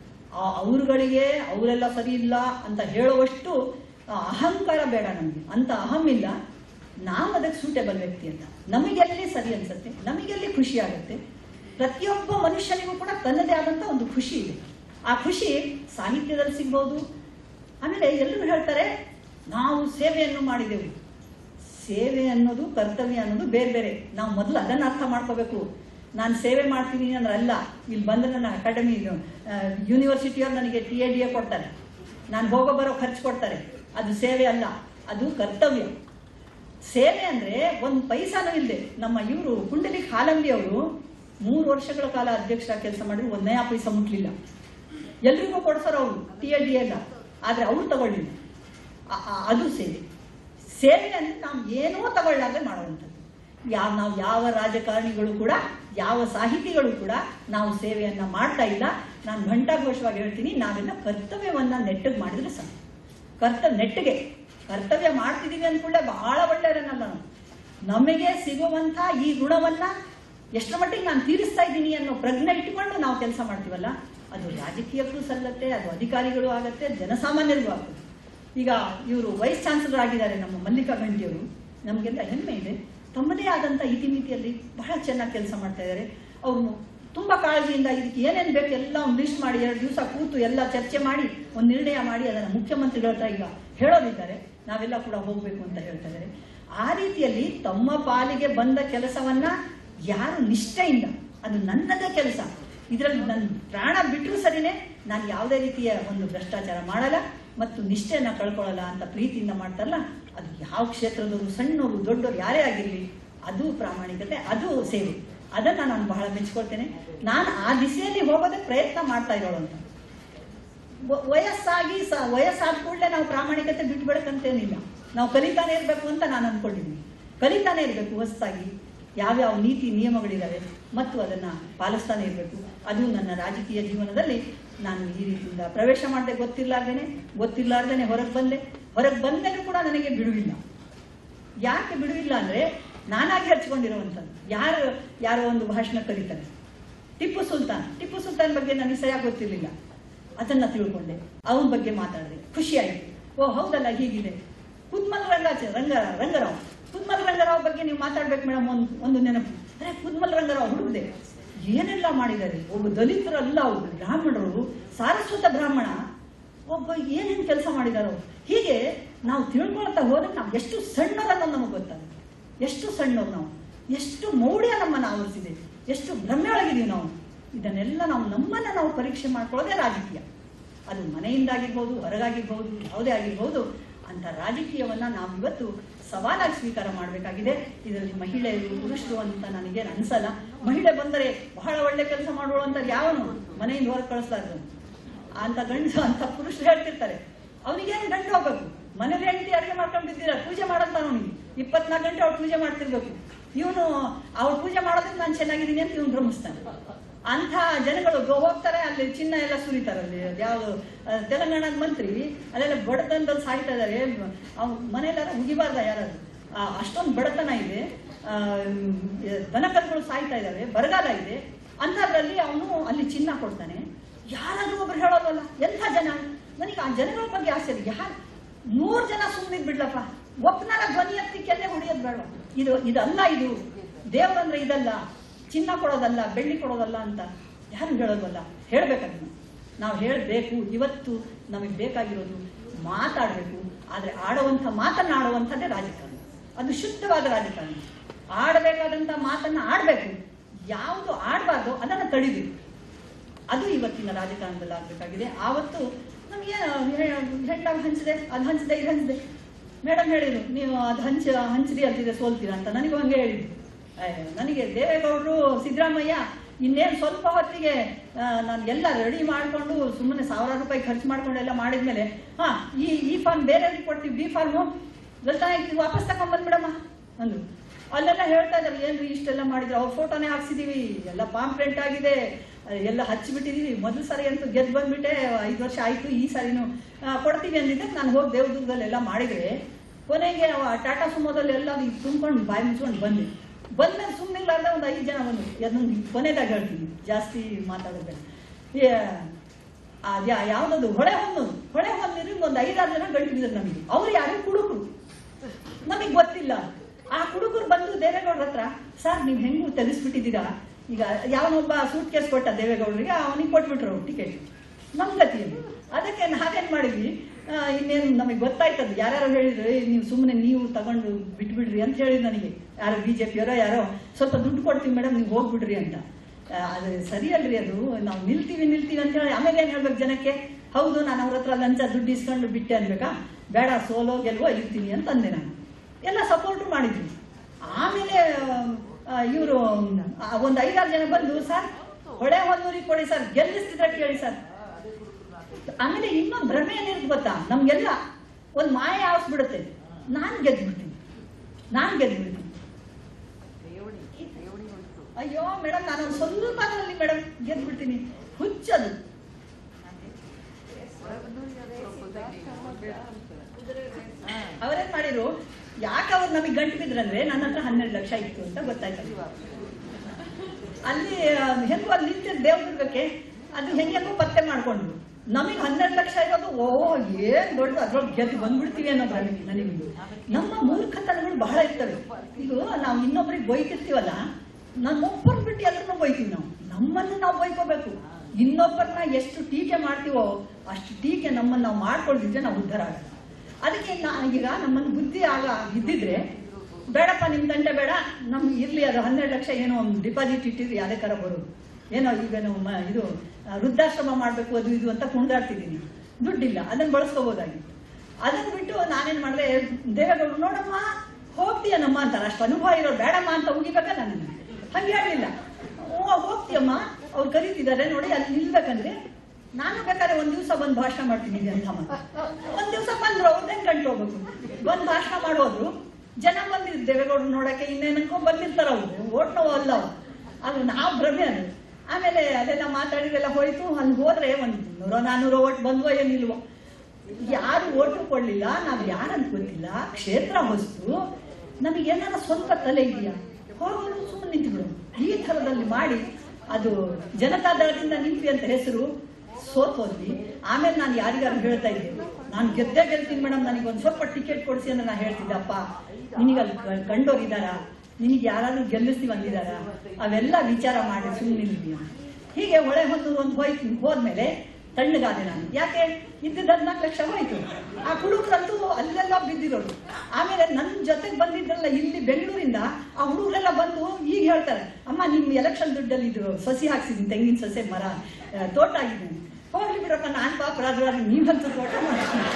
ಆ ಅವ್ರುಗಳಿಗೆ ಅವರೆಲ್ಲ ಸರಿ ಇಲ್ಲ ಅಂತ ಹೇಳುವಷ್ಟು ಆ, ಅಹಂಕಾರ ಬೇಡ ನಮಗೆ ಅಂತ ಅಹಂ ಇಲ್ಲ ನಾವು ಅದಕ್ಕೆ ಸೂಟೇಬಲ್ ವ್ಯಕ್ತಿ ಅಂತ ನಮಗೆಲ್ಲಿ ಸರಿ ಅನ್ಸುತ್ತೆ ನಮಗೆಲ್ಲಿ ಖುಷಿ ಆಗುತ್ತೆ ಪ್ರತಿಯೊಬ್ಬ ಮನುಷ್ಯನಿಗೂ ಕೂಡ ತನ್ನದೇ ಆದಂಥ ಒಂದು ಖುಷಿ ಇದೆ ಆ ಖುಷಿ ಸಾಹಿತ್ಯದಲ್ಲಿ ಸಿಗ್ಬೋದು ಆಮೇಲೆ ಎಲ್ಲರೂ ಹೇಳ್ತಾರೆ ನಾವು ಸೇವೆಯನ್ನು ಮಾಡಿದೆವು ಸೇವೆ ಅನ್ನೋದು ಕರ್ತವ್ಯ ಅನ್ನೋದು ಬೇರೆ ಬೇರೆ ನಾವು ಮೊದಲು ಅದನ್ನು ಅರ್ಥ ಮಾಡ್ಕೋಬೇಕು ನಾನು ಸೇವೆ ಮಾಡ್ತೀನಿ ಅಂದ್ರೆ ಅಲ್ಲ ಇಲ್ಲಿ ಬಂದ್ರೆ ನನ್ನ ಅಕಾಡೆಮಿ ಯೂನಿವರ್ಸಿಟಿಯವ್ರು ನನಗೆ ಟಿ ಎ ಡಿ ಎ ಕೊಡ್ತಾರೆ ನಾನು ಹೋಗೋ ಬರೋ ಖರ್ಚು ಕೊಡ್ತಾರೆ ಅದು ಸೇವೆ ಅಲ್ಲ ಅದು ಕರ್ತವ್ಯ ಸೇವೆ ಅಂದ್ರೆ ಒಂದು ಪೈಸಾನೂ ಇಲ್ಲದೆ ನಮ್ಮ ಇವರು ಪುಂಡಲಿಕ್ ಹಾಲಂಬಿ ಅವರು ಮೂರು ವರ್ಷಗಳ ಕಾಲ ಅಧ್ಯಕ್ಷ ಕೆಲಸ ಮಾಡಿದ್ರು ಒಂದ್ ನಯಾ ಪೈಸಾ ಮುಟ್ಲಿಲ್ಲ ಎಲ್ರಿಗೂ ಕೊಡ್ಸಾರ ಅವರು ಟಿ ಎ ಡಿ ಎಲ್ಲ ಆದ್ರೆ ಅವ್ರು ತಗೊಳ್ಳಿಲ್ಲ ಆ- ಆ- ಅದು ಸೇವೆ ಸೇವೆ ಅಂದ್ರೆ ನಾವು ಏನೋ ತಗೊಳ್ಳಾದ್ರೆ ಮಾಡುವಂಥದ್ದು ಯಾವ ನಾವು ಯಾವ ರಾಜಕಾರಣಿಗಳು ಕೂಡ ಯಾವ ಸಾಹಿತಿಗಳು ಕೂಡ ನಾವು ಸೇವೆಯನ್ನ ಮಾಡ್ತಾ ಇಲ್ಲ ನಾನು ಘಂಟಾಘೋಷವಾಗಿ ಹೇಳ್ತೀನಿ ನಾವೆಲ್ಲ ಕರ್ತವ್ಯವನ್ನ ನೆಟ್ಟಗೆ ಮಾಡಿದ್ರೆ ಸಾಕು ಕರ್ತವ್ಯ ನೆಟ್ಟಿಗೆ ಕರ್ತವ್ಯ ಮಾಡ್ತಿದೀವಿ ಅಂದ್ಕೊಳ್ಳೆ ಬಹಳ ಒಳ್ಳೆಯವರನ್ನಲ್ಲ ನಾವು ನಮಗೆ ಸಿಗುವಂತ ಈ ಗುಣವನ್ನ ಎಷ್ಟರ ಮಟ್ಟಿಗೆ ನಾನು ತೀರಿಸ್ತಾ ಇದ್ದೀನಿ ಅನ್ನೋ ಪ್ರಜ್ಞೆ ಇಟ್ಟುಕೊಂಡು ನಾವು ಕೆಲಸ ಮಾಡ್ತೀವಲ್ಲ ಅದು ರಾಜಕೀಯಕ್ಕೂ ಸಲ್ಲತ್ತೆ ಅದು ಅಧಿಕಾರಿಗಳು ಆಗತ್ತೆ ಜನಸಾಮಾನ್ಯರಿಗೂ ಆಗುತ್ತೆ ಈಗ ಇವರು ವೈಸ್ ಚಾನ್ಸಲರ್ ಆಗಿದ್ದಾರೆ ನಮ್ಮ ಮಲ್ಲಿಕಾ ಘಂಟಿಯವರು ನಮಗೆಲ್ಲ ಹೆಮ್ಮೆ ಇದೆ ತಮ್ಮದೇ ಆದಂಥ ಇತಿಮಿತಿಯಲ್ಲಿ ಬಹಳ ಚೆನ್ನಾಗಿ ಕೆಲಸ ಮಾಡ್ತಾ ಇದ್ದಾರೆ ಅವರು ತುಂಬಾ ಕಾಳಜಿಯಿಂದ ಇದಕ್ಕೆ ಏನೇನು ಬೇಕು ಎಲ್ಲ ಒಂದು ಲಿಸ್ಟ್ ಮಾಡಿ ಎರಡು ದಿವಸ ಕೂತು ಎಲ್ಲ ಚರ್ಚೆ ಮಾಡಿ ಒಂದು ನಿರ್ಣಯ ಮಾಡಿ ಅದನ್ನು ಮುಖ್ಯಮಂತ್ರಿಗಳ ಹತ್ರ ಈಗ ಹೇಳೋದಿದ್ದಾರೆ ನಾವೆಲ್ಲ ಕೂಡ ಹೋಗ್ಬೇಕು ಅಂತ ಹೇಳ್ತಾ ಇದ್ದಾರೆ ಆ ರೀತಿಯಲ್ಲಿ ತಮ್ಮ ಪಾಲಿಗೆ ಬಂದ ಕೆಲಸವನ್ನ ಯಾರು ನಿಷ್ಠೆಯಿಂದ ಅದು ನನ್ನದೇ ಕೆಲಸ ಇದರಲ್ಲಿ ನನ್ನ ಪ್ರಾಣ ಬಿಟ್ಟರು ಸರಿನೇ ನಾನು ಯಾವುದೇ ರೀತಿಯ ಒಂದು ಭ್ರಷ್ಟಾಚಾರ ಮಾಡಲ್ಲ ಮತ್ತು ನಿಷ್ಠೆಯನ್ನ ಕಳ್ಕೊಳ್ಳಲ್ಲ ಅಂತ ಪ್ರೀತಿಯಿಂದ ಮಾಡ್ತಾರಲ್ಲ ಅದು ಯಾವ ಕ್ಷೇತ್ರದವರು ಸಣ್ಣವರು ದೊಡ್ಡವರು ಯಾರೇ ಆಗಿರಲಿ ಅದು ಪ್ರಾಮಾಣಿಕತೆ ಅದು ಸೇವೆ ಅದನ್ನ ನಾನು ಬಹಳ ಮೆಚ್ಕೊಳ್ತೇನೆ ನಾನು ಆ ದಿಸೆಯಲ್ಲಿ ಹೋಗೋದೇ ಪ್ರಯತ್ನ ಮಾಡ್ತಾ ಇರೋಳು ಅಂತ ವ- ವಯಸ್ಸಾಗಿ ಸ ವಯಸ್ಸಾದ ಕೂಡಲೇ ನಾವು ಪ್ರಾಮಾಣಿಕತೆ ಬಿಟ್ಟು ಬಿಡಕ್ಕಂತೇನಿಲ್ಲ ನಾವು ಕಲಿತಾನೆ ಇರಬೇಕು ಅಂತ ನಾನು ಅನ್ಕೊಂಡಿದ್ದೀನಿ ಕಲಿತಾನೆ ಇರಬೇಕು ಹೊಸದಾಗಿ ಯಾವ್ಯಾವ ನೀತಿ ನಿಯಮಗಳಿದ್ದಾವೆ ಮತ್ತು ಅದನ್ನ ಪಾಲಿಸ್ತಾನೆ ಇರಬೇಕು ಅದು ನನ್ನ ರಾಜಕೀಯ ಜೀವನದಲ್ಲಿ ನಾನು ಈ ರೀತಿಯಿಂದ ಪ್ರವೇಶ ಮಾಡದೆ ಗೊತ್ತಿರ್ಲಾರ್ದೇನೆ ಗೊತ್ತಿರ್ಲಾರ್ದೇನೆ ಹೊರಗೆ ಬಂದೆ ಹೊರಗೆ ಬಂದರೂ ಕೂಡ ನನಗೆ ಬಿಡುವಿಲ್ಲ ಯಾಕೆ ಬಿಡುವಿಲ್ಲ ಅಂದ್ರೆ ನಾನಾಗಿ ಹಚ್ಕೊಂಡಿರುವಂಥದ್ದು ಯಾರು ಯಾರೋ ಒಂದು ಭಾಷಣ ಕರೀತಾರೆ ಟಿಪ್ಪು ಸುಲ್ತಾನ್ ಟಿಪ್ಪು ಸುಲ್ತಾನ್ ಬಗ್ಗೆ ನನಗೆ ಸರಿಯಾಗಿ ಗೊತ್ತಿರಲಿಲ್ಲ ಅದನ್ನ ತಿಳ್ಕೊಂಡೆ ಅವನ ಬಗ್ಗೆ ಮಾತಾಡಿದೆ ಖುಷಿ ಆಯ್ತು ಓ ಹೌದಲ್ಲ ಹೀಗಿದೆ ಕುದ್ಮಲ್ ರಂಗಾಚ ರಂಗ ರಂಗರಾವ್ ಕುದ್ಮಲ್ ರಂಗರಾವ್ ಬಗ್ಗೆ ನೀವು ಮಾತಾಡ್ಬೇಕು ಮೇಡಮ್ ಒಂದು ಒಂದು ನೆನಪು ಅರೆ ಕುದ್ಮಲ್ ರಂಗರಾವ್ ಹುಡುಗದೆ ಏನೆಲ್ಲ ಮಾಡಿದ್ದಾರೆ ಒಬ್ಬ ದಲಿತರಲ್ಲ ಒಬ್ಬ ಬ್ರಾಹ್ಮಣರು ಸಾರಸ್ವತ ಬ್ರಾಹ್ಮಣ ಒಬ್ಬ ಏನೇನು ಕೆಲಸ ಮಾಡಿದಾರೋ ಹೀಗೆ ನಾವು ತಿಳ್ಕೊಳ್ತಾ ಹೋದ್ರೆ ನಾವು ಎಷ್ಟು ಸಣ್ಣರನ್ನೋ ನಮಗೆ ಗೊತ್ತಾಗುತ್ತೆ ಎಷ್ಟು ಸಣ್ಣವ್ರು ನಾವು ಎಷ್ಟು ಮೌಢ್ಯ ನಮ್ಮನ್ನು ಆವರಿಸಿದೆ ಎಷ್ಟು ಭ್ರಮೆಯೊಳಗಿದೀವಿ ನಾವು ಇದನ್ನೆಲ್ಲ ನಾವು ನಮ್ಮನ್ನ ನಾವು ಪರೀಕ್ಷೆ ಮಾಡ್ಕೊಳ್ಳೋದೇ ರಾಜಕೀಯ ಅದು ಮನೆಯಿಂದಾಗಿರ್ಬೋದು ಹೊರಗಾಗಿರ್ಬೋದು ಯಾವುದೇ ಆಗಿರ್ಬೋದು ಅಂತ ರಾಜಕೀಯವನ್ನ ನಾವು ಇವತ್ತು ಸವಾಲಾಗಿ ಸ್ವೀಕಾರ ಮಾಡಬೇಕಾಗಿದೆ ಇದರಲ್ಲಿ ಮಹಿಳೆಯರು ಪುರುಷರು ಅಂತ ನನಗೇನು ಅನ್ಸಲ್ಲ ಮಹಿಳೆ ಬಂದರೆ ಬಹಳ ಒಳ್ಳೆ ಕೆಲಸ ಮಾಡೋಳು ಅಂತ ಯಾವನು ಮನೆಯಿಂದ ಹೊರಗೆ ಕಳಿಸ್ಲಾರ್ದು ಅಂತ ಗಂಡು ಅಂತ ಪುರುಷರು ಹೇಳ್ತಿರ್ತಾರೆ ಅವನಿಗೇನು ಗಂಡು ಹೋಗ್ಬೇಕು ಮನೇಲಿ ಹೆಂಡತಿ ಅಡುಗೆ ಮಾಡ್ಕೊಂಡು ಬಿದ್ದಿರ ಪೂಜೆ ಮಾಡಂತ ಅವನಿಗೆ ಇಪ್ಪತ್ನಾಲ್ಕು ಗಂಟೆ ಅವ್ಳು ಪೂಜೆ ಮಾಡ್ತಿರ್ಬೇಕು ಇವನು ಅವ್ಳು ಪೂಜೆ ಮಾಡೋದಕ್ಕೆ ನಾನು ಚೆನ್ನಾಗಿದ್ದೀನಿ ಅಂತ ಇವನು ಭ್ರಮಿಸ್ತಾನೆ ಅಂಥ ಜನಗಳು ಗೊ- ಹೋಗ್ತಾರೆ ಅಲ್ಲಿ ಚಿನ್ನ ಎಲ್ಲ ಸುರಿತಾರೆ ಅಲ್ಲಿ ಯಾವುದು ತೆಲಂಗಾಣದ ಮಂತ್ರಿ ಅಲ್ಲೆಲ್ಲ ಬಡತನದಲ್ಲಿ ಸಾಯ್ತಾ ಇದ್ದಾರೆ ಅವ್ನ ಮನೆಯಲ್ಲಾರ ಉಗಿಬಾರ್ದ ಯಾರಾದ್ರು ಆ, ಅಷ್ಟೊಂದು ಬಡತನ ಇದೆ ಆ, ದನಕರುಗಳು ಸಾಯ್ತಾ ಇದ್ದಾವೆ ಬರಗಾಲ ಇದೆ ಅಂಥದ್ರಲ್ಲಿ ಅವನು ಅಲ್ಲಿ ಚಿನ್ನ ಕೊಡ್ತಾನೆ ಯಾರಾದ್ರೂ ಒಬ್ರು ಹೇಳೋದಲ್ಲ ಎಂಥ ಜನ ನನಗೆ ಆ ಜನಗಳ ಬಗ್ಗೆ ಆಸೆ ಯಾರು ನೂರು ಜನ ಸುಮ್ಮನೆ ಬಿಡ್ಲಪ್ಪ ಒಪ್ಪನಾರ ಧ್ವನಿ ಎತ್ತಿ ಕೆನ್ನೆ ಹೊಡಿಯೋದು ಬೇಡ ಇದು ಇದಲ್ಲ ಇದು ದೇವರಂದ್ರೆ ಇದಲ್ಲ ಚಿನ್ನ ಕೊಡೋದಲ್ಲ ಬೆಳ್ಳಿ ಕೊಡೋದಲ್ಲ ಅಂತ ಯಾರು ಹೇಳೋದಲ್ಲ ಹೇಳ್ಬೇಕದನ್ನ ನಾವು ಹೇಳಬೇಕು ಇವತ್ತು ನಮಗೆ ಬೇಕಾಗಿರೋದು ಮಾತಾಡಬೇಕು ಆದರೆ ಆಡುವಂಥ ಮಾತನ್ನ ಆಡುವಂಥದ್ದೇ ರಾಜಕಾರಣ ಅದು ಶುದ್ಧವಾದ ರಾಜಕಾರಣ ಆಡಬೇಕಾದಂಥ ಮಾತನ್ನ ಆಡಬೇಕು ಯಾವುದು ಆಡಬಾರ್ದು ಅದನ್ನು ತಡಿಬೇಕು ಅದು ಇವತ್ತಿನ ರಾಜಕಾರಣದಲ್ಲಿ ಆಗಬೇಕಾಗಿದೆ ಆವತ್ತು ನಮಗೆ ಹೆಣ್ಣಾಗ ಹಂಚಿದೆ ಅದು ಹಂಚಿದೆ ಇದು ಹಂಚಿದೆ ಮೇಡಮ್ ಹೇಳಿದ್ರು ನೀವು ಅದು ಹಂಚ ಹಂಚ್ರಿ ಅಂತಿದೆ ಸೋಲ್ತೀರಾ ಅಂತ ನನಗೂ ಹಂಗೆ ಹೇಳಿದ್ರು ಅಯ್ಯೋ, ನನಗೆ ದೇವೇಗೌಡರು ಸಿದ್ದರಾಮಯ್ಯ ಇನ್ನೇನು ಸ್ವಲ್ಪ ಹೊತ್ತಿಗೆ ನಾನು ಎಲ್ಲ ರೆಡಿ ಮಾಡಿಕೊಂಡು ಸುಮ್ಮನೆ ಸಾವಿರಾರು ರೂಪಾಯಿ ಖರ್ಚು ಮಾಡ್ಕೊಂಡು ಎಲ್ಲ ಮಾಡಿದ್ಮೇಲೆ ಹಾ ಈ ಈ ಫಾರ್ಮ್ ಬೇರೆಯವ್ರಿಗೆ ಕೊಡ್ತೀವಿ ಬಿ ಫಾರ್ಮು ಲಲಿತಾ ಇದು ವಾಪಸ್ ತಗೊಂಡ್ಬಂದ್ಬಿಡಮ್ಮ ಅಂದ್ರು ಅಲ್ಲೆಲ್ಲ ಹೇಳ್ತಾ ಇದ್ದಾರೆ ಏನ್ರಿ ಇಷ್ಟೆಲ್ಲ ಮಾಡಿದ್ರು ಅವ್ರ ಫೋಟೋನೇ ಹಾಕ್ಸಿದೀವಿ ಎಲ್ಲ ಪಾಂಪ್ಲೆಂಟ್ ಆಗಿದೆ ಅಹ್, ಎಲ್ಲ ಹಚ್ಚಿಬಿಟ್ಟಿದೀವಿ ಮೊದಲು ಸಾರಿ ಅಂತೂ ಗೆದ್ದು ಬಂದ್ಬಿಟ್ಟೆ ಐದು ವರ್ಷ ಆಯ್ತು ಈ ಸಾರಿನೂ ಆ, ಕೊಡ್ತೀವಿ ಅಂದಿದ್ದಕ್ಕೆ ನಾನು ಹೋಗಿ ದೇವದುರ್ಗದಲ್ಲಿ ಎಲ್ಲ ಮಾಡಿದ್ರೆ ಕೊನೆಗೆ ಅವ ಟಾಟಾ ಸುಮೋದಲ್ಲಿ ಎಲ್ಲ ಇದು ತುಂಬ್ಕೊಂಡು ಬಾಯಿ ಮುಚ್ಕೊಂಡು ಬಂದೆ ಬಂದ್ಮೇಲೆ ಸುಮ್ಮನಿಲ್ಲಾರ್ದೆ ಒಂದು ಐದು ಜನ ಬಂದು ಅದೊಂದು ಕೊನೆದಾಗ ಹೇಳ್ತೀನಿ ಜಾಸ್ತಿ ಮಾತಾಡೋದ್ರೆ ಅದ್ಯಾ ಯಾವ್ದದು ಹೊಳೆ ಹೊನ್ನು ಹೊಳೆ ಹೊನ್ನಿರಿ ಒಂದು ಐದಾರು ಜನ ಗಂಟು ಬಿದ್ರು ನಮಗೆ ಅವ್ರು ಯಾರು ಕುಡುಕರು ನಮಗೆ ಗೊತ್ತಿಲ್ಲ ಹತ್ರ ಸರ್ ನೀವು ಹೆಂಗೂ ತೆಗೆಸ್ಬಿಟ್ಟಿದ್ದೀರಾ ಈಗ ಯಾವನೊಬ್ಬ ಸೂಟ್ ಕೇಸ್ ಕೊಟ್ಟ ದೇವೇಗೌಡರಿಗೆ ಅವನಿಗೆ ಕೊಟ್ಬಿಟ್ರು ಟಿಕೆಟ್ ನಮ್ಮ ಗತಿಯಲ್ಲಿ ಅದಕ್ಕೆ ಹಾಗೇನು ಮಾಡಿದ್ವಿ ಆ, ಇನ್ನೇನು ನಮಗೆ ಗೊತ್ತಾಯ್ತದ ಯಾರ್ಯಾರು ಹೇಳಿದ್ರು "ಏ, ನೀವು ಸುಮ್ಮನೆ ನೀವು ತಗೊಂಡು ಬಿಟ್ಬಿಡ್ರಿ ಅಂತ ಹೇಳಿದ್ರು ನನಗೆ ಯಾರೋ ಬಿ ಜೆ ಪಿಯವರೋ ಯಾರೋ ಸ್ವಲ್ಪ ದುಡ್ಡು ಕೊಡ್ತೀವಿ ಮೇಡಮ್ ನೀವು ಹೋಗ್ಬಿಡ್ರಿ ಅಂತ ಆ, ಅದು ಸರಿ ಅಲ್ರಿ ಅದು ನಾವು ನಿಲ್ತೀವಿ ನಿಲ್ತೀವಿ ಅಂತ ಹೇಳಿ ಆಮೇಲೆ ಏನು ಹೇಳ್ಬೇಕು ಜನಕ್ಕೆ ಹೌದು ನಾನು ಅವ್ರ ಹತ್ರ ಲಂಚ ದುಡ್ಡು ಇಸ್ಕೊಂಡು ಬಿಟ್ಟೆ ಅನ್ಬೇಕಾ ಬೇಡ ಸೋಲೋ ಗೆಲ್ವೋ ಇರ್ತೀನಿ ಅಂತ ಅಂದೆ ನಾನು ಎಲ್ಲ ಸಪೋರ್ಟು ಮಾಡಿದ್ವಿ ಆಮೇಲೆ ಇವರು ಒಂದು ಐದಾರು ಜನ ಬಂದು ಸರ್ ಹೊಳೆ ಹೊನ್ನೂರಿಗೆ ಕೊಡಿ ಸರ್ ಗೆಲ್ಲಿಸ್ತಿದ್ರೆ ಕೇಳಿ ಸರ್ ಆಮೇಲೆ ಇನ್ನೊಂದು ಭ್ರಮೆ ಏನಿರುತ್ತೆ ಗೊತ್ತಾ ನಮ್ಗೆಲ್ಲ ಒಂದು ಮಾಯ ಆವಿಸ್ಬಿಡುತ್ತೆ ನಾನು ಗೆದ್ಬಿಡ್ತೀನಿ ನಾನು ಗೆದ್ಬಿಡ್ತೀನಿ ಅಯ್ಯೋ ಮೇಡಮ್ ನಾನು ಒಂದು ಸ್ವಲ್ಪ ಅದರಲ್ಲಿ ಮೇಡಮ್ ಗೆದ್ಬಿಡ್ತೀನಿ ಹುಚ್ಚದು ಅವರೇನ್ ಮಾಡಿದ್ರು ಯಾಕೆ ಅವ್ರು ನಮಗೆ ಗಂಟು ಬಿದ್ರಂದ್ರೆ ನನ್ನ ಹತ್ರ ಹನ್ನೆರಡು ಲಕ್ಷ ಇತ್ತು ಅಂತ ಗೊತ್ತಾಯ್ತು ಅಲ್ಲಿ ಆ, ಹೆಂಗೋ ಅಲ್ಲಿ ನಿಂತಿದ್ದ ದೇವದುರ್ಗಕ್ಕೆ ಅದು ಹೆಂಗೆಂಗೋ ಪತ್ತೆ ಮಾಡ್ಕೊಂಡ್ರು ನಮಗೆ ಹನ್ನೆರಡು ಲಕ್ಷ ಇರೋದು ಓ ಏನ್ ದೊಡ್ಡದು ಅದ್ರೊಳಗೆ ಗೆದ್ದು ಬಂದ್ಬಿಡ್ತೀವಿ ಅನ್ನೋ ಭ್ರಮೆ ನನಗೆ ನಮ್ಮ ಮೂರ್ಖತನಗಳು ಬಹಳ ಇರ್ತವೆ ಈಗ ನಾವು ಇನ್ನೊಬ್ರಿಗೆ ಬೈತಿರ್ತೀವಲ್ಲ ನಮ್ಮೊಬ್ಬರು ಬಿಟ್ಟು ಎಲ್ಲರನ್ನೂ ಬೈತೀವಿ ನಾವು ನಮ್ಮನ್ನು ನಾವು ಬೈಕೋಬೇಕು ಇನ್ನೊಬ್ಬರನ್ನ ಎಷ್ಟು ಟೀಕೆ ಮಾಡ್ತೀವೋ ಅಷ್ಟು ಟೀಕೆ ನಮ್ಮನ್ನು ನಾವು ಮಾಡ್ಕೊಳ್ದಿದ್ರೆ ನಾವು ಉದ್ಧಾರ ಆಗಲ್ಲ ಅದಕ್ಕೆ ನಾ- ಈಗ ನಮ್ಮನ್ನು ಬುದ್ಧಿ ಆಗ ಇದ್ದಿದ್ರೆ ಬೇಡಪ್ಪ ನಿಮ್ ತಂಟೆ ಬೇಡ ನಮ್ಗೆ ಇರ್ಲಿ ಅದು ಹನ್ನೆರಡು ಲಕ್ಷ ಏನೋ ಒಂದು ಡಿಪಾಸಿಟ್ ಇಟ್ಟಿದ್ರಿ ಅದಕ್ಕಾರ ಬರೋದು ಏನೋ ಈಗ ನಾವು ಮ- ಇದು ಆ, ವೃದ್ಧಾಶ್ರಮ ಮಾಡಬೇಕು ಅದು ಇದು ಅಂತ ಕುಣಿದಾಡ್ತಿದ್ದೀನಿ ದುಡ್ಡಿಲ್ಲ ಅದನ್ನ ಬಳಸ್ಕೋಬೋದಾಗಿತ್ತು ಅದನ್ನ ಬಿಟ್ಟು ನಾನೇನ್ ಮಾಡಿದೆ ದೇವೇಗೌಡರು ನೋಡಮ್ಮ ಹೋಗ್ತೀಯನಮ್ಮ ಅಂತಾರೆ ಅಷ್ಟು ಅನುಭವ ಇರೋ ಬೇಡಮ್ಮ ಅಂತ ಉಗಿಬೇಕ ನಾನು ಹಂಗೆ ಹೇಳಲಿಲ್ಲ ಓ ಹೋಗ್ತೀಯಮ್ಮ ಅವ್ರು ಕರೀತಿದ್ದಾರೆ ನೋಡಿ ಅಲ್ಲಿ ನಿಲ್ಬೇಕಂದ್ರೆ ನಾನು ಬೇಕಾದ್ರೆ ಒಂದ್ ದಿವಸ ಬಂದು ಭಾಷಣ ಮಾಡ್ತೀನಿ ಇಲ್ಲಿ ಅಂತ ಮಾತು. ಒಂದ್ ದಿವಸ ಬಂದ್ರು ಅವ್ರದ್ದೇನ್ ಗಂಟು ಹೋಗ್ಬೇಕು ಬಂದ್ ಭಾಷಣ ಮಾಡೋದ್ರು ಜನ ಬಂದಿದ್ರು ದೇವೇಗೌಡರು ನೋಡಕ್ಕೆ ಇನ್ನೇನಕ್ಕೋ ಬಂದಿರ್ತಾರ ಅವ್ರು ಓಟ್ ನೋವು ಅಲ್ಲ ಅವು. ಅದು ನಾವು ಭ್ರಮೆ ಅದು ಆಮೇಲೆ ಅದೆಲ್ಲ ಮಾತಾಡಿದೆಲ್ಲ ಹೋಯ್ತು ಅಲ್ಲಿ ಹೋದ್ರೆ ಒಂದ್ ನೂರೋ ನಾನೂರೋ ಓಟ್ ಬಂದ್ವೋ ಏನಿಲ್ವೋ ಯಾರು ಓಟು ಕೊಡ್ಲಿಲ್ಲ ನಾವು ಯಾರಂತ ಗೊತ್ತಿಲ್ಲ ಕ್ಷೇತ್ರ ಹೊಸ್ತು ನಮಗೆ ಏನಾರ ಸ್ವಂತ ತಲೆ ಇದೆಯಾ ಹೋಗೋರು ಸುಮ್ಮನೆ ನಿಂತ್ಬಿಡು ಈ ಥರದಲ್ಲಿ ಮಾಡಿ ಅದು ಜನತಾ ದಳದಿಂದ ನಿಂತ್ವಿ ಅಂತ ಹೆಸರು ಸೋತ್ ಹೋದ್ವಿ ಆಮೇಲೆ ನಾನು ಯಾರಿಗಾರು ಹೇಳ್ತಾ ಇದ್ದೆ ನಾನು ಗೆದ್ದೇ ಗೆಲ್ತೀನಿ ಮೇಡಮ್ ನನಗೆ ಒಂದು ಸ್ವಲ್ಪ ಟಿಕೆಟ್ ಕೊಡಿಸಿ ಅಂದ್ರೆ ನಾನು ಹೇಳ್ತಿದ್ದೆ ಅಪ್ಪ ನಿನಗೆ ಅಲ್ಲಿ ಕ- ಕಂಡೋರಿದಾರ ನಿನಗೆ ಯಾರಾದ್ರೂ ಗೆಲ್ಲಿಸ್ತೀವಿ ಅಂದಿದಾರ ಅವೆಲ್ಲ ವಿಚಾರ ಮಾಡಿ ಸುಮ್ಮನೆ ಹೀಗೆ ಹೊಳೆ ಹೊಂದು ಒಂದು ಹೋಯ್ತು ಹೋದ್ಮೇಲೆ ತಣ್ಣಗಾದೆ ನಾನು ಯಾಕೆ ಇದ್ದಿದ್ದ ಹದಿನಾಲ್ಕು ಲಕ್ಷ ಹೋಯ್ತು ಆ ಹುಡುಗರಂತೂ ಅಲ್ಲೆಲ್ಲ ಬಿದ್ದಿರೋರು ಆಮೇಲೆ ನನ್ನ ಜೊತೆಗೆ ಬಂದಿದ್ರಲ್ಲ ಇಲ್ಲಿ ಬೆಂಗಳೂರಿಂದ ಆ ಹುಡುಗರೆಲ್ಲ ಬಂದು ಈಗ ಹೇಳ್ತಾರೆ ಅಮ್ಮ ನಿಮ್ ಎಲೆಕ್ಷನ್ ದುಡ್ಡಲ್ಲಿ ಇದು ಸಸಿ ಹಾಕ್ಸಿದ್ದೀನಿ ತೆಂಗಿನ ಸಸಿ ಮರ ಆ, ತೋಟ ಆಗಿದ್ದೀನಿ ಹೋಗ್ಲಿ ಬಿಡಪ್ಪ ನಾನು ಪಾಪ ರಾಜರಾಜ ನೀವಂತೂ ತೋಟ ಮಾಡ್ತೀನಿ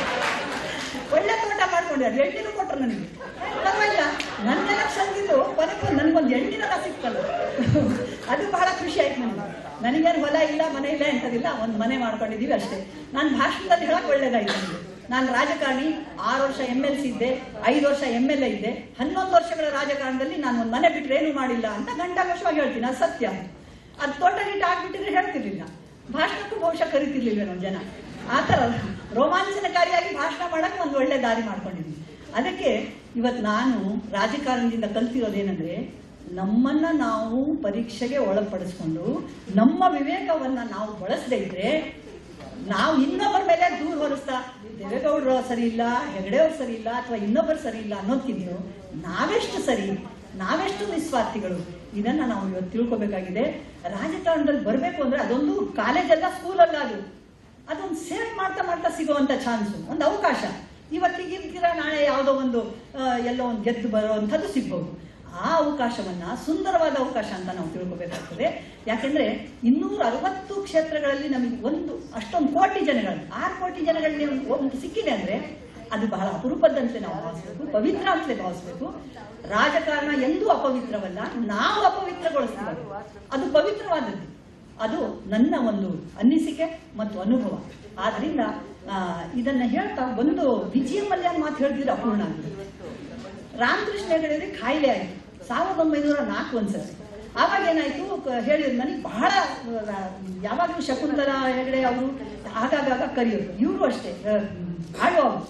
ಒಳ್ಳೆ ತೋಟ ಮಾಡ್ಕೊಂಡ್ಯಾರ ಎಳ್ನೀರು ಕೊಟ್ರು ನನಗೆ ಪರವಾಗಿಲ್ಲ ನನ್ನ ಎಲೆಕ್ಷನ್ ಇದು ಕೊನೆಗೂ ನನಗೊಂದು ಎಳ್ನೀರೆಲ್ಲ ಸಿಕ್ತಲ್ಲ ಅದು ಬಹಳ ಖುಷಿ ಆಯ್ತು ನನಗೆ ನನಗೇನು ಹೊಲ ಇಲ್ಲ ಮನೆ ಇಲ್ಲ ಎಂಥದಿಲ್ಲ ಒಂದು ಮನೆ ಮಾಡ್ಕೊಂಡಿದೀವಿ ಅಷ್ಟೇ ನಾನು ಭಾಷಣದಲ್ಲಿ ಹೇಳಕ್ ಒಳ್ಳೇದಾಯ್ತು ನನಗೆ ನಾನು ರಾಜಕಾರಣಿ ಆರು ವರ್ಷ ಎಮ್ ಎಲ್ ಸಿ ಇದ್ದೆ ಐದು ವರ್ಷ ಎಮ್ ಎಲ್ ಎ ಇದ್ದೆ ಹನ್ನೊಂದು ವರ್ಷಗಳ ರಾಜಕಾರಣದಲ್ಲಿ ನಾನು ಒಂದು ಮನೆ ಬಿಟ್ಟರೆ ಏನೂ ಮಾಡಿಲ್ಲ ಅಂತ ಗಂಟಾಘೋಷವಾಗಿ ಹೇಳ್ತೀನಿ ಅದು ಸತ್ಯ ಅದು ತೋಟ ಗೀಟ ಆಗ್ಬಿಟ್ಟಿದ್ರೆ ಹೇಳ್ತಿರ್ಲಿಲ್ಲ ಭಾಷಣಕ್ಕೂ ಬಹುಶಃ ಕರಿತಿರ್ಲಿಲ್ವೇನೋ ಜನ ಆ ಥರ ರೋಮಾಂಚನಕಾರಿಯಾಗಿ ಭಾಷಣ ಮಾಡಕ್ಕೆ ಒಂದು ಒಳ್ಳೆ ದಾರಿ ಮಾಡ್ಕೊಂಡಿದ್ದೀನಿ ಅದಕ್ಕೆ ಇವತ್ತು ನಾನು ರಾಜಕಾರಣದಿಂದ ಕಲ್ತಿರೋದೇನೆಂದ್ರೆ ನಮ್ಮನ್ನ ನಾವು ಪರೀಕ್ಷೆಗೆ ಒಳಪಡಿಸ್ಕೊಂಡು ನಮ್ಮ ವಿವೇಕವನ್ನ ನಾವು ಬಳಸದೇ ಇದ್ರೆ ನಾವು ಇನ್ನೊಬ್ಬರ ಮೇಲೆ ದೂರ ಹೊರಿಸ್ತಾ ದೇವೇಗೌಡರು ಸರಿ ಇಲ್ಲ ಹೆಗಡೆ ಅವ್ರು ಸರಿ ಇಲ್ಲ ಅಥವಾ ಇನ್ನೊಬ್ಬರು ಸರಿ ಇಲ್ಲ ಅನ್ನೋದ್ಕಿಂತ ನಾವೆಷ್ಟು ಸರಿ ನಾವೆಷ್ಟು ನಿಸ್ವಾರ್ಥಿಗಳು ಇದನ್ನ ನಾವು ಇವತ್ತು ತಿಳ್ಕೊಬೇಕಾಗಿದೆ ರಾಜಕಾರಣದಲ್ಲಿ ಬರಬೇಕು ಅಂದ್ರೆ ಅದೊಂದು ಕಾಲೇಜಲ್ಲ ಸ್ಕೂಲಲ್ಲ ಅದು ಅದೊಂದು ಸೇವೆ ಮಾಡ್ತಾ ಮಾಡ್ತಾ ಸಿಗುವಂತ ಚಾನ್ಸು ಒಂದು ಅವಕಾಶ ಇವತ್ತಿಗೆ ಇರ್ತೀರ ನಾಳೆ ಯಾವುದೋ ಒಂದು ಆ, ಎಲ್ಲೋ ಒಂದು ಗೆದ್ದು ಬರುವಂಥದ್ದು ಸಿಗ್ಬೋದು ಆ ಅವಕಾಶವನ್ನ ಸುಂದರವಾದ ಅವಕಾಶ ಅಂತ ನಾವು ತಿಳ್ಕೊಬೇಕಾಗ್ತದೆ ಯಾಕಂದ್ರೆ ಇನ್ನೂರ ಅರವತ್ತು ಕ್ಷೇತ್ರಗಳಲ್ಲಿ ನಮಗೆ ಒಂದು ಅಷ್ಟೊಂದು ಕೋಟಿ ಜನಗಳು ಆರು ಕೋಟಿ ಜನಗಳಲ್ಲಿ ಒಂದು ಸಿಕ್ಕಿದೆ ಅಂದ್ರೆ ಅದು ಬಹಳ ಅಪರೂಪದಂತೆ ನಾವು ಭಾವಿಸ್ಬೇಕು ಪವಿತ್ರ ಅಂತಲೇ ಭಾವಿಸ್ಬೇಕು ರಾಜಕಾರಣ ಎಂದೂ ಅಪವಿತ್ರವಲ್ಲ ನಾವು ಅಪವಿತ್ರಗೊಳಿಸ್ತೀವಿ ಅದು ಪವಿತ್ರವಾದದ್ದು ಅದು ನನ್ನ ಒಂದು ಅನ್ನಿಸಿಕೆ ಮತ್ತು ಅನುಭವ ಆದ್ರಿಂದ ಆ, ಇದನ್ನ ಹೇಳ್ತಾ ಒಂದು ವಿಜಯ ಮಲ್ಯ ಮಾತು ಹೇಳಿದ್ರೆ ಅಪೂರ್ಣ ಆಗಿದೆ ರಾಮಕೃಷ್ಣ ಹೆಗಡೆಗೆ ಕಾಯಿಲೆ ಆಯ್ತು ಸಾವಿರದ ಒಂಬೈನೂರ ನಾಲ್ಕು ಒಂದ್ಸರಿ ಆವಾಗ ಏನಾಯ್ತು ಕ- ಹೇಳಿದ್ರು ನನಗೆ ಬಹಳ ಆ, ಯಾವಾಗಲೂ ಶಕುಂತಲಾ ಹೆಗಡೆ ಅವರು ಆಗಾಗ ಕರೆಯೋರು ಇವರು ಅಷ್ಟೇ ಆಡುವವರು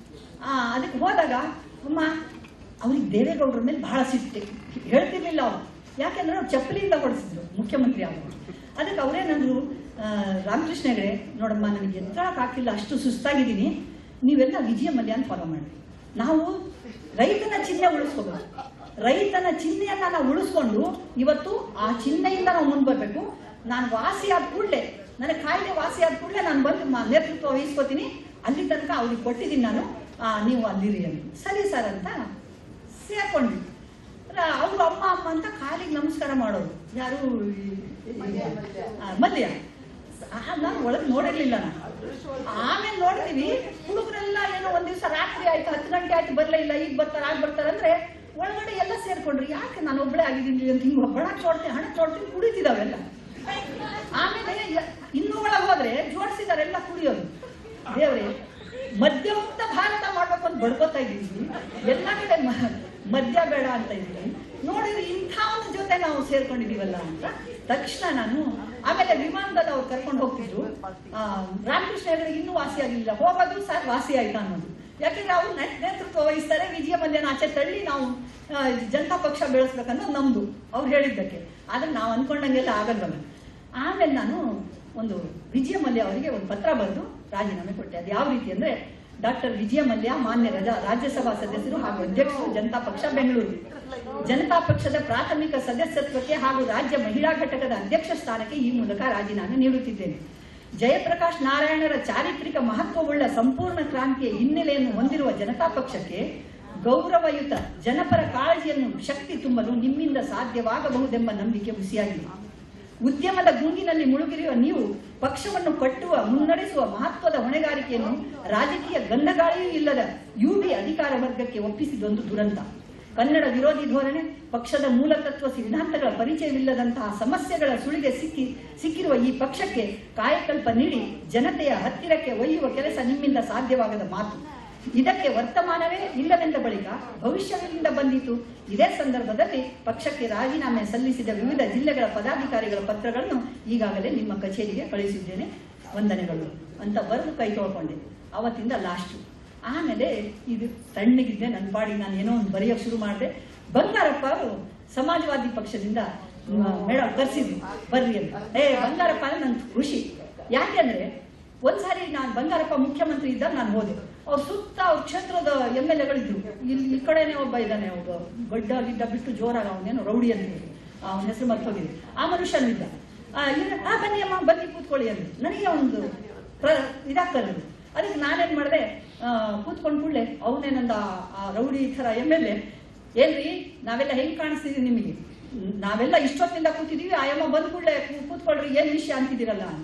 ಅದಕ್ಕೆ ಹೋದಾಗ ಅಮ್ಮ ಅವ್ರಿಗೆ ದೇವೇಗೌಡರ ಮೇಲೆ ಬಹಳ ಸಿಟ್ಟೆ ಹೇಳ್ತಿರ್ಲಿಲ್ಲ ಅವ್ರು ಯಾಕೆಂದ್ರೆ ಅವ್ರು ಚಪ್ಪಲಿಯಿಂದ ಹೊಡಿಸಿದ್ರು ಮುಖ್ಯಮಂತ್ರಿ ಅವರು ಅದಕ್ಕೆ ಅವರೇನಂದ್ರು ರಾಮಕೃಷ್ಣ ಹೆಗಡೆ ನೋಡಮ್ಮ ನನಗೆ ಎತ್ತರಕ್ಕೆ ಹಾಕಿಲ್ಲ ಅಷ್ಟು ಸುಸ್ತಾಗಿದ್ದೀನಿ ನೀವೆಲ್ಲ ವಿಜಯ ಮಲ್ಯ ಅಂತ ಫಾಲೋ ಮಾಡಿ ನಾವು ರೈತನ ಚಿಹ್ನೆ ಉಳಿಸ್ಕೋಬೇಕು ರೈತನ ಚಿಹ್ನೆಯನ್ನ ನಾವು ಉಳಿಸ್ಕೊಂಡು ಇವತ್ತು ಆ ಚಿಹ್ನೆಯಿಂದ ನಾವು ಮುಂದೆ ಬರಬೇಕು ನಾನು ವಾಸಿ ಆದ ಕೂಡಲೇ ನನಗೆ ಕಾಯಿಲೆ ವಾಸಿ ಆದ ಕೂಡಲೇ ನಾನು ಬಂದು ಮ- ನೇತೃತ್ವ ವಹಿಸ್ಕೋತೀನಿ ಅಲ್ಲಿ ತನಕ ಅವ್ರಿಗೆ ಕೊಟ್ಟಿದ್ದೀನಿ ನಾನು ಆ, ನೀವು ಅಲ್ಲಿರಿ ಅಂತ ಸರಿ ಸರ್ ಅಂತ ಸೇರ್ಕೊಂಡ್ವಿ ಅವರು ಅಮ್ಮ ಅಮ್ಮ ಅಂತ ಕಾಲಿಗೆ ನಮಸ್ಕಾರ ಮಾಡೋರು ಯಾರು ಈ- ಆ, ಮಲ್ಯ ಆ, ನಾನು ಒಳಗೆ ನೋಡಿರ್ಲಿಲ್ಲ ನಾನು ಆಮೇಲೆ ನೋಡ್ತೀವಿ ಹುಡುಗರೆಲ್ಲ ಏನೋ ಒಂದ್ ದಿವಸ ರಾತ್ರಿ ಆಯ್ತು ಹತ್ತು ಗಂಟೆ ಆಯ್ತು ಬರ್ಲೇ ಇಲ್ಲ ಈಗ ಬರ್ತಾರೆ ಆಗ ಬರ್ತಾರೆ ಅಂದ್ರೆ ಒಳಗಡೆ ಎಲ್ಲ ಸೇರ್ಕೊಂಡ್ರು ಯಾಕೆ ನಾನು ಒಬ್ಬಳೇ ಆಗಿದ್ದೀನಿ ಅಂತ ಹಿಂಗೆ ಒಬ್ಬಳ ಚೋಡ್ತೀನಿ ಹಣ ಚೋಡ್ತೀನಿ ಕುಡಿತಿದಾವೆಲ್ಲ ಆಮೇಲೆ ಯ- ಇನ್ನೂ ಒಳಗೆ ಹೋದ್ರೆ ಜೋಡಿಸಿದಾರೆ ಎಲ್ಲ ಕುಡಿಯೋದು ದೇವ್ರೆ ಮದ್ಯಮುಕ್ತ ಭಾರತ ಮಾಡ್ಬೇಕು ಅಂತ ಬಡ್ಕೋತಾ ಇದ್ದೀವಿ ಎಲ್ಲ ಕಡೆ ಮ- ಮದ್ಯ ಬೇಡ ಅಂತ ಇದ್ದೀವಿ ನೋಡಿದ್ರೆ ಇಂಥ ಒಂದು ಜೊತೆ ನಾವು ಸೇರ್ಕೊಂಡಿದೀವಲ್ಲ ಅಂತ ತಕ್ಷಣ ನಾನು ಆಮೇಲೆ ವಿಮಾನದಲ್ಲಿ ಅವ್ರು ಕರ್ಕೊಂಡು ಹೋಗ್ತಿದ್ರು ಆ, ರಾಮಕೃಷ್ಣ ಹೆಗಡೆಗೆ ಇನ್ನೂ ವಾಸಿ ಆಗಿಲ್ಲ ಹೋಗೋದು ಸರ್ ವಾಸಿ ಆಯ್ತಾ ಅನ್ನೋದು ಯಾಕೆಂದ್ರೆ ಅವ್ರು ನೆ- ನೇತೃತ್ವ ವಹಿಸ್ತಾರೆ ವಿಜಯ ಮಲ್ಯನ ಆಚೆ ತಳ್ಳಿ ನಾವು ಆ, ಜನತಾ ಪಕ್ಷ ಬೆಳೆಸ್ಬೇಕನ್ನೋದು ನಮ್ದು ಅವ್ರು ಹೇಳಿದ್ದಕ್ಕೆ ಆದ್ರೆ ನಾವು ಅನ್ಕೊಂಡಂಗೆಲ್ಲ ಆಗಲ್ವಲ್ಲ ಆಮೇಲೆ ನಾನು ಒಂದು ವಿಜಯ ಮಲ್ಯ ಅವರಿಗೆ ಒಂದು ಪತ್ರ ಬರೆದು ರಾಜೀನಾಮೆ ಕೊಟ್ಟೆ ಅದು ಯಾವ ರೀತಿ ಅಂದ್ರೆ ಡಾಕ್ಟರ್ ವಿಜಯ ಮಲ್ಯ ಮಾನ್ಯ ರಜಾ ರಾಜ್ಯಸಭಾ ಸದಸ್ಯರು ಹಾಗೂ ಅಧ್ಯಕ್ಷರು ಜನತಾ ಪಕ್ಷ ಬೆಂಗಳೂರು ಜನತಾ ಪಕ್ಷದ ಪ್ರಾಥಮಿಕ ಸದಸ್ಯತ್ವಕ್ಕೆ ಹಾಗೂ ರಾಜ್ಯ ಮಹಿಳಾ ಘಟಕದ ಅಧ್ಯಕ್ಷ ಸ್ಥಾನಕ್ಕೆ ಈ ಮೂಲಕ ರಾಜೀನಾಮೆ ನೀಡುತ್ತಿದ್ದೇನೆ ಜಯಪ್ರಕಾಶ್ ನಾರಾಯಣರ ಚಾರಿತ್ರಿಕ ಮಹತ್ವವುಳ್ಳ ಸಂಪೂರ್ಣ ಕ್ರಾಂತಿಯ ಹಿನ್ನೆಲೆಯನ್ನು ಹೊಂದಿರುವ ಜನತಾ ಪಕ್ಷಕ್ಕೆ ಗೌರವಯುತ ಜನಪರ ಕಾಳಜಿಯನ್ನು ಶಕ್ತಿ ತುಂಬಲು ನಿಮ್ಮಿಂದ ಸಾಧ್ಯವಾಗಬಹುದೆಂಬ ನಂಬಿಕೆ ಹುಸಿಯಾಗಿದೆ ಉದ್ಯಮದ ಗುಂಗಿನಲ್ಲಿ ಮುಳುಗಿರುವ ನೀವು ಪಕ್ಷವನ್ನು ಕಟ್ಟುವ ಮುನ್ನಡೆಸುವ ಮಹತ್ವದ ಹೊಣೆಗಾರಿಕೆಯನ್ನು ರಾಜಕೀಯ ಗಂಧಗಾಳಿಯೂ ಇಲ್ಲದ ಯುಬಿ ಅಧಿಕಾರ ವರ್ಗಕ್ಕೆ ಒಪ್ಪಿಸಿದೊಂದು ದುರಂತ ಕನ್ನಡ ವಿರೋಧಿ ಧೋರಣೆ ಪಕ್ಷದ ಮೂಲತತ್ವ ಸಿದ್ಧಾಂತಗಳ ಪರಿಚಯವಿಲ್ಲದಂತಹ ಸಮಸ್ಯೆಗಳ ಸುಳಿಗೆ ಸಿಕ್ಕಿ ಸಿಕ್ಕಿರುವ ಈ ಪಕ್ಷಕ್ಕೆ ಕಾಯಕಲ್ಪ ನೀಡಿ ಜನತೆಯ ಹತ್ತಿರಕ್ಕೆ ಒಯ್ಯುವ ಕೆಲಸ ನಿಮ್ಮಿಂದ ಸಾಧ್ಯವಾಗದ ಮಾತು ಇದಕ್ಕೆ ವರ್ತಮಾನವೇ ಇಲ್ಲವೆಂದ ಬಳಿಕ ಭವಿಷ್ಯವಿನಿಂದ ಬಂದಿತು ಇದೇ ಸಂದರ್ಭದಲ್ಲಿ ಪಕ್ಷಕ್ಕೆ ರಾಜೀನಾಮೆ ಸಲ್ಲಿಸಿದ ವಿವಿಧ ಜಿಲ್ಲೆಗಳ ಪದಾಧಿಕಾರಿಗಳ ಪತ್ರಗಳನ್ನು ಈಗಾಗಲೇ ನಿಮ್ಮ ಕಚೇರಿಗೆ ಕಳಿಸಿದ್ದೇನೆ ವಂದನೆಗಳು ಅಂತ ಬರೆದು ಕೈ ತೊಳ್ಕೊಂಡೆ ಅವತ್ತಿಂದ ಲಾಸ್ಟ್ ಆಮೇಲೆ ಇದು ತಣ್ಣಗಿದ್ದೆ ನನ್ನ ಪಾಡಿ ನಾನು ಏನೋ ಒಂದು ಬರೆಯೋಕೆ ಶುರು ಮಾಡಿದೆ ಬಂಗಾರಪ್ಪ ಅವರು ಸಮಾಜವಾದಿ ಪಕ್ಷದಿಂದ ಮೇಡಮ್ ಕರೆಸಿದ್ರು ಬರ್ರಿ ಅಂತ ಏ ಬಂಗಾರಪ್ಪ ಅಂದ್ರೆ ನನ್ ಖುಷಿ ಯಾಕೆಂದ್ರೆ ಒಂದ್ಸಾರಿ ನಾನು ಬಂಗಾರಪ್ಪ ಮುಖ್ಯಮಂತ್ರಿ ಇದ್ದಾಗ ನಾನು ಹೋದೆ ಅವ್ರ ಸುತ್ತ ಅವ್ರ ಕ್ಷೇತ್ರದ ಎಮ್ ಎಲ್ ಎಗಳಿದ್ರು ಇಲ್ಲಿ ಈ ಕಡೆನೆ ಒಬ್ಬ ಇದ್ದಾನೆ ಒಬ್ಬ ಗಡ್ಡ ಗಿಡ್ಡ ಬಿಟ್ಟು ಜೋರಾಗ ಅವನೇನು ರೌಡಿ ಅಂತ ಹೇಳಿ ಅವನ ಹೆಸರು ಮರ್ತೋಗಿದೆ ಆ ಮನುಷ್ಯನು ಇದ್ದ ಆ, ಇವ್ನು, ಆ ಬನ್ನಿ ಅಮ್ಮ ಬನ್ನಿ ಕೂತ್ಕೊಳ್ಳಿ ಅಂತ ನನಗೆ ಒಂದು ಪ್ರ- ಇದಾಗ್ತಾರೆ ಅದಕ್ಕೆ ನಾನೇನ್ ಮಾಡಿದೆ ಕೂತ್ಕೊಂಡ್ ಕೂಡಲೇ ಅವನೇನಂದ ಆ ರೌಡಿ ಥರ ಎಮ್ ಎಲ್ ಎ ಏನ್ರಿ ನಾವೆಲ್ಲ ಹೆಂಗ್ ಕಾಣಿಸ್ತಿದೀವಿ ನಿಮಗೆ ನಾವೆಲ್ಲ ಇಷ್ಟೊತ್ತಿಂದ ಕೂತಿದೀವಿ ಆ ಯಮ್ಮ ಬಂದ್ ಕೂಡಲೇ ಕೂತ್ಕೊಳ್ರಿ ಏನ್ ವಿಷಯ ಅಂತಿದ್ದೀರಲ್ಲ ಅಂತ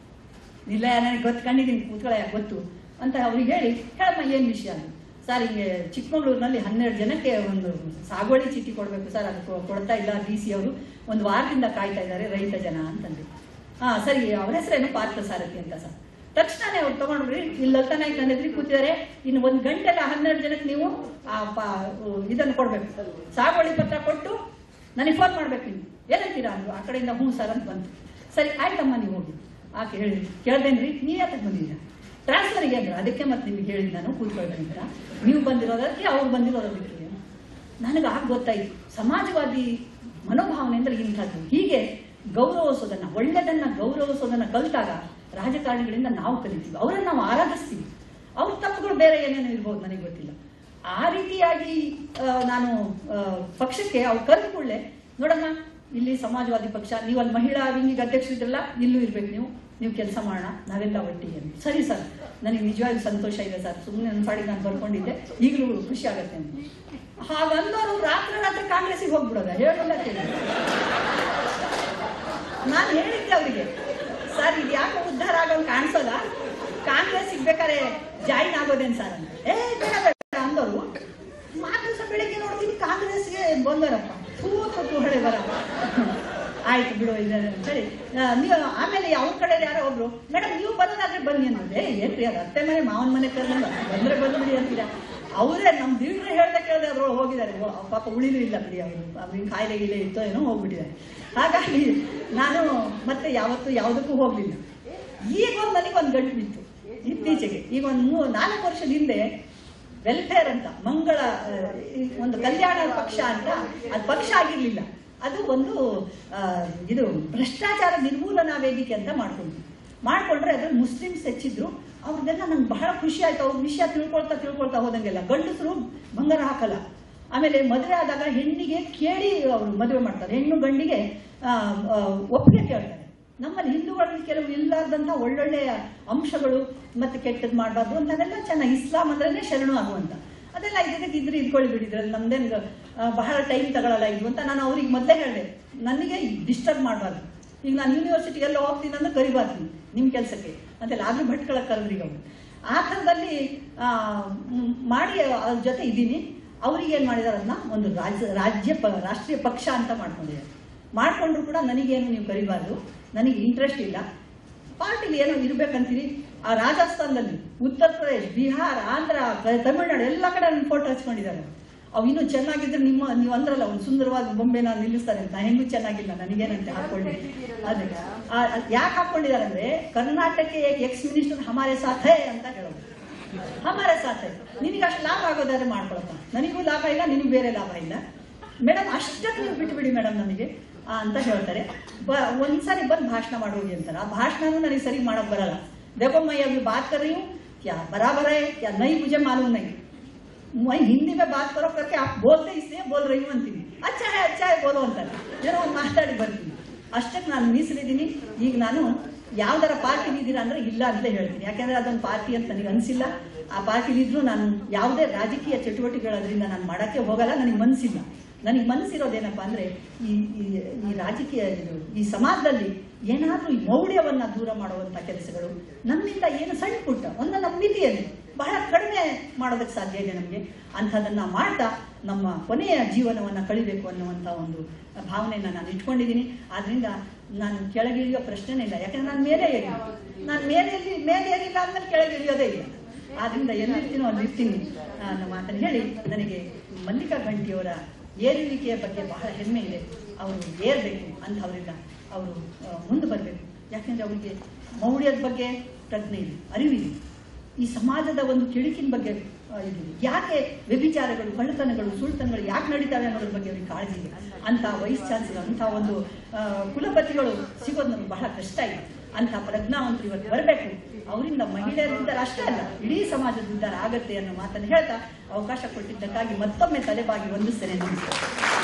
ಇಲ್ಲ ನನಗೆ ಗೊತ್ತು ಕಂಡಿದ್ದೀನಿ ಕೂತ್ಕೊಳ್ಳ ಗೊತ್ತು ಅಂತ ಅವ್ರಿಗೆ ಹೇಳಿ ಹೇಳಮ್ಮ ಏನು ವಿಷಯ ಅಂತ ಸರ್ ಹಿಂಗೆ ಚಿಕ್ಕಮಗಳೂರಿನಲ್ಲಿ ಹನ್ನೆರಡು ಜನಕ್ಕೆ ಒಂದು ಸಾಗುವಳಿ ಚೀಟಿ ಕೊಡಬೇಕು ಸರ್ ಅದು ಕೊ- ಕೊಡ್ತಾ ಇಲ್ಲ ಡಿ ಸಿ ಅವರು ಒಂದು ವಾರದಿಂದ ಕಾಯ್ತಾ ಇದ್ದಾರೆ ರೈತ ಜನ ಅಂತಂದು ಹಾ ಸರಿ ಅವ್ರ ಹೆಸರೇನು ಪಾತ್ರ ಸಾರಥಿ ಅಂತ ಸರ್ ತಕ್ಷಣನೇ ಅವ್ರು ತಗೊಂಡ್ರಿ ಇಲ್ಲಿ ಲಲಿತಾ ನಾಯ್ಕ ನನ್ನ ಎದುರಿಗೆ ಕೂತಿದ್ದಾರೆ ಇನ್ನು ಒಂದು ಗಂಟೆಲ್ಲ ಹನ್ನೆರಡು ಜನಕ್ಕೆ ನೀವು ಆ ಪಾ ಇದನ್ನು ಕೊಡ್ಬೇಕು ಸಾಗುವಳಿ ಪತ್ರ ಕೊಟ್ಟು ನನಗೆ ಫೋನ್ ಮಾಡ್ಬೇಕು ನೀವು ಏನಂತೀರಾ ಅಂದ್ರು ಆ ಕಡೆಯಿಂದ ಹ್ಞೂ ಸರ್ ಅಂತ ಬಂತು ಸರಿ ಆಯ್ತಮ್ಮ ನೀವು ಹೋಗಿ ಆಕೆ ಹೇಳಿ ಕೇಳ್ದೇನ್ರಿ ನೀವ್ ಯಾತಕ್ಕೆ ಬಂದಿದ್ದೀರಾ ಟ್ರಾನ್ಸ್ಫರ್ಗೆ ಅಂದ್ರೆ ಅದಕ್ಕೆ ಮತ್ತೆ ನಿಮ್ಗೆ ಹೇಳಿದ್ ನಾನು ಕೂತ್ಕೊಳ್ರಿ ಅಂತ ನೀವು ಬಂದಿರೋದಕ್ಕೆ ಅವ್ರು ಬಂದಿರೋದಕ್ಕೆ ನನಗೆ ಆಗ ಗೊತ್ತಾಯ್ತು ಸಮಾಜವಾದಿ ಮನೋಭಾವನೆ ಅಂದ್ರೆ ಇಂಥದ್ದು ಹೀಗೆ ಗೌರವಿಸೋದನ್ನ ಒಳ್ಳೆದನ್ನ ಗೌರವಿಸೋದನ್ನ ಕಲಿತಾಗ ರಾಜಕಾರಣಿಗಳಿಂದ ನಾವು ಕಲಿತೀವಿ ಅವರನ್ನ ನಾವು ಆರಾಧಿಸ್ತೀವಿ ಅವ್ರ ತಪ್ಪುಗಳು ಬೇರೆ ಏನೇನೋ ಇರ್ಬೋದು ನನಗೆ ಗೊತ್ತಿಲ್ಲ ಆ ರೀತಿಯಾಗಿ ಆ, ನಾನು ಆ, ಪಕ್ಷಕ್ಕೆ ಅವ್ರು ಕರೆದು ಕೂಡಲೇ ನೋಡಮ್ಮ ಇಲ್ಲಿ ಸಮಾಜವಾದಿ ಪಕ್ಷ ನೀವು ಅಲ್ಲಿ ಮಹಿಳಾ ವಿಂಗಿಗೆ ಅಧ್ಯಕ್ಷರಿದ್ರಲ್ಲ ಇಲ್ಲೂ ಇರ್ಬೇಕು ನೀವು ನೀವು ಕೆಲಸ ಮಾಡೋಣ ನಾವೆಲ್ಲ ಒಟ್ಟಿಗೆ ಅಂತ. ಸರಿ ಸರ್ ನನಗೆ ನಿಜವಾಗ್ಲೂ ಸಂತೋಷ ಇದೆ ಸರ್ ಸುಮ್ಮನೆ ನನ್ನ ಪಾಡಿಗೆ ನಾನು ಬರ್ಕೊಂಡಿದ್ದೆ ಈಗಲೂ ಖುಷಿ ಆಗತ್ತೆ ಅಂತ ಹಾಗಂದವರು ರಾತ್ರಿ ರಾತ್ರಿ ಕಾಂಗ್ರೆಸ್ಸಿಗೆ ಹೋಗ್ಬಿಡೋದ ಹೇಳಲ್ಲ ಕೇಳಿ ನಾನು ಹೇಳಿದ್ದೆ ಅವರಿಗೆ ಸರ್ ಇದು ಯಾಕೆ ಉದ್ಧಾರ ಆಗೋಂಗೆ ಕಾಣಿಸೋಲ್ಲ ಕಾಂಗ್ರೆಸ್ ಬೇಕಾದ್ರೆ ಜಾಯಿನ್ ಆಗೋದೇನು ಸರ್ ಅಂತ ಏ ಬೇಡ ಬೇಡ ಅಂದವರು ಮಾತು ದಿವಸ ಬೆಳಿಗ್ಗೆ ನೋಡ್ತೀನಿ ಕಾಂಗ್ರೆಸ್ಗೆ ಬಂದರಪ್ಪ ಥೂ ಥೂ ಹಳೆ ಬರ ಆಯ್ತು ಬಿಡು ಇದೆ ಸರಿ ಆ, ನೀವು ಆಮೇಲೆ ಅವ್ರ ಕಡೆ ಯಾರೋ ಒಬ್ರು ಮೇಡಮ್ ನೀವು ಬರೋದಾದ್ರೆ ಬನ್ನಿ ಅನ್ನೋದೇ ಏನ್ರಿ ಅದು ಅತ್ತೆ ಮನೆ ಮಾವನ ಮನೆ ಕರ್ನಲ್ಲ ಬಂದ್ರೆ ಬಂದು ಬಿಡಿ ಅಂತೀರಾ ಅವರೇ ನಮ್ಮ ದೀಡ್ರೆ ಹೇಳ್ದೆ ಕೇಳ್ದೆ ಅದ್ರೊಳಗೆ ಹೋಗಿದ್ದಾರೆ ಓ, ಪಾಪ ಉಳಿಲೂ ಇಲ್ಲ ಬಿಡಿ ಅವರು ಅವ್ರಿಗೆ ಕಾಯಿಲೆ ಗಿಲೆ ಇತ್ತೋ ಏನೋ ಹೋಗ್ಬಿಟ್ಟಿದ್ದಾರೆ ಹಾಗಾಗಿ ನಾನು ಮತ್ತೆ ಯಾವತ್ತೂ ಯಾವುದಕ್ಕೂ ಹೋಗ್ಲಿಲ್ಲ ಈಗ ಒಂದು ನನಗೆ ಒಂದು ಗಂಟು ಬಿತ್ತು ಇತ್ತೀಚೆಗೆ ಈಗ ಒಂದು ಮೂ ನಾಲ್ಕು ವರ್ಷದ ಹಿಂದೆ ವೆಲ್ಫೇರ್ ಅಂತ ಮಂಗಳ ಆ, ಈ ಒಂದು ಕಲ್ಯಾಣ ಪಕ್ಷ ಅಂತ ಅದು ಪಕ್ಷ ಆಗಿರ್ಲಿಲ್ಲ ಅದು ಒಂದು ಆ, ಇದು ಭ್ರಷ್ಟಾಚಾರ ನಿರ್ಮೂಲನಾ ವೇದಿಕೆ ಅಂತ ಮಾಡ್ಕೊಂಡ್ರು ಮಾಡ್ಕೊಂಡ್ರೆ ಅದ್ರಲ್ಲಿ ಮುಸ್ಲಿಮ್ಸ್ ಹೆಚ್ಚಿದ್ರು ಅವ್ರದ್ದೆಲ್ಲ ನಂಗೆ ಬಹಳ ಖುಷಿ ಆಯ್ತು ಅವ್ರ ವಿಷಯ ತಿಳ್ಕೊಳ್ತಾ ತಿಳ್ಕೊಳ್ತಾ ಹೋದಂಗೆಲ್ಲ ಗಂಡಸರು ಬಂಗಾರ ಹಾಕಲ್ಲ ಆಮೇಲೆ ಮದುವೆ ಆದಾಗ ಹೆಣ್ಣಿಗೆ ಕೇಳಿ ಅವರು ಮದುವೆ ಮಾಡ್ತಾರೆ ಹೆಣ್ಣು ಗಂಡಿಗೆ ಆ, ಆ, ಒಪ್ಪಿಗೆ ಕೇಳ್ತಾರೆ ನಮ್ಮಲ್ಲಿ ಹಿಂದೂಗಳಲ್ಲಿ ಕೆಲವು ಇಲ್ಲಾರ್ದಂಥ ಒಳ್ಳೊಳ್ಳೆಯ ಅಂಶಗಳು ಮತ್ತೆ ಕೆಟ್ಟದ್ದು ಮಾಡಬಾರ್ದು ಅಂತವೆಲ್ಲ ಚೆನ್ನಾಗಿ ಇಸ್ಲಾಂ ಅಂದ್ರೇನೆ ಶರಣು ಆಗುವಂತ ಅದೆಲ್ಲ ಇದಕ್ಕೆ ಇದ್ರೆ ಇದ್ಕೊಳ್ಳಿ ಬಿಡಿದ್ರಲ್ಲಿ ನಮ್ದೇನು ಆ, ಬಹಳ ಟೈಮ್ ತಗೊಳ್ಳಲ್ಲ ಇದು ಅಂತ ನಾನು ಅವ್ರಿಗೆ ಮೊದಲೇ ಹೇಳಿದೆ ನನಗೆ ಡಿಸ್ಟರ್ಬ್ ಮಾಡಬಾರ್ದು ಈಗ ನಾನು ಯೂನಿವರ್ಸಿಟಿಗೆಲ್ಲ ಹೋಗ್ತೀನಿ ಅಂದ್ರೆ ಕರಿಬಾರ್ದು ನಿಮ್ಮ ಕೆಲಸಕ್ಕೆ ಅಂತೆಲ್ಲ ಆದ್ರೂ ಭಟ್ಕಳ ಕರೆದ್ರಿ ಅವರು ಆ ಥರದಲ್ಲಿ ಆ, ಮ್, ಮಾಡಿ ಅದ್ರ ಜೊತೆ ಇದ್ದೀನಿ ಅವ್ರಿಗೆ ಏನು ಮಾಡಿದಾರೆ ಅದನ್ನ ಒಂದು ರಾಜ್ಯ ರಾಜ್ಯ ಪ ರಾಷ್ಟ್ರೀಯ ಪಕ್ಷ ಅಂತ ಮಾಡ್ಕೊಂಡಿದ್ದಾರೆ ಮಾಡ್ಕೊಂಡ್ರು ಕೂಡ ನನಗೇನು ನೀವು ಕರಿಬಾರ್ದು ನನಗೆ ಇಂಟ್ರೆಸ್ಟ್ ಇಲ್ಲ ಪಾರ್ಟಿಲಿ ಏನೋ ಇರ್ಬೇಕಂತೀರಿ ಆ ರಾಜಸ್ಥಾನದಲ್ಲಿ ಉತ್ತರ ಪ್ರದೇಶ್ ಬಿಹಾರ ಆಂಧ್ರ ಕ- ತಮಿಳ್ನಾಡು ಎಲ್ಲ ಕಡೆ ನನ್ನ ಫೋಟೋ ಹಚ್ಕೊಂಡಿದ್ದಾರೆ ಅವು ಇನ್ನೂ ಚೆನ್ನಾಗಿದ್ರೆ ನಿಮ್ಮ ನೀವು ಅಂದ್ರಲ್ಲ ಒಂದು ಸುಂದರವಾದ ಬೊಂಬೆನ ನಿಲ್ಲಿಸ್ತಾರೆ ಅಂತ ಹೆಂಗೂ ಚೆನ್ನಾಗಿಲ್ಲ ನನಗೇನಂತೆ ಹಾಕೊಳ್ಳಿ ಅದೇ ಯಾಕೆ ಹಾಕೊಂಡಿದ್ದಾರೆ ಅಂದ್ರೆ ಕರ್ನಾಟಕ ಎಕ್ಸ್ ಮಿನಿಸ್ಟರ್ ಹಮಾರೆ ಸಾಥೆ ಅಂತ ಹೇಳೋದು ಹಮಾರೆ ಸಾಥೆ ನಿನಗೆ ಅಷ್ಟು ಲಾಭ ಆಗೋದಾದ್ರೆ ಮಾಡ್ಕೊಳಪ್ಪ ನನಗೂ ಲಾಭ ಇಲ್ಲ ನಿನಗೂ ಬೇರೆ ಲಾಭ ಇಲ್ಲ ಮೇಡಮ್ ಅಷ್ಟಕ್ಕೆ ನೀವು ಬಿಟ್ಬಿಡಿ ಮೇಡಮ್ ನನಗೆ ಆ, ಅಂತ ಹೇಳ್ತಾರೆ ಬ ಒಂದ್ಸಾರಿ ಬಂದು ಭಾಷಣ ಮಾಡೋಗಿ ಅಂತಾರೆ ಆ ಭಾಷಣನೂ ನನಗೆ ಸರಿ ಮಾಡಕ್ ಬರಲ್ಲ देखो मैं अभी बात कर रही हूँ क्या बराबर है क्या नहीं मुझे मालूम नहीं मैं हिंदी में बात करो करके आप बोलते इसलिए बोल रही हूँ ಅಂತೀನಿ ಅಚ್ಚಾ ಹೇ ಅಚ್ಚಾ ಹೇ ಬೋಲು ಅಂತಾರೆ ಏನೋ ಒಂದು ಮಾತಾಡಿ ಬರ್ತೀನಿ ಅಷ್ಟಕ್ಕೆ ನಾನು ಮೀಸಲಿದ್ದೀನಿ ಈಗ ನಾನು ಯಾವ್ದಾರ ಪಾರ್ಟಿ ಇದ್ದೀರಾ ಅಂದ್ರೆ ಇಲ್ಲ ಅಂತ ಹೇಳ್ತೀನಿ ಯಾಕೆಂದ್ರೆ ಅದೊಂದು ಪಾರ್ಟಿ ಅಂತ ನನಗೆ ಅನಿಸಿಲ್ಲ ಆ ಪಾರ್ಟಿಲಿದ್ರು ನಾನು ಯಾವುದೇ ರಾಜಕೀಯ ಚಟುವಟಿಕೆಗಳದ್ರಿಂದ ನಾನು ಮಾಡಕ್ಕೆ ಹೋಗಲ್ಲ ನನಗೆ ಮನಸ್ಸಿಲ್ಲ ನನಗೆ ಮನಸ್ಸಿರೋದೇನಪ್ಪ ಅಂದ್ರೆ ಈ ಈ- ಈ ರಾಜಕೀಯ ಇದು ಈ ಸಮಾಜದಲ್ಲಿ ಏನಾದ್ರೂ ಈ ಮೌಢ್ಯವನ್ನ ದೂರ ಮಾಡುವಂತ ಕೆಲಸಗಳು ನಮ್ಮಿಂದ ಏನು ಸಣ್ಣ ಪುಟ್ಟ ಒಂದು ನಮ್ಮ ಮಿತಿಯಲ್ಲಿ ಬಹಳ ಕಡಿಮೆ ಮಾಡೋದಕ್ಕೆ ಸಾಧ್ಯ ಇದೆ ನಮಗೆ ಅಂಥದನ್ನ ಮಾಡ್ತಾ ನಮ್ಮ ಕೊನೆಯ ಜೀವನವನ್ನ ಕಳಿಬೇಕು ಅನ್ನುವಂಥ ಒಂದು ಭಾವನೆಯನ್ನ ನಾನು ಇಟ್ಕೊಂಡಿದ್ದೀನಿ ಆದ್ರಿಂದ ನಾನು ಕೆಳಗಿಳಿಯೋ ಪ್ರಶ್ನೆನೇ ಇಲ್ಲ ಯಾಕಂದ್ರೆ ನಾನು ಮೇಲೆ ಏರಿ ನಾನು ಮೇಲೆ ಎಲ್ಲಿ ಮೇಲೆ ಏರಿಲ್ಲ ಅಂದ್ಮೇಲೆ ಕೆಳಗೆ ಇಳಿಯೋದೇ ಇಲ್ಲ ಆದ್ರಿಂದ ಎಲ್ಲಿರ್ತೀನೋ ಅಲ್ಲಿ ಇರ್ತೀನಿ ಅನ್ನೋ ಮಾತನ್ನು ಹೇಳಿ ನನಗೆ ಮಲ್ಲಿಕಾ ಗಂಟಿಯವರ ಏರುವಿಕೆಯ ಬಗ್ಗೆ ಬಹಳ ಹೆಮ್ಮೆ ಇದೆ ಅವರು ಏರ್ಬೇಕು ಅಂಥವರಿಂದ ಅವರು ಮುಂದೆ ಬರಬೇಕು ಯಾಕೆಂದ್ರೆ ಅವರಿಗೆ ಮೌಢ್ಯದ ಬಗ್ಗೆ ಪ್ರಜ್ಞೆ ಇದೆ ಅರಿವಿದೆ ಈ ಸಮಾಜದ ಒಂದು ಕಿಳಿಕಿನ ಬಗ್ಗೆ ಆ, ಇದು ಯಾಕೆ ವ್ಯಭಿಚಾರಗಳು ಕಳ್ಳತನಗಳು ಸುಳ್ತನಗಳು ಯಾಕೆ ನಡೀತಾವೆ ಅನ್ನೋದ್ರ ಬಗ್ಗೆ ಅವ್ರಿಗೆ ಕಾಳಜಿ ಇದೆ ಅಂತ ವೈಸ್ ಚಾನ್ಸಲರ್ ಅಂತ ಒಂದು ಆ, ಕುಲಪತಿಗಳು ಸಿಗೋದು ನಮ್ಗೆ ಬಹಳ ಕಷ್ಟ ಇದೆ ಅಂತ ಪ್ರಜ್ಞಾವಂತರು ಇವತ್ತು ಬರಬೇಕು ಅವರಿಂದ ಮಹಿಳೆಯರಿದ್ದಾರೆ ಅಷ್ಟೇ ಅಲ್ಲ ಇಡೀ ಸಮಾಜದ ಉದ್ಧಾರ ಆಗತ್ತೆ ಅನ್ನೋ ಮಾತನ್ನು ಹೇಳ್ತಾ ಅವಕಾಶ ಕೊಟ್ಟಿದ್ದಕ್ಕಾಗಿ ಮತ್ತೊಮ್ಮೆ ತಲೆಬಾಗಿ ವಂದಿಸ್ತೇನೆ ನಮಸ್ಕಾರ